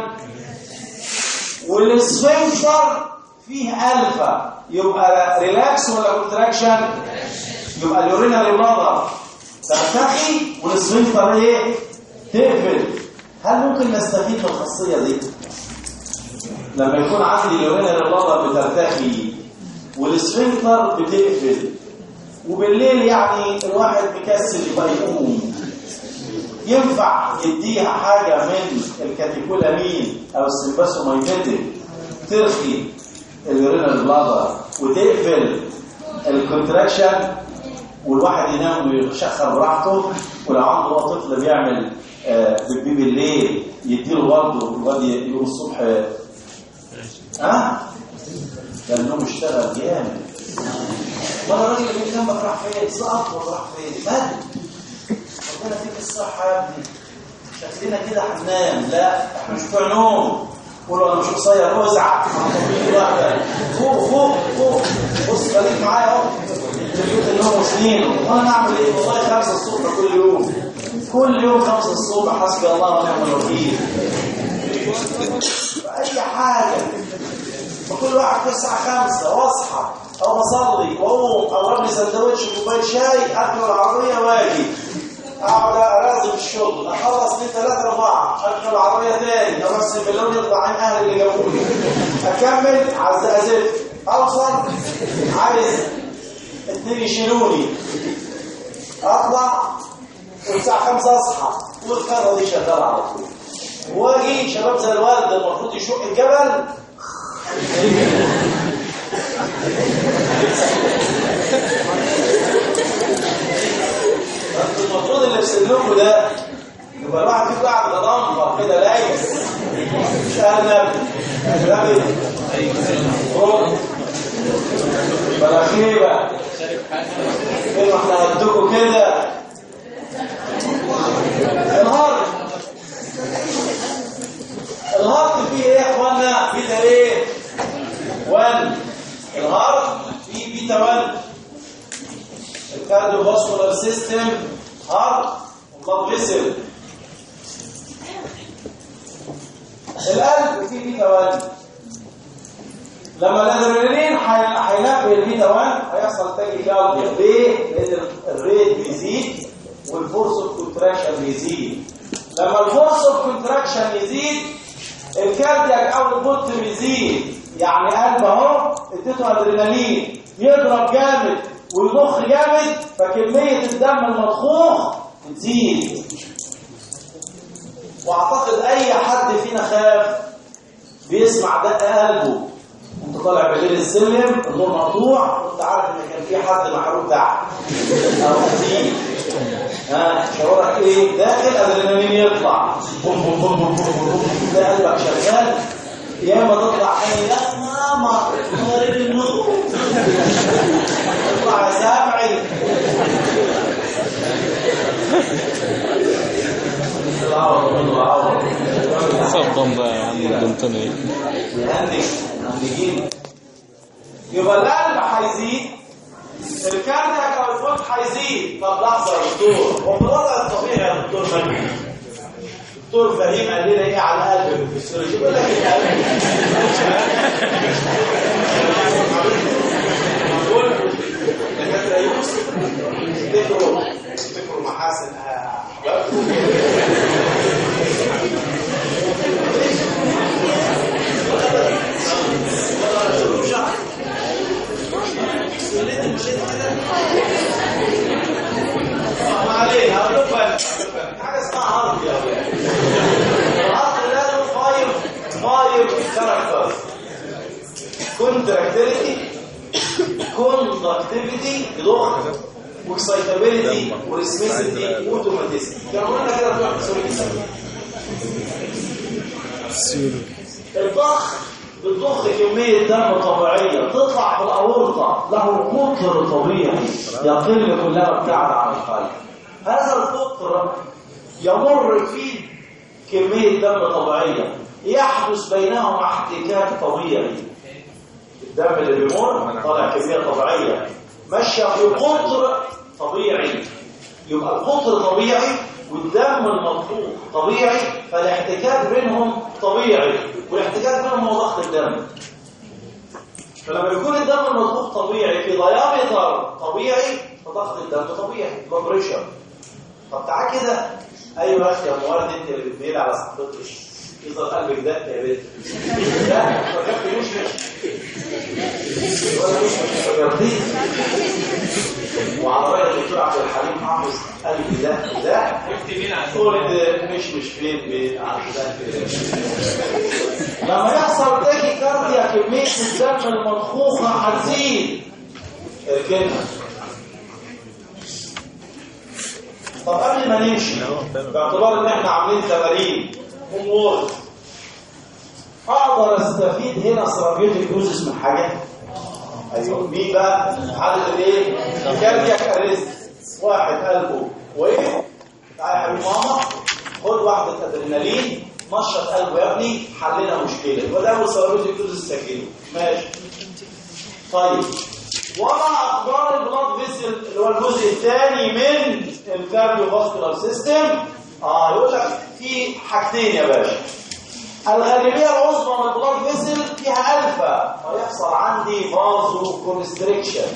والسفنكتر فيه الفا يبقى ريلاكس ولا كونتراكشن يبقى اليورينال بلادر ترتخي والسفنكتر ايه تقفل هل ممكن نستفيد من الخاصيه دي لما يكون عندي اليورينال بلادر بترتخي والسفنكتر بتقفل وبالليل يعني الواحد مكسل يبقى يقوم ينفع يديها حاجة من الكاتيكولامين أو السيمباسومايميتيك ترخي اليورينال بلادر وتقفل الكونتراكشن والواحد ينام ويشخر براحته ولو عنده هو طفل بيعمل آه بيبي بالليل يديله برضه الواد يقوم الصبح ها؟ ده النوم اشتغل جامد وانا الراجل اللي جنبك راح فين؟ سقط ولا راح فين؟ مات ربنا فيك الصحة يا ابني شكلنا كده هننام لا احنا مش بتوع نوم قولوا انا مش قصير اوزع فوق فوق فوق بص خليك معايا اهو جبت النوم وسنين وانا اعمل ايه والله خمسة الصبح كل يوم كل يوم خمسة الصبح حسبي الله ونعم الوكيل اي حاجه فكل واحد الساعه خمسة واصحى او اصلي واقوم اضرب لي سندوتش وكوبايه شاي اركب العربيه واجي اقعد ارازم الشغل اخلص اثنين ثلاثه اربعه اركب العربيه تاني اروح السيميلون يطلع عين اهلي اللي جابوني اكمل عز ازف اوصل عايز اتنين يشيلوني اطلع والساعه 5 اصحى والكره دي شغاله على طول واجي شباب زي الوالد المفروض يشق الجبل انتوا المفروض اللي في سنكم ده يبقى الواحد فيكم قاعد غضنفر كده لايس مش ارنب رابط روح بلاخيبه كده احنا هدوكوا كده الهارد الهارد فيه ايه يا اخوانا بيتا ايه 1 الهارد فيه بيتا 1 الكارديو فاسكولار سيستم هارد وبلاد فيسل القلب فيه بيتا 1 لما الادرينالين هينبه البيتا 1 هيحصل تاجي كارديا ليه؟ لان الريت بيزيد والفورس اوف كونتراكشن بيزيد لما الفورس اوف كونتراكشن يزيد الكاردياك او البوت بيزيد يعني قلب اهو اديته ادرينالين يضرب جامد ويضخ جامد فكميه الدم المضخوخ تزيد واعتقد اي حد فينا خاف بيسمع دق قلبه انت طالع بغير السلم النور مقطوع وانت عارف ان كان في حد محروق تحت او قديم ها شعورك ايه داخل ادرينالين يطلع بوم بوم بوم بوم بوم بوم تلاقي قلبك شغال يا اما تطلع تاني يا ماما طارق النور اطلع يا سامعي
صدم بقى يا عم الدنتني
يهنج مهنجين يبقى القلب هيزيد الكاردياك او الفوت هيزيد طب لحظه يا دكتور هو في الوضع الطبيعي يا دكتور فهيم دكتور فهيم قال لنا ايه على القلب في الفسيولوجي بيقول لك القلب بقول دكاتره يوسف افتكروا افتكروا محاسن احبابكم ما علينا هقول لكم أنا. حاجه اسمها هارد يا ولاد الهارد ده له فايف فايف كاركترز كونتراكتيليتي كوندكتيفيتي ضخ واكسايتابيلتي وريسميسيتي واوتوماتيسيتي كانوا قلنا كده بتوع السوري الضخ بتضخ كمية دم طبيعية تطلع في الأورطة له قطر طبيعي يقل كلما ابتعد عن القلب هذا القطر يمر فيه كمية دم طبيعية يحدث بينهما احتكاك طبيعي الدم اللي بيمر طالع كمية طبيعية ماشية في قطر طبيعي يبقى القطر طبيعي والدم المضخوخ طبيعي فالاحتكاك بينهم طبيعي والاحتكاك بينهم هو ضغط الدم فلما يكون الدم المضخوخ طبيعي في ديامتر طبيعي فضغط الدم طبيعي بلاد بريشر طب تعال كده ايوه يا اخي يا موارد انت اللي بتميل على صحتك يفضل قلبك دق يا بنت لا ما كنتش ولا مش مش يرضيك وعلى رأي الدكتور عبد الحليم حافظ قلبي ده ده قلت مش مش فين بين عبد ده لما يحصل تاكي كارديا كمية الدم المضخوخة هتزيد اركنها طب قبل ما نمشي باعتبار ان احنا عاملين تمارين امور اقدر استفيد هنا سيرابيوتيك دوزز من حاجه ايوه مين بقى عدد الايه كاردياك اريست واحد قلبه وايه تعالى يا حبيب ماما خد واحده ادرينالين نشط قلبه يا ابني حلينا مشكله يبقى ده اول سيرابيوتيك دوزز سجله ماشي طيب وما اخبار البلاد فيسل اللي هو الجزء الثاني من الكارديو فاسكولار سيستم اه يقول لك في حاجتين يا باشا الغالبيه العظمى من البلاد فيسل فيها الفا فيحصل عندي فازو كونستريكشن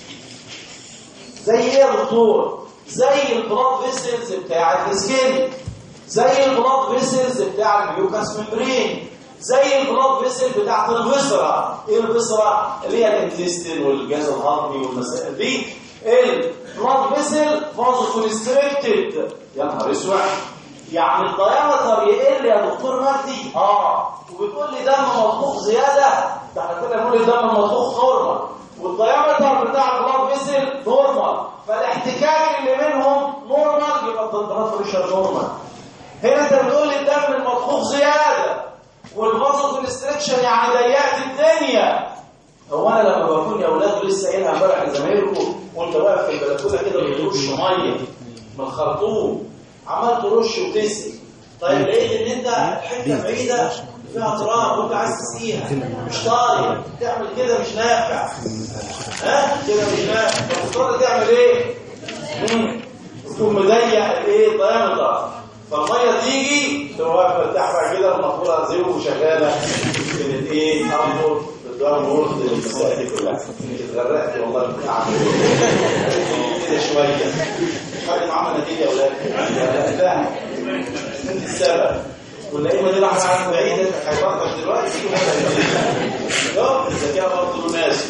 زي ايه يا دكتور زي البلاد فيسلز بتاع السكين زي البلاد فيسلز بتاع الميوكاس ممبرين زي البلاد فيسل بتاعت الفيسرا ايه الفيسرا اللي هي الانتستين والجهاز الهضمي والمسائل دي البلاد فيسل فازو كونستريكتد يا نهار اسود يعني الدايمتر يقل يا دكتور مجدي اه وبتقول لي دم مطبوخ زياده ده احنا كده بنقول الدم المطبوخ نورمال والدايمتر بتاع البلاد فيسل نورمال فالاحتكاك اللي بينهم نورمال يبقى البلاد بريشر نورمال هنا انت بتقول لي الدم المطبوخ زياده والفازو كونستريكشن يعني ضيقت الدنيا هو انا لما بكون يا اولاد لسه قايلها امبارح لزمايلكم وانت واقف في البلكونه كده بترش ميه من الخرطوم عمال ترش وتسقي طيب لقيت ان انت حته بعيده فيها تراب وانت عايز تسقيها مش طايق تعمل كده مش نافع ها كده مش نافع فبتضطر تعمل ايه؟ مم. تكون مضيق الايه الدايمتر فالميه تيجي تبقى واقفه تحت كده المقوله زي وشغاله من الايه امر الدوام ورد المسائل دي كلها اتغرقت والله بتاع كده شويه حاجه معانا نتيجه يا اولاد لا انت السبب واللعيبه دي راح عن بعيد انت هيفكر دلوقتي يوم الذكاء برضه ناس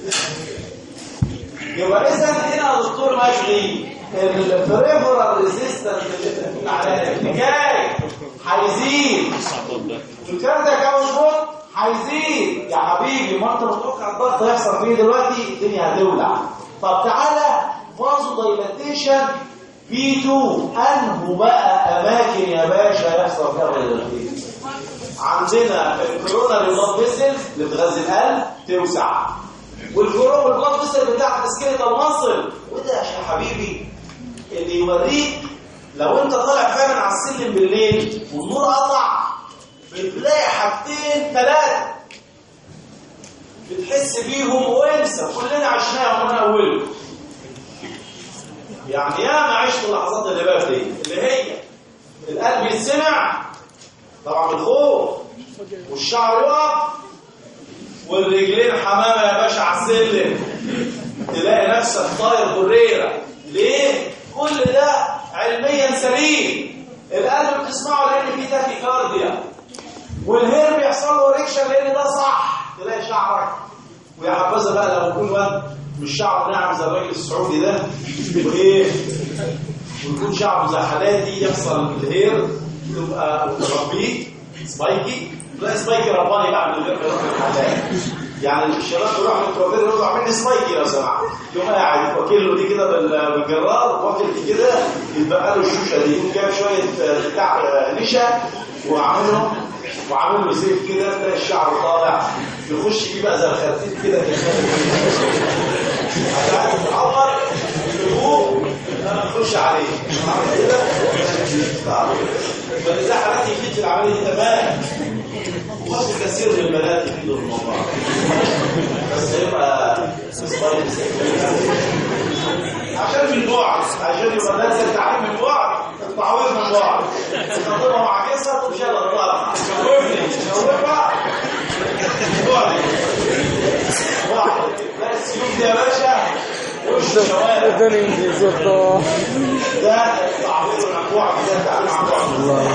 يبقى اذا هنا دكتور مشغي البريفرال ريزيستنس على الاحتكاك هيزيد الكاردياك اوتبوت هيزيد يا حبيبي ما انت متوقع الضغط هيحصل فيه دلوقتي الدنيا هتولع طب تعالى فازو دايلاتيشن بي 2 انه بقى اماكن يا باشا يحصل فيها دايلاتيشن عندنا الكوروناري بلاد فيسل اللي بتغذي القلب توسع والكورونا والبلاد فيسل بتاعت السكيلتال ماسل وده يا حبيبي اللي يوريك لو انت طالع فعلا على السلم بالليل والنور قطع بتلاقي حاجتين ثلاثه بتحس بيهم وانسى كلنا عشناهم من اولهم يعني يا ما عشت اللحظات اللي بقى دي اللي هي القلب يتسمع طبعا الخوف والشعر يقف والرجلين حمامه يا باشا على السلم تلاقي نفسك طاير بريره ليه كل ده علميا سليم القلب بتسمعه لان فيه تاكيكارديا والهير بيحصل له ريكشن لان ده صح تلاقي شعرك ويا حبذا بقى لو يكون واد مش شعره ناعم زي الراجل السعودي ده وايه ويكون شعره زي حالاتي يحصل الهير تبقى تربيه سبايكي لا سبايكي رباني بقى من غير ما يروح الحلاق يعني الشباب بيروح للكوافير يقول له اعمل لي سبايكي لو سمحت يقوم قاعد واكل له دي كده بال- بالجرار واكل دي كده يتبقى له الشوشه دي يقوم جايب شويه بتاع نشا وعاملهم وعامل له زيت كده تلاقي الشعر طالع يخش فيه بقى زي الخرتيت كده هتعرف تتعور يجيبوه نخش عليه عامل كده فإذا حالات يفيد في العملية دي تمام وقت كثير من البنات يفيدوا الموضوع بس هيبقى سبايس عشان من بعد عشان يبقى الناس التعليم من بعد التعويض من بعد تنظمها مع كسر ومشي الغلط شوفني شوفها بعد بعد لا السيوف دي يا باشا وش الشوارع
اداني انجليزي الله
ده التعويض عن بعد ده التعليم عن بعد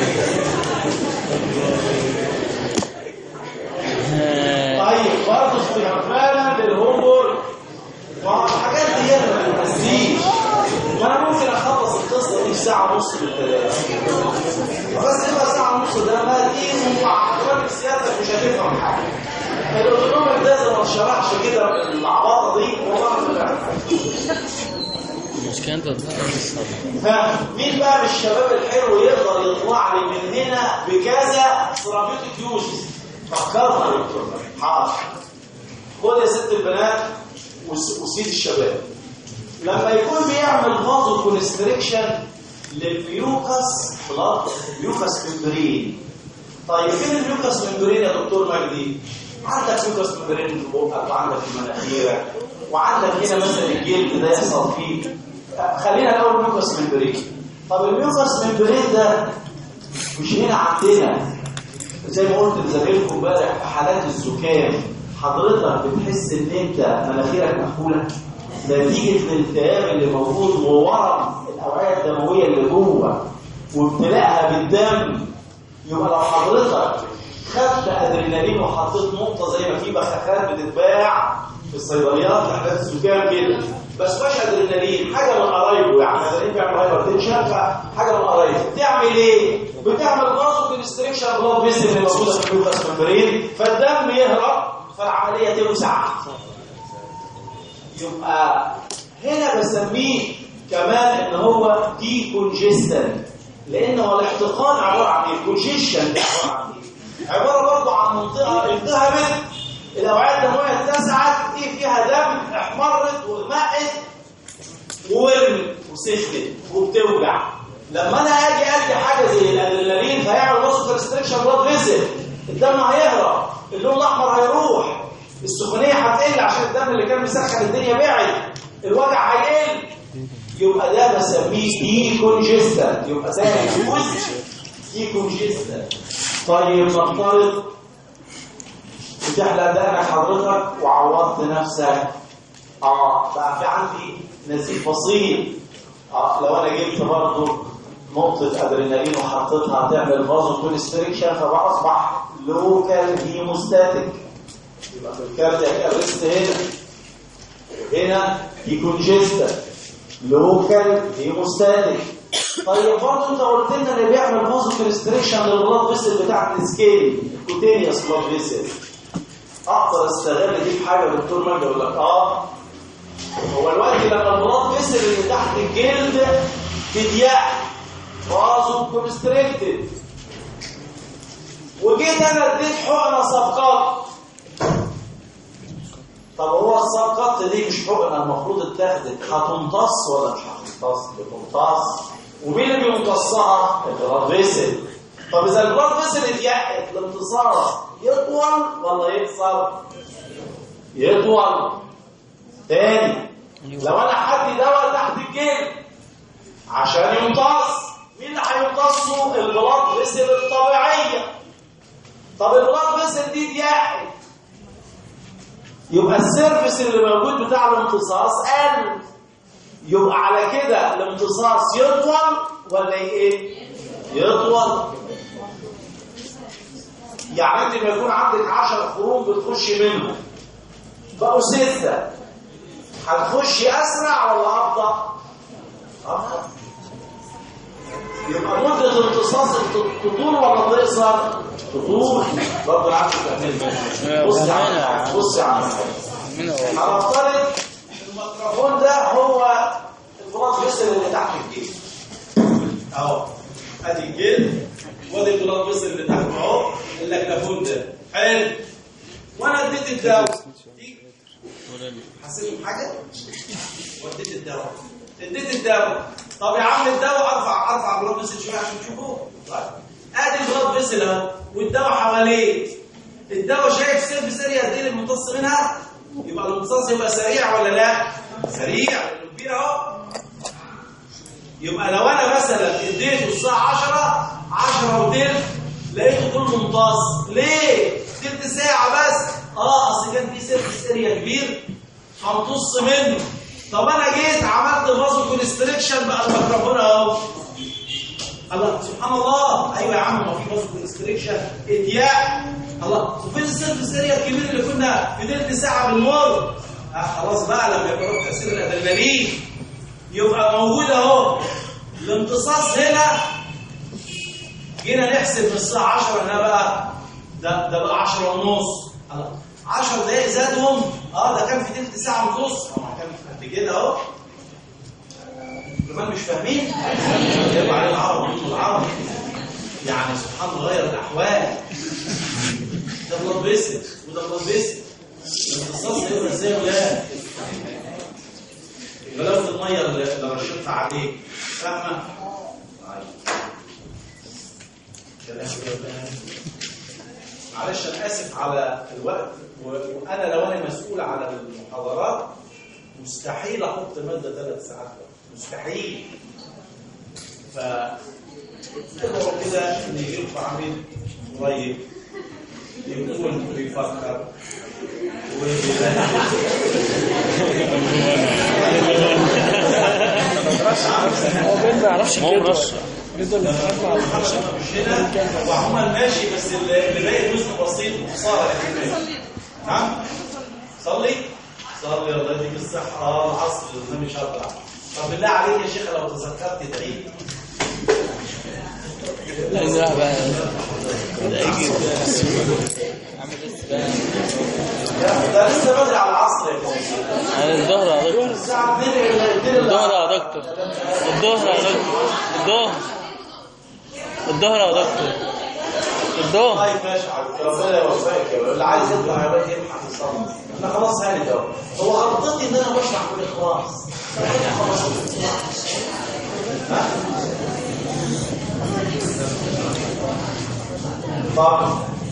طيب برضه استغفالا للهومور والحاجات دي هي ما بتنسيش وانا ممكن اخلص القصه دي في ساعه ونص بالثلاثه بس يبقى ساعه ونص ده ما دي ومع حضرتك سيادتك مش هتفهم حاجه الاوتونوميك ده زي ما اتشرحش كده اللعبطه دي والله ما فاهم.
المشكلة انت
ها مين بقى من الشباب الحلو يقدر يطلع لي من هنا بكذا ثيرابيوتيك يوزز فكرنا يا دكتور حاضر خد يا ست البنات وس- وسيد الشباب لما يكون بيعمل فازو كونستريكشن للميوكس بلاد ميوكس ممبرين طيب فين الميوكس ممبرين يا دكتور مجدي عندك ميوكس ممبرين في بقك وعندك في مناخيرك وعندك هنا مثلا الجلد ده يحصل فيه خلينا الاول ميوكس ممبرين طب الميوكس ممبرين ده مش هنا عندنا زي ما قلت لزميلكم امبارح في حالات الزكام حضرتك بتحس ان انت مناخيرك مقفوله نتيجه الالتهاب اللي موجود وورم الاوعيه الدمويه اللي جوه وابتلاءها بالدم يبقى لو حضرتك خدت ادرينالين وحطيت نقطه زي ما في بخاخات بتتباع في الصيدليات لحالات الزكام كده بس مش ادرينالين حاجه من قرايبه يعني ادرينالين بيعمل هايبرتنشن فحاجه من قرايبه بتعمل ايه؟ بتعمل برضه كونستريكشن بلاد فيسل اللي موجوده في الجلوكاس ممبرين فالدم يهرب فالعمليه توسع يبقى هنا بسميه كمان ان هو دي كونجستن لان هو الاحتقان عباره عن ايه؟ كونجيشن ده عباره عن ايه؟ عباره برضه عن منطقه التهبت الاوعيه الدمويه اتسعت دي فيها دم احمرت وغمقت وورمت وسخنت وبتوجع لما انا اجي ادي حاجه زي الادرينالين فيعمل وسط ريستريكشن بلاد فيزل الدم هيهرب اللون الاحمر هيروح السخونيه هتقل عشان الدم اللي كان مسخن الدنيا بعد الوجع هيقل يبقى ده بسميه دي كونجستن يبقى ده جزء دي كونجستن طيب نفترض بتحلق دقنك حضرتك وعورت نفسك اه بقى في عندي نزيف بسيط اه لو انا جبت برضه نقطة ادرينالين وحطيتها هتعمل فازو كونستريكشن فبقى اصبح لوكال هيموستاتيك يبقى في الكاردياك ارست هنا هنا ديكونجستن لوكال هيموستاتيك طيب برضه انت قلت لنا اللي بيعمل فازو كونستريكشن للبلاد فيسل بتاعت السكيل الكوتينيوس بلاد فيسل اقدر استغل دي في حاجه دكتور مجدي يقول لك اه هو الوقت لما البلاط فيسل اللي تحت الجلد تضيق فازو كونستريكتد وجيت انا اديت حقنه صفقات طب هو الصفقات دي مش حقنه المفروض اتاخدت هتمتص ولا مش هتمتص؟ بتمتص ومين اللي بيمتصها؟ البلاد فيسل طب اذا البلاد فيسل اتيقت الامتصاص يطول ولا يقصر؟ يطول تاني لو انا حدي دواء تحت الجلد عشان يمتص مين اللي هيمتصه البلاد فيسل الطبيعيه طب البلاد فيسل دي ضيقت يبقى السيرفيس اللي موجود بتاع الامتصاص قل يبقى على كده الامتصاص يطول ولا ايه يطول يعني انت لما يكون عندك 10 خروم بتخش منهم بقوا سته هتخشي اسرع ولا ابطا ابطا يبقى مده امتصاص تطول ولا تقصر تطول برضه العكس تعمل بص يا عم بص يا عم هنفترض الميكروفون ده هو البلاط فيسل اللي تحت الجلد اهو ادي الجلد وادي البلاط فيسل اللي تحت اهو اللاكتافون ده حلو وانا اديت الدواء حسيت بحاجه وديت الدواء اديت الدواء طب يا عم الدواء ارفع ارفع بلاد فيسل شويه عشان تشوفوه طيب ادي البلاد فيسل اهو والدواء حواليه الدواء شايف سيرف سريع قد ايه اللي بيمتص منها يبقى الامتصاص يبقى سريع ولا لا سريع لانه كبير اهو يبقى لو انا مثلا اديته الساعه 10 10 وثلث لقيته كله ممتص ليه تلت ساعه بس اه اصل كان في سيرف سريع كبير همتص منه طب انا جيت عملت فازو كونستريكشن بقى الميكروفون اهو الله سبحان الله ايوه يا عم ما في فازو كونستريكشن اتياق الله وفين السيرف السريع الكبير اللي كنا في تلت ساعه بنمر آه خلاص بقى لما يبقى له تاثير الادرينالين يبقى موجود اهو الامتصاص هنا جينا نحسب من الساعه 10 هنا بقى ده ده بقى 10 ونص الله 10 دقايق زادهم اه ده كان في تلت ساعه ونص اه كان قد كده اهو كمان مش فاهمين يبقى عليه العرب العرب يعني سبحان الله غير الاحوال ده بلاد بيسل وده بلاد بيسل الامتصاص هيبقى ازاي يا ولاد غلاوه الميه اللي رشيتها عليه فاهمه معلش انا اسف على الوقت وانا لو انا مسؤول على المحاضرات
مستحيل احط ماده ثلاث ساعات مستحيل ف ادعوا كده ان يجي لكم عميل قريب يكون بيفكر
هو بين ما يعرفش
ما هو
الجدول
مرشح
الجدول اللي بتطلع
مش هنا وعموما ماشي بس اللي اللي باقي جزء بسيط وخساره يعني نعم صلي صلي الله يديك الصحه اه العصر انا مش هطلع طب بالله عليك يا شيخ لو تذكرت تعيد
لا بقى
ده لسه بدري على العصر يا كويس
على الظهر يا دكتور
الساعة 2 2
الظهر يا دكتور الظهر يا دكتور الظهر الظهر يا دكتور الظهر
طيب ماشي حبيبي ربنا يوفقك يا ولد. اللي عايز يطلع يا ولد يلحق يصلي احنا خلاص هاني اهو هو غلطتي ان انا بشرح بالاخلاص ها؟ طب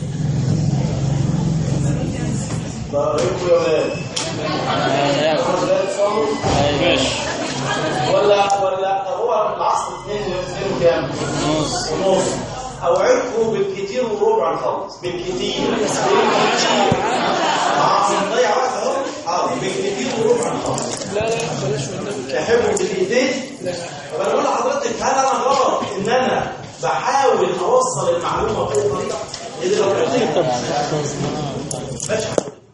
طريقكم يا ولاد خمس دقايق تصلوا
ماشي
ولا ولا طب هو العصر 2 و2 وكام؟
نص
ونص اوعدكم بالكتير وربع نخلص بالكتير اه نضيع وقت اهو اه بالكتير وربع نخلص
لا لا بلاش والنبي
تحبوا بالايدين طب انا بقول لحضرتك هل انا غلط ان انا بحاول اوصل المعلومه باي طريقه ايه لو ماشي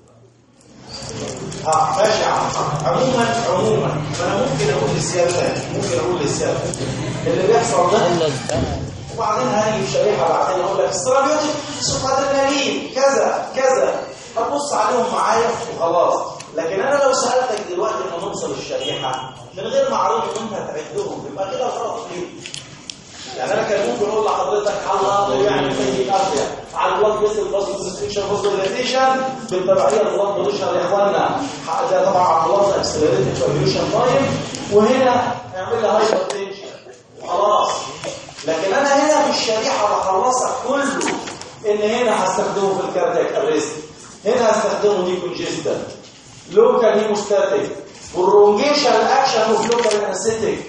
اه ماشي يا عم عموما عموما فانا ممكن اقول للسياده ممكن اقول للسياده اللي بيحصل ده وبعدين هاجي في شريحه بعدين اقول لك السيرابيوتيك سكر ادرينالين كذا كذا هتبص عليهم معايا وخلاص لكن انا لو سالتك دلوقتي لما نوصل الشريحه من غير ما اعرض ان انت هتعدهم يبقى كده غلط ليه؟ يعني انا كان ممكن اقول لحضرتك على يعني زي الارضيه على البلاد فيسل فاسكولاريزيشن فاسكولاريزيشن بالتبعيه البلاد بريشر يا اخوانا ده طبعا على البلاد اكسلريتد فابيوليشن تايم وهنا اعمل لي هايبر تنشن خلاص لكن انا هنا في الشريحه بخلصك كله ان هنا هستخدمه في الكاردياك اريست هنا هستخدمه دي كونجستنت لوكال هيموستاتيك والرونجيشن اكشن اوف لوكال انستيك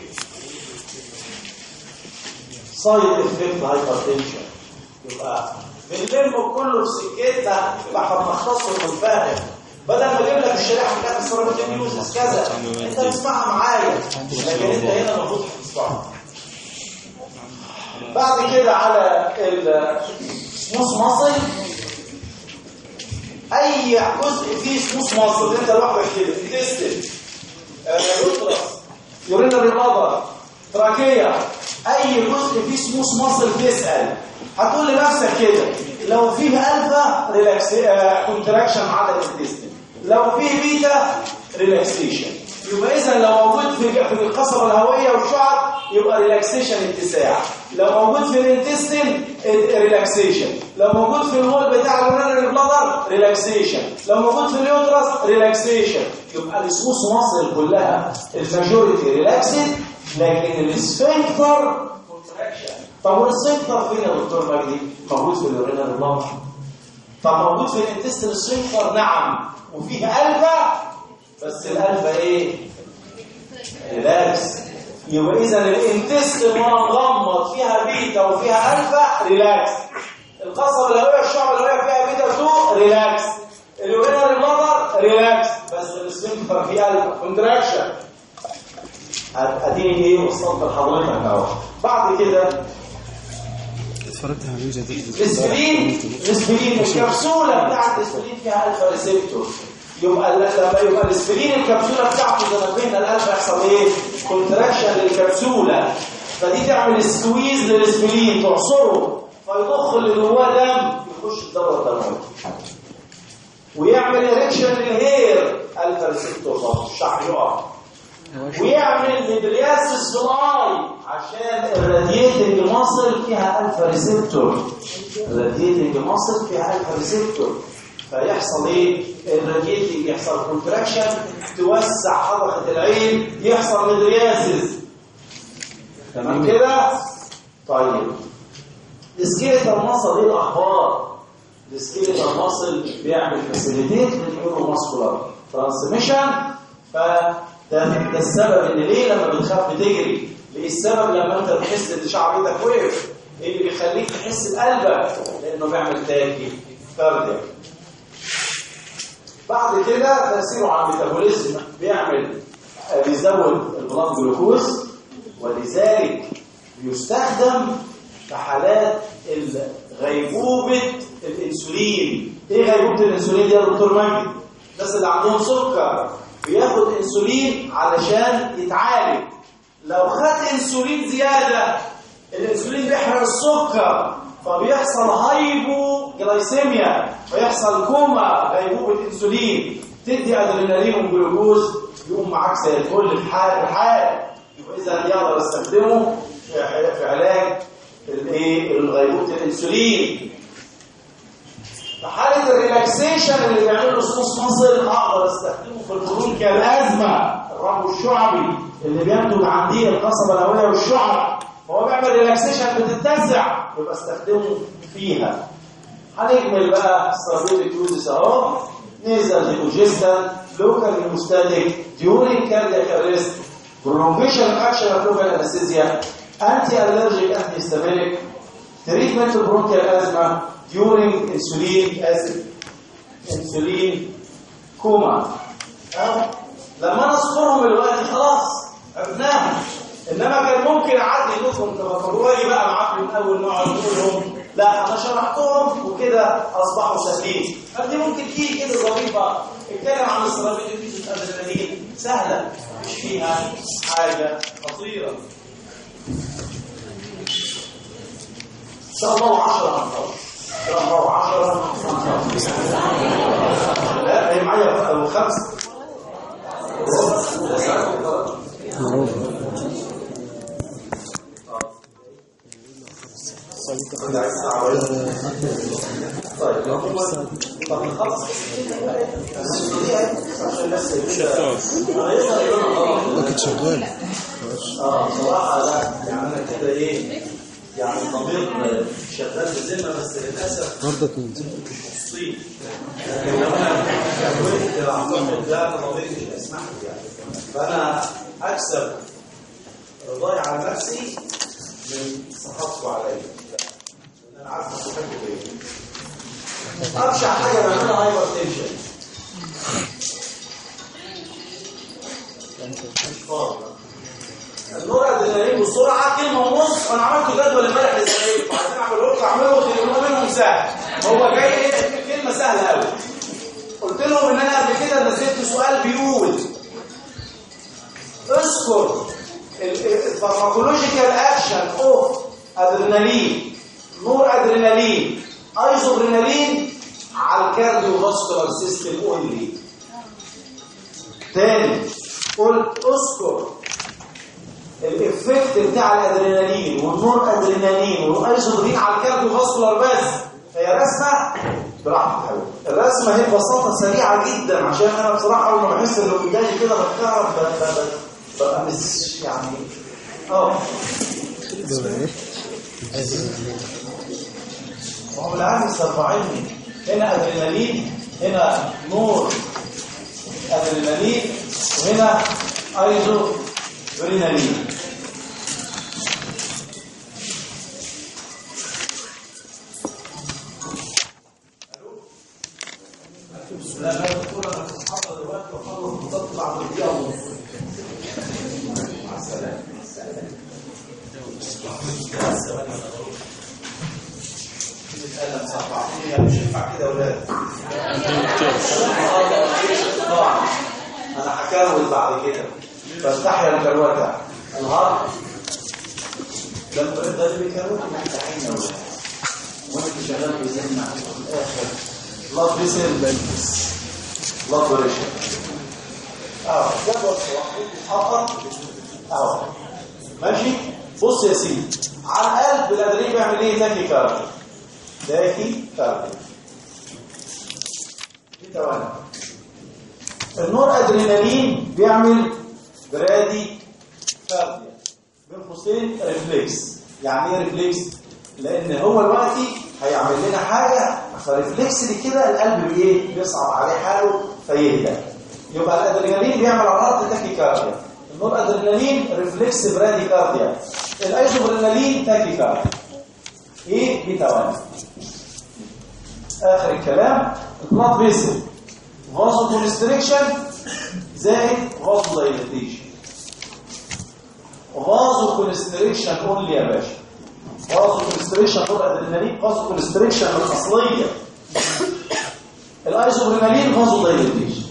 سايد افكت هايبرتنشن يبقى بنلم كله في سكتنا يبقى احنا بنختصر ونفهم بدل ما اجيب لك الشريحه بتاعت السيراميك يوزز كذا انت بتسمعها معايا لكن انت هنا المفروض تسمعها بعد كده على السموث ماسل اي جزء فيه سموث ماسل انت لوحدك كده انتستين يوترس يورينري بلادر تراكيه اي جزء فيه سموث ماسل تسال هتقول لنفسك كده لو فيه الفا ريلاكس كونتراكشن على الانتستين لو فيه بيتا ريلاكسيشن يبقى اذا لو موجود في في القصبه الهوائيه والشعب يبقى ريلاكسيشن اتساع لو موجود في الانتستين ريلاكسيشن لو موجود في الهول بتاع اليورينري بلادر ريلاكسيشن لو موجود في اليوترس ريلاكسيشن يبقى السموث ماسل كلها الماجوريتي ريلاكسد لكن السفنكتر كونتراكشن طب والسفنكتر فين يا دكتور مجدي موجود في اليورينري بلادر طب موجود في الانتستين السفنكتر نعم وفيه الفا بس الالفا ايه ريلاكس يبقى اذا الانتستين وانا مغمض فيها بيتا وفيها الفا ريلاكس القصبه الهوائيه الشعب الهوائيه فيها بيتا 2 ريلاكس اليورينري بلادر ريلاكس بس السفنكتر فيه الفا كونتراكشن اديني ايه وصلت لحضرتك اهو بعد كده
اتفرجت على فيديو جديد
الاسبرين الاسبرين الكبسوله بتاعت الاسبرين فيها الفا ريسبتور يبقى لما يبقى الاسبرين الكبسوله بتاعته زي ما فهمنا الالفا يحصل ايه كونتراكشن للكبسوله فدي تعمل سكويز للاسبرين تعصره فيضخ اللي جواه دم يخش الدوره الدمويه ويعمل اريكشن للهير الفا ريسبتور برضه الشعر يقع ويعمل مدرياس الصناعي عشان الرادييتنج ماسل فيها الفا ريسبتور الرادييتنج ماسل فيها الفا ريسبتور فيحصل ايه الرادييتنج يحصل كونتراكشن توسع حركه العين يحصل مدرياسيس تمام كده طيب السكيلتال ماسل ايه الاخبار السكيلتال ماسل بيعمل فاسيليتيت للنيورو ماسكولار ترانسميشن فده ده السبب ان ليه لما بتخاف بتجري ليه السبب لما انت تحس ان شعر ايدك وقف ايه اللي بيخليك تحس بقلبك لانه بيعمل تاكي كاردياك بعد كده تاثيره على الميتابوليزم بيعمل بيزود البلاد جلوكوز ولذلك بيستخدم في حالات غيبوبة الانسولين ايه غيبوبة الانسولين دي يا دكتور مجدي الناس اللي عندهم سكر بياخد انسولين علشان يتعالج لو خد انسولين زيادة الانسولين بيحرق السكر فبيحصل هايبو جلايسيميا فيحصل كوما غيبوبة انسولين تدي ادرينالين وجلوكوز يقوم معاك زي الفل في حال الحال يبقى اذا يقدر استخدمه في في علاج الايه الغيبوبة الانسولين في حالة الريلاكسيشن اللي بيعمله الصوص مصر اقدر استخدمه في الخروج كالازمة الرب الشعبي اللي بينتج عن دي القصبة الهوية والشعب فهو بيعمل ريلاكسيشن بتتزع يبقى استخدمه فيها هنكمل بقى استراتيجيك يوزز اهو نيزل ديكوجيستان لوكال هيموستاتيك ديورينج كاردياك اريست prolongation of action of local anesthesia anti-allergic antihistaminic treatment of bronchial asthma during insulin acid insulin coma أو لما انا اذكرهم دلوقتي خلاص عرفناهم انما كان ممكن اعدي لكم تفكروا لي بقى معاكم من اول نوع نقولهم لا انا شرحتهم وكده اصبحوا سهلين فدي ممكن تيجي كده ظريفه اتكلم عن استراتيجيه الادرينالين سهله مش فيها حاجه خطيره ان شاء الله 10 هنخلص ان شاء الله 10 هنخلص لا هي معايا خمسه طيب لو هم طب نخلص عشان بس
باكت شغال
اه بصراحه لا يعني انا كده ايه يعني ضمير شغال بذمه بس للاسف
النهارده اتنين
مش مبسوطين لكن لو انا كونت اعتقد لا ضميري مش هيسمح لي يعني فانا اكسب رضاي على نفسي من صحابكم عليا لان انا عارف انتوا بتحبوا ايه ابشع حاجه بعملها هايبر تنشن مش فاضي النور ادرينالين بسرعه كلمه ونص انا عملت جدول امبارح للزمايل عايزين اعمل لكم اعمله تليفون منهم سهل هو جاي ايه كلمه سهله قوي قلت لهم ان انا قبل كده نزلت سؤال بيقول اذكر الفارماكولوجيكال اكشن اوف ادرينالين نور ادرينالين ايزوبرينالين على الكارديو فاسكولار سيستم اونلي تاني قلت اذكر الافكت بتاع الادرينالين والنور ادرينالين والايزوبرين على الكارديو فاسكولار بس هي رسمه براحتك حبيبي الرسمه هي ببساطه سريعه جدا عشان انا بصراحه اول ما بحس انه ايدي كده بتكهرب ببقى مش يعني اه هو بالعكس مسترفعيني هنا ادرينالين هنا نور ادرينالين وهنا ايزو برينالين لا لا دكتور انا كنت حاضر دلوقتي وخلص تطلع بالدقيقه ونص مع السلامه القلم صفعتني مش ينفع كده يا ولاد انا هكروت بعد كده بستحيا الكروته الهارد ده ده اللي بيكروت محتاجين يا ولاد وانت شغال بيزن في الاخر بلاد فيسل بلاد بريشر اه جدول صلاح اه ماشي بص يا سيدي على القلب الادرينالين بيعمل ايه تاكي كارديو تاكي كارديو في ثواني النور ادرينالين بيعمل برادي كارديو بين قوسين ريفلكس يعني ايه ريفلكس لان هو دلوقتي هيعمل لنا حاجه فريفلكس دي كده القلب بايه بيصعب عليه حاله فيهدى يبقى الادرينالين بيعمل عضلات تاكيكارديا النور ادرينالين ريفلكس براديكارديا الايزوبرينالين تاكيكارديا ايه بيتا 1 اخر الكلام بلاد فيسل فازو كونستريكشن زائد فازو دايليتيشن فازو كونستريكشن اونلي يا باشا فازو كونستريكشن نور ادرينالين فازو كونستريكشن الاصليه الايزوبرينالين فازو دايليتيشن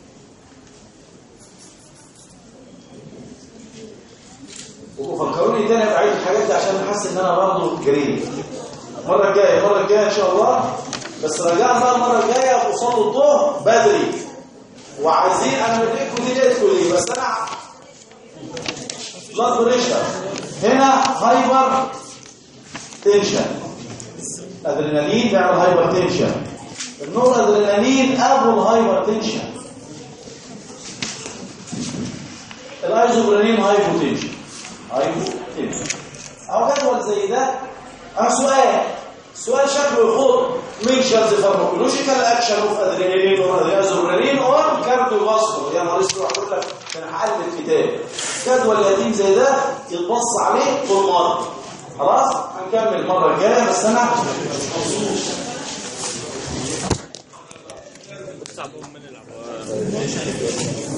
وفكروني تاني بعيد الحاجات دي عشان احس ان انا برضه جريء المره الجايه المره الجايه ان شاء الله بس رجعنا بقى المره الجايه وصلوا الظهر بدري وعايزين انا بديكوا دي لقيتكوا ليه بس انا بلاد بريشر هنا هايبر تنشن ادرينالين بيعمل هايبر تنشن النور ادرينالين ابو الهايبر تنشن الايزوبرينين هايبو تنشن هايبو تنشن او جدول زي ده اه سؤال سؤال شكله يخوض ميكشرز فارماكولوجيكال اكشن اوف ادرينالين وايزوبرينين اور كارديو فاسكولار يا نهار اسود هقول لك انا حل الكتاب جدول يتيم زي ده يتبص عليه طول مره خلاص هنكمل المره الجايه بس انا
من العب